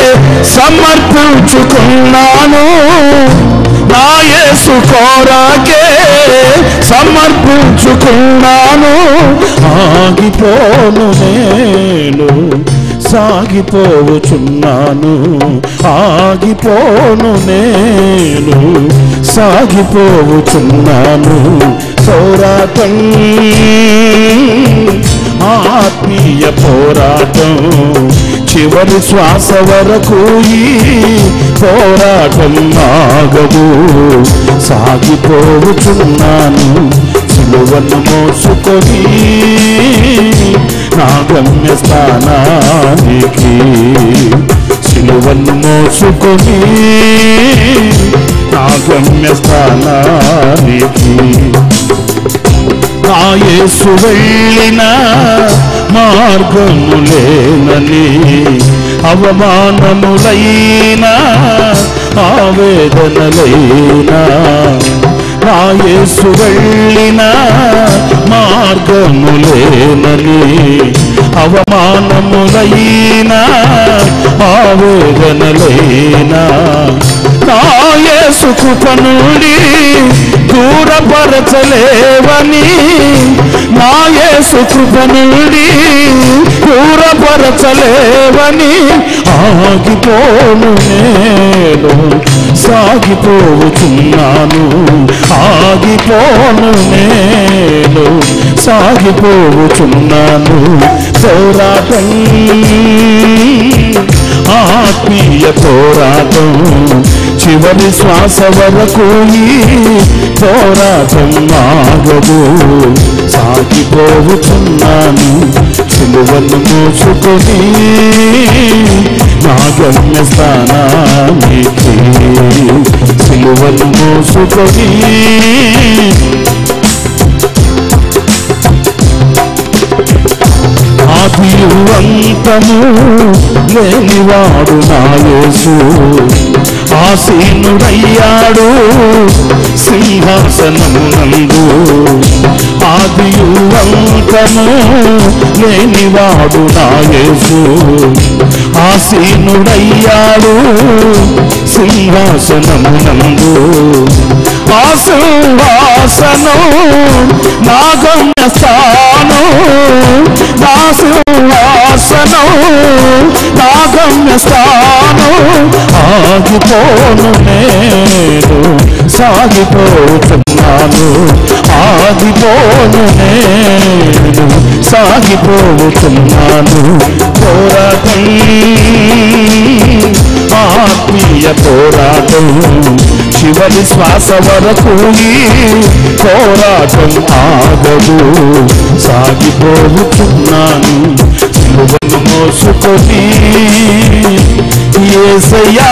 Speaker 1: సమర్పించుకున్నాను నా యేసు కోరాకే సమర్పించుకున్నాను ఆగిపోను నేను సాగిపోవచున్నాను ఆగిపోను నేను సాగిపోవచున్నాను పోరాటం ఆత్మీయ పోరాటం చివరి శ్వాస వరకు ఈ పోరాటం ఆగదు సాగిపోవచున్నాను సిలువను మోసుకొని నా గమ్యస్థానానికి సిలువను మోసుకొని నా గమ్యస్థానానికి నా యేసు వెళ్ళిన మార్గములేనని అవమానములైన ఆవేదనలైనా నా యేసు వెళ్ళిన మార్గములేనని అవమానములైన ఆవేదనలైనా నా యేసు కృప నుండి దూరపరచలేవని నా యేసు కృప నుండి దూరపరచలేవని ఆగిపోను నేను సాగిపోతున్నాను ఆగిపోను నేను సాగిపోతున్నాను పోరాటం ఆత్మీయ పోరాటం చివరి శ్వాస వరకు ఈ పోరాటం ఆగదు సాగిపోతున్నాను సిలువను మోసుకొని నా గమ్యస్థానానికి సిలువను మోసుకొని ఆదియు అంతము లేనివాడు నా యేసు ఆసీనుడయ్యాడు సింహాసనమునందు ఆదియు అంతము లేనివాడు నా యేసు ఆసీనుడయ్యాడు సింహాసనమునందు ఆ సింహాసనం నా గమ్యస్థానం నా సింహాసనం నా గమ్యస్థానం ఆగిపోను నేను సాగిపోతున్నాను ఆగిపోను నేను సాగిపోతున్నాను పోరాటం ఆత్మీయ పోరాటం చివరి శ్వాస వరకు ఈ పోరాటం ఆగదు సాగిపోతున్నాను సిలువను మోసుకొని ఏసయ్యా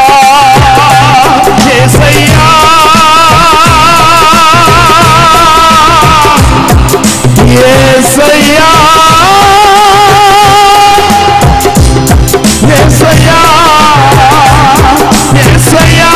Speaker 1: ఏసయ్యా ఏసయ్యా ఏసయ్యా ఏసయ్యా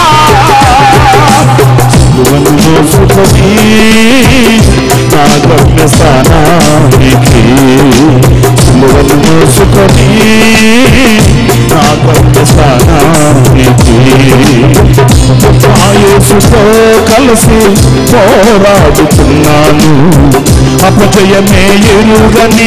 Speaker 1: సిలువను మోసుకొని నా గమ్యస్థానానికి సిలువను మోసుకొని నా గమ్యస్థానానికి ఆయు యేసుతో కలిసి పోరాడుతున్నాను అపజయమే ఎరుగని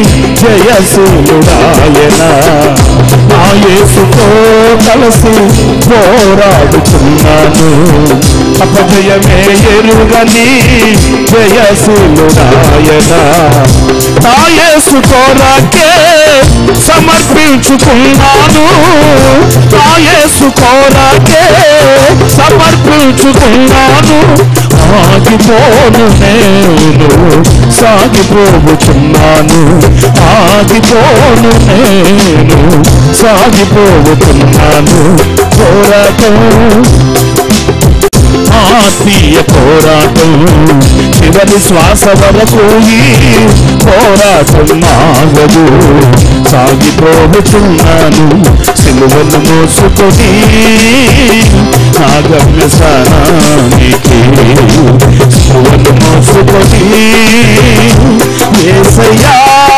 Speaker 1: జయశీలుడాయన నా యేసుతో కలిసి పోరాడుతున్నాను అపజయమే ఎరుగని జయశీలుడాయన నా యేసు కోరాకే సమర్పించుకున్నాను నా యేసు కోరాకే సమర్పించుకున్నాను ఆగిపోను నేను సాగిపోతున్నాను ఆగిపోను నేను సాగిపోతున్నాను పోరాటం ఆత్మీయ పోరాటం చివరి శ్వాస వరకు ఈ పోరాటం ఆగదు సాగిపోతున్నాను సిలువను మోసుకొని నా గమ్యస్థానానికి సిలువను మోసుకొని ఏసయ్యా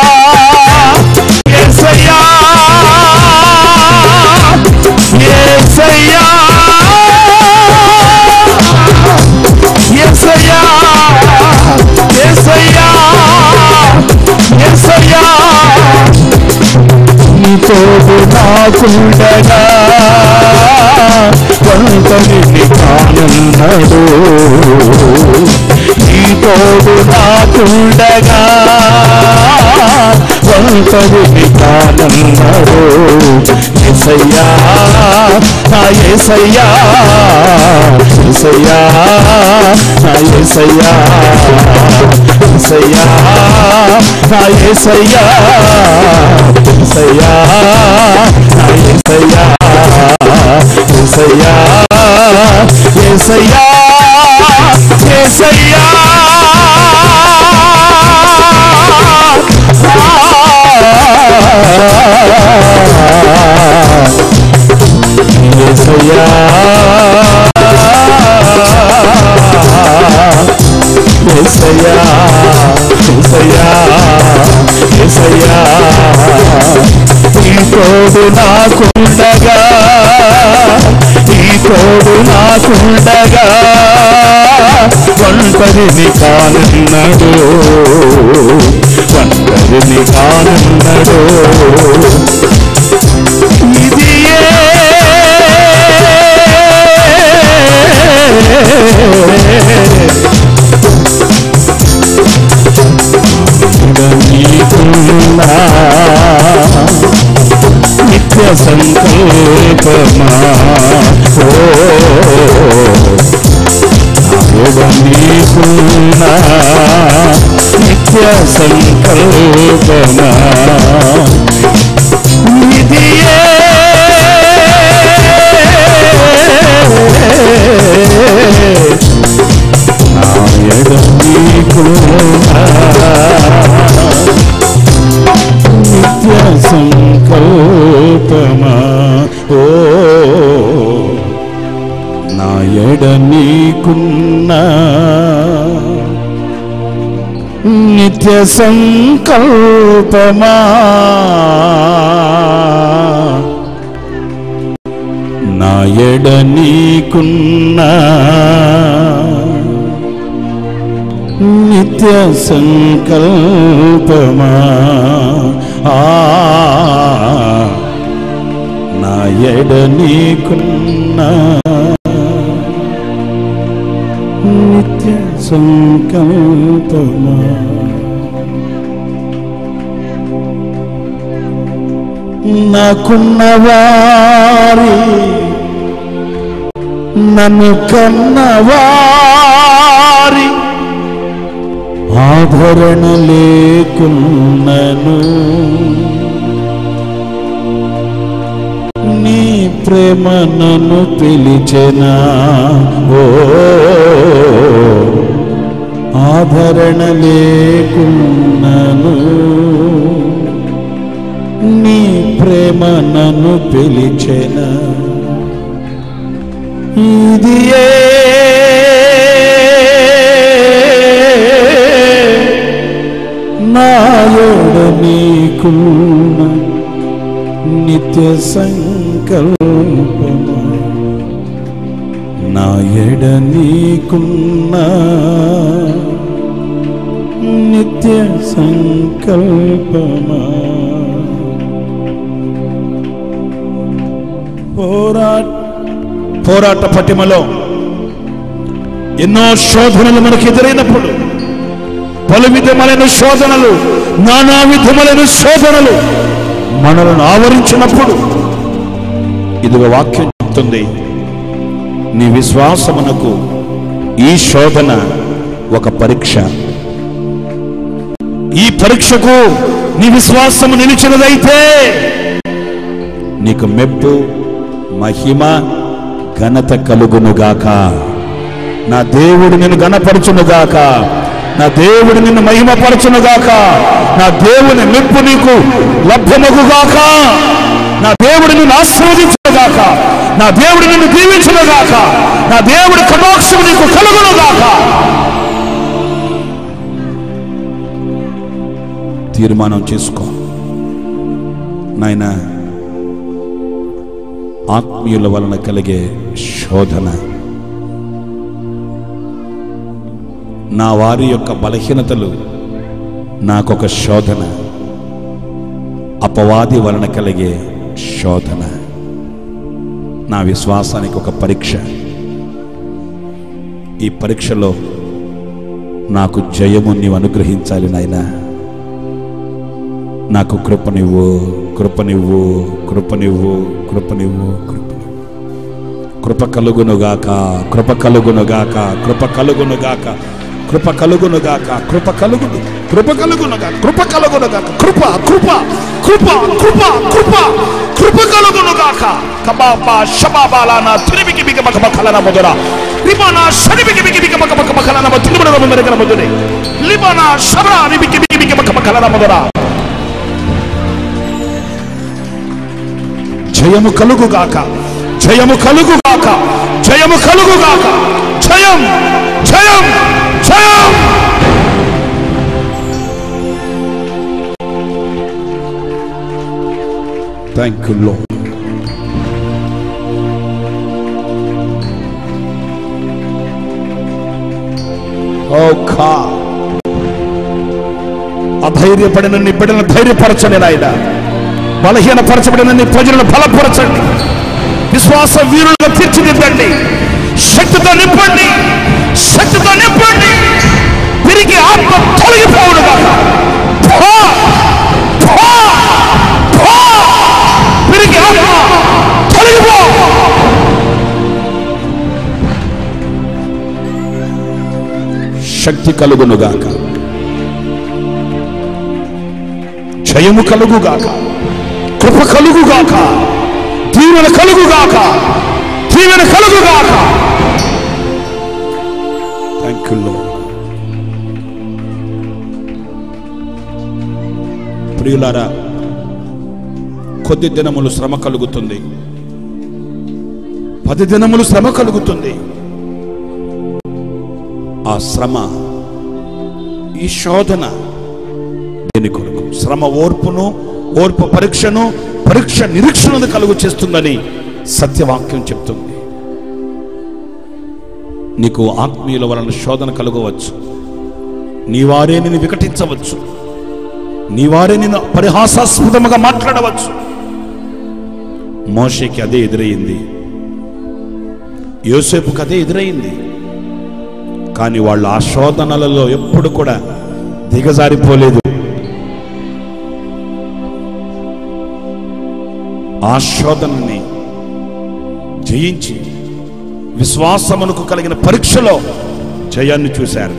Speaker 1: ఏసయ్యా ఏసయ్యా ఎసయ్యా ఎసయ్యా ఎసయ్యా నీ తోడు నాకుండగా ఒంటరిని కానున్నాడు నీ తోడు నాకుండగా ఒంటరిని కానున్నాడు ఎసయ్యా నా ఎసయ్యా ఎసయ్యా నా ఎసయ్యా ఎసయ్యా నా ఎసయ్యా ఎసయ్యా నా ఎసయ్యా ఎసయ్యా ఎసయ్యా ఎసయ్యా ఎసయ్యా ఎసయ్యా ఎసయ్యా ఎసయ్యా ఈ తోడు నాకుండగా ఈ తోడు నాకుండగా ఒంటరిని కానున్నాడు ఒంటరిని కానున్నాడు ఇది నీకున్నా నిత్య సంకల్పమా ఓ నాయుడ నీకున్నా నిత్య సంకల్పమా ఇది నాయడ నీకున్నా నిత్య సంకల్పమా ఓ నాయడ నీకున్నా నిత్య సంకల్పమా నాయడ నీకున్నా నిత్య సంకల్పమా ఆ నా ఎడ నీకున్నా నిత్య సంకల్పమా నాకున్న వారి నన్ను కన్నవారి ఆభరణ లేకున్నను నీ ప్రేమ నన్ను పిలిచెనా ఓ ఆభరణ లేకున్నను నీ ప్రేమ నన్ను పిలిచెనా ఇది నాయోడ నీకున్న నిత్య సంకల్పమా నా ఎడనీకున్న నిత్య సంకల్పమా పోరాట పోరాట పటిమలో ఎన్నో శోధనలు మనకు ఎదురైనప్పుడు పలు విధములైన శోధనలు నానా విధములైన శోధనలు మనలను ఆవరించినప్పుడు ఇదిగో వాక్యం చెప్తుంది నీ విశ్వాసమునకు ఈ శోధన ఒక పరీక్ష ఈ పరీక్షకు నీ విశ్వాసము నిలిచినదైతే నీకు మెప్పు మహిమ ఘనత కలుగునుగాక నా దేవుడు నిన్ను గణపరచునుగాక నా దేవుడు నిన్ను మహిమపరచునుగాక నా దేవుని మెప్పు నీకు లభ్యమగుగాక నా దేవుడు నిన్ను ఆశీర్వదించునుగాక నా దేవుడు నిన్ను దీవించునుగాక నా దేవుడి కటాక్షం నీకు కలుగునుగాక తీర్మానం చేసుకో నాయన ఆత్మీయుల వలన కలిగే శోధన నా వారి యొక్క బలహీనతలు నాకొక శోధన అపవాది వలన కలిగే శోధన నా విశ్వాసానికి ఒక పరీక్ష ఈ పరీక్షలో నాకు జయము నీవు అనుగ్రహించాలి నాయనా నాకు కృపనివ్వు కృపనివ్వు కృపనివ్వు కృపనివ్వు కృపనివ్వు కృప కలుగునుగాక కృప కలుగునుగాక కృప కలుగునుగాక కృప కలుగునుగాక కృప కలుగును కృప కలుగునుగాక కృప కలుగునుగాక కృప కృప కృప కృప కృప కృప కలుగునుగాక కబాబా షబాబాలాన తిరిమికి బిగ బక బకలన మొదర లిబానా షరిబికి బిగి బిగ బక బక బకలన మొదర తిరుమల మెరగన మొదరే లిబానా షబరా రిబికి బిగి బిగ బక బకలన మొదర జయము కలుగుగాక జయము కలుగుగాక జయము కలుగుగాక జయం జయం జయం థ్యాంక్ యూ లో ఓ కా అధైర్యపడిన నీ బిడ్డను ధైర్యపరచండి నాయన బలహీనపరచబడిన నీ ప్రజలను బలపరచండి విశ్వాస వీరులుగా తీర్చిదిద్దండి శక్తితో నింపండి శక్తితో నింపండి తిరిగి ఆత్మ తొలగిపోవుడు తిరిగి ఆత్మ తొలగిపో శక్తి కలుగునుగాక జయము కలుగుగాక కృప కలుగుగాక దీవెన కలుగుగాక దీవెన కలుగుగాక థ్యాంక్ యూ లో ప్రియులారా కొద్ది దినములు శ్రమ కలుగుతుంది పది దినములు శ్రమ కలుగుతుంది ఆ శ్రమ ఈ శోధన దేని కొరకు శ్రమ ఓర్పును ఓర్పు పరీక్షను పరీక్ష నిరీక్షణను కలుగు చేస్తుందని సత్యవాక్యం చెప్తుంది నీకు ఆత్మీయుల వలన శోధన కలుగవచ్చు నీ వారే నిన్ను వికటించవచ్చు నీ వారే నిన్ను పరిహాసాస్పదముగా మాట్లాడవచ్చు మోషేకి అదే ఎదురయ్యింది యోసేపుకి అదే ఎదురయ్యింది కానీ వాళ్ళు ఆ శోధనలలో ఎప్పుడు కూడా దిగజారిపోలేదు ఆ శోధనని జయించి విశ్వాసమునకు కలిగిన పరీక్షలో జయాన్ని చూశారు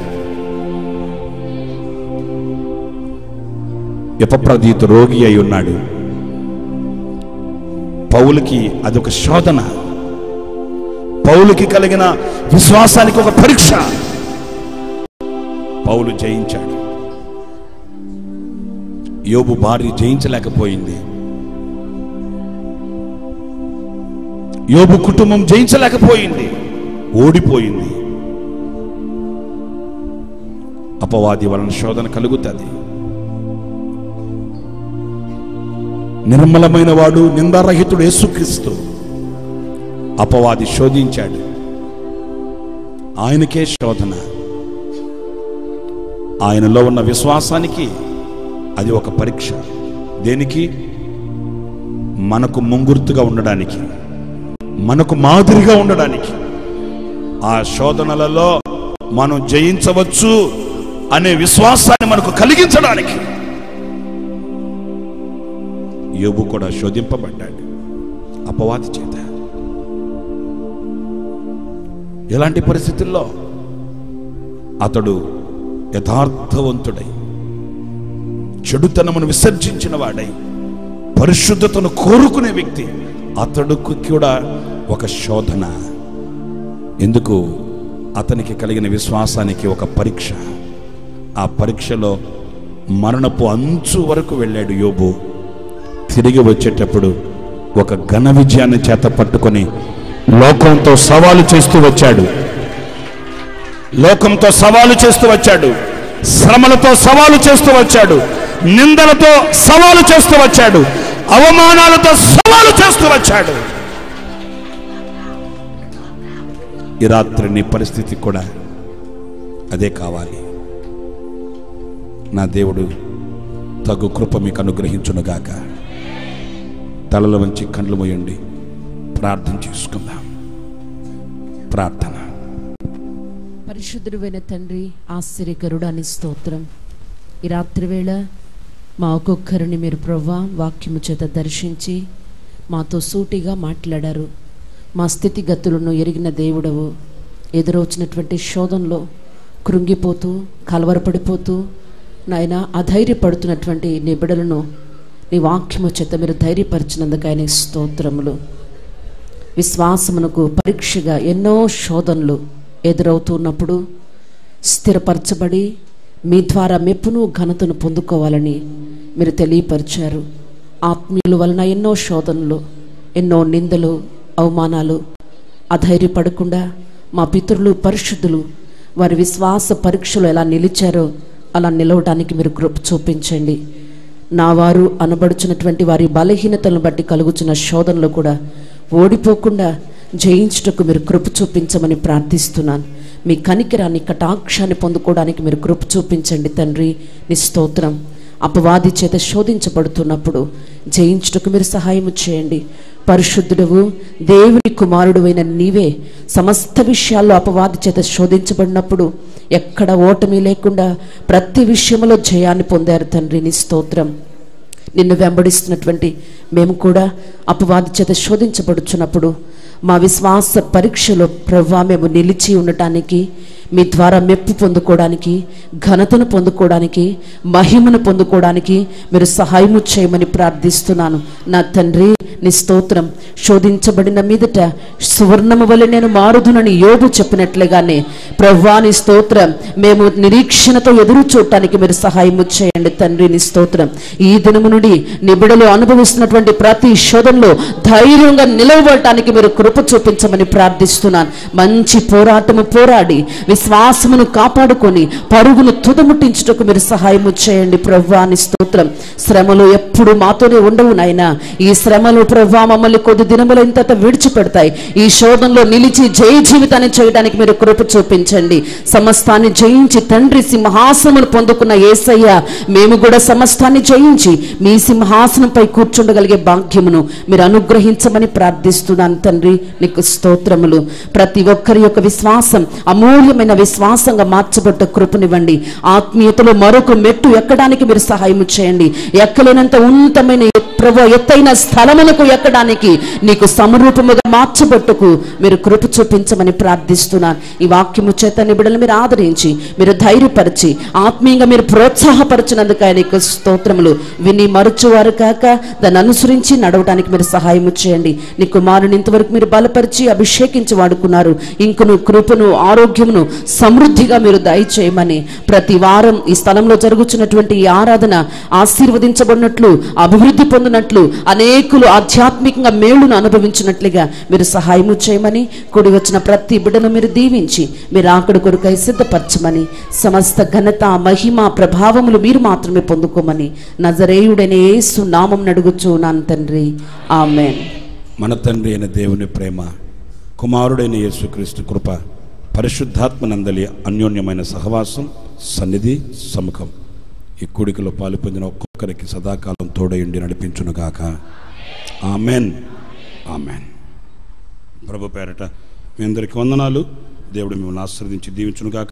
Speaker 1: ఎపప్రదీత రోగి అయి ఉన్నాడు పౌలుకి అదొక శోధన పౌలుకి కలిగిన విశ్వాసానికి ఒక పరీక్ష పౌలు జయించాడు యోబు భార్య జయించలేకపోయింది యోబు కుటుంబం జయించలేకపోయింది ఓడిపోయింది అపవాది వలన శోధన కలుగుతుంది నిర్మలమైన వాడు నిందారహితుడు యేసుక్రీస్తు అపవాది శోధించాడు ఆయనకే శోధన ఆయనలో ఉన్న విశ్వాసానికి అది ఒక పరీక్ష దేనికి మనకు ముంగుర్తుగా ఉండడానికి మనకు మాదిరిగా ఉండడానికి ఆ శోధనలలో మనం జయించవచ్చు అనే విశ్వాసాన్ని మనకు కలిగించడానికి యోబు కూడా శోధింపబడ్డాడు అపవాది చేత ఎలాంటి పరిస్థితుల్లో అతడు యథార్థవంతుడై చెడుతనమును విసర్జించిన వాడై పరిశుద్ధతను కోరుకునే వ్యక్తి అతడుకు కూడా ఒక శోధన ఎందుకు అతనికి కలిగిన విశ్వాసానికి ఒక పరీక్ష ఆ పరీక్షలో మరణపు అంచు వరకు వెళ్ళాడు యోబు తిరిగి వచ్చేటప్పుడు ఒక ఘన విజయాన్ని చేత పట్టుకొని లోకంతో సవాలు చేస్తూ వచ్చాడు లోకంతో సవాలు చేస్తూ వచ్చాడు శ్రమలతో సవాలు చేస్తూ వచ్చాడు నిందలతో సవాలు చేస్తూ వచ్చాడు అవమానాలతో సవాలు చేస్తూ వచ్చాడు ఈ రాత్రి నీ పరిస్థితి కూడా అదే కావాలి నా దేవుడు తగు కృప మీకు అనుగ్రహించునుగాక తలల వంచి కండ్లు మోయండి ప్రార్థన చేసుకుందాం ప్రార్థన
Speaker 3: పరిశుద్ధుడైన తండ్రి ఆశ్చర్యకరుడు అని స్తోత్రం ఈ రాత్రి వేళ మా ఒక్కొక్కరిని మీరు ప్రవ్వా వాక్యము చేత దర్శించి మాతో సూటిగా మాట్లాడారు మా స్థితిగతులను ఎరిగిన దేవుడవు ఎదురొచ్చినటువంటి శోధనలో కృంగిపోతూ కలవరపడిపోతూ నాయన అధైర్యపడుతున్నటువంటి నీ బిడలను నీ వాక్యము చేత మీరు ధైర్యపరిచినందుకు ఆయన స్తోత్రములు విశ్వాసమునకు పరీక్షగా ఎన్నో శోధనలు ఎదురవుతున్నప్పుడు స్థిరపరచబడి మీ ద్వారా మెప్పును ఘనతను పొందుకోవాలని మీరు తెలియపరిచారు ఆత్మీయుల వలన ఎన్నో శోధనలు ఎన్నో నిందలు అవమానాలు అధైర్యపడకుండా మా పితరులు పరిశుద్ధులు వారి విశ్వాస పరీక్షలు ఎలా నిలిచారో అలా నిలవటానికి మీరు కృప చూపించండి నా వారు అనబడుచున్నటువంటి వారి బలహీనతలను బట్టి కలుగుచున్న శోధనలు కూడా ఓడిపోకుండా జయించుటకు మీరు కృప చూపించమని ప్రార్థిస్తున్నాను మీ కనికిరాన్ని కటాక్షాన్ని పొందుకోవడానికి మీరు కృప చూపించండి తండ్రి నీ స్తోత్రం అపవాది చేత శోధించబడుతున్నప్పుడు జయించుటకు మీరు సహాయం చేయండి పరిశుద్ధుడవు దేవుని కుమారుడువైన నీవే సమస్త విషయాల్లో అపవాది చేత శోధించబడినప్పుడు ఎక్కడ ఓటమి లేకుండా ప్రతి విషయంలో జయాన్ని పొందారు తండ్రి నీ స్తోత్రం నిన్ను వెంబడిస్తున్నటువంటి మేము కూడా అపవాది చేత శోధించబడుచున్నప్పుడు మా విశ్వాస పరీక్షలో ప్రవ్వా మేము నిలిచి ఉండటానికి మీ ద్వారా మెప్పు పొందుకోవడానికి ఘనతను పొందుకోవడానికి మహిమను పొందుకోవడానికి మీరు సహాయము చేయమని ప్రార్థిస్తున్నాను నా తండ్రి నీ స్తోత్రం శోధించబడిన మీదట సువర్ణము వలె నేను మారుదునని యోగు చెప్పినట్లుగానే ప్రవ్వా నీ స్తోత్రం మేము నిరీక్షణతో ఎదురు చూడటానికి మీరు సహాయము చేయండి తండ్రి నీ స్తోత్రం ఈ దినము నుండి నిబిడలు అనుభవిస్తున్నటువంటి ప్రతి శోధనలో ధైర్యంగా నిలవబడటానికి మీరు కృప చూపించమని ప్రార్థిస్తున్నాను మంచి పోరాటము పోరాడి విశ్వాసమును కాపాడుకొని పరుగును తుదముట్టించుటకు మీరు సహాయము చేయండి ప్రవ్వా నీ స్తోత్రం శ్రమలు ఎప్పుడు మాతోనే ఉండవు నాయనా ఈ శ్రమలు ప్రవ్వా మమ్మల్ని కొద్ది దినముల ఇంత విడిచిపెడతాయి ఈ శోధనలో నిలిచి జయ జీవితాన్ని చేయడానికి మీరు కృప చూపించండి సమస్తాన్ని జయించి తండ్రి సింహాసనమును పొందుకున్న ఏసయ్య మేము కూడా సమస్తాన్ని జయించి మీ సింహాసనంపై కూర్చుండగలిగే భాగ్యమును మీరు అనుగ్రహించమని ప్రార్థిస్తున్నాను తండ్రి నీకు స్తోత్రములు ప్రతి ఒక్కరి యొక్క విశ్వాసం అమూల్యమైన విశ్వాసంగా మార్చబడ్డ కృపనివ్వండి ఆత్మీయతలో మరొక మెట్టు ఎక్కడానికి మీరు సహాయం చేయండి ఎక్కలేనంత ఉన్నతమైన ప్రభు ఎత్తైన స్థలములకు ఎక్కడానికి నీకు సమరూపముగా మార్చబట్టుకు మీరు కృప చూపించమని ప్రార్థిస్తున్నాను ఈ వాక్యము చేత నిబిడలు మీరు ఆదరించి మీరు ధైర్యపరిచి ఆత్మీయంగా మీరు ప్రోత్సాహపరచినందుకు నీకు స్తోత్రములు విని మరచువారు కాక దాన్ని అనుసరించి నడవడానికి మీరు సహాయము చేయండి నీ కుమారుని ఇంతవరకు మీరు బలపరిచి అభిషేకించి వాడుకున్నారు ఇంకను కృపను ఆరోగ్యమును సమృద్ధిగా మీరు దయచేయమని ప్రతి వారం ఈ స్థలంలో జరుగుతున్నటువంటి ఈ ఆరాధన ఆశీర్వదించబడినట్లు అభివృద్ధి పొందినట్లు అనేకులు ఆధ్యాత్మికంగా మేలును అనుభవించినట్లుగా మీరు సహాయము చేయమని కూడి వచ్చిన ప్రతి బిడ్డను మీరు దీవించి మీరు ఆకడి కొరకై సిద్ధపరచమని సమస్త ఘనత మహిమ ప్రభావములు మీరు మాత్రమే పొందుకోమని నజరేయుడనే యేసు నామం నడుగుచు నాన్ తండ్రి ఆమెన్
Speaker 1: మన తండ్రి అయిన దేవుని ప్రేమ కుమారుడైన యేసుక్రీస్తు కృప పరిశుద్ధాత్మ నందలి అన్యోన్యమైన సహవాసం సన్నిధి సముఖం ఈ కూడికలో పాలు పొందిన ఒక్కొక్కరికి సదాకాలం తోడయుండి నడిపించునుగాక ఆమెన్ ఆమెన్ ప్రభు పేరట మీ అందరికి వందనాలు దేవుడు మిమ్మల్ని ఆశీర్వదించి దీవించునుగాక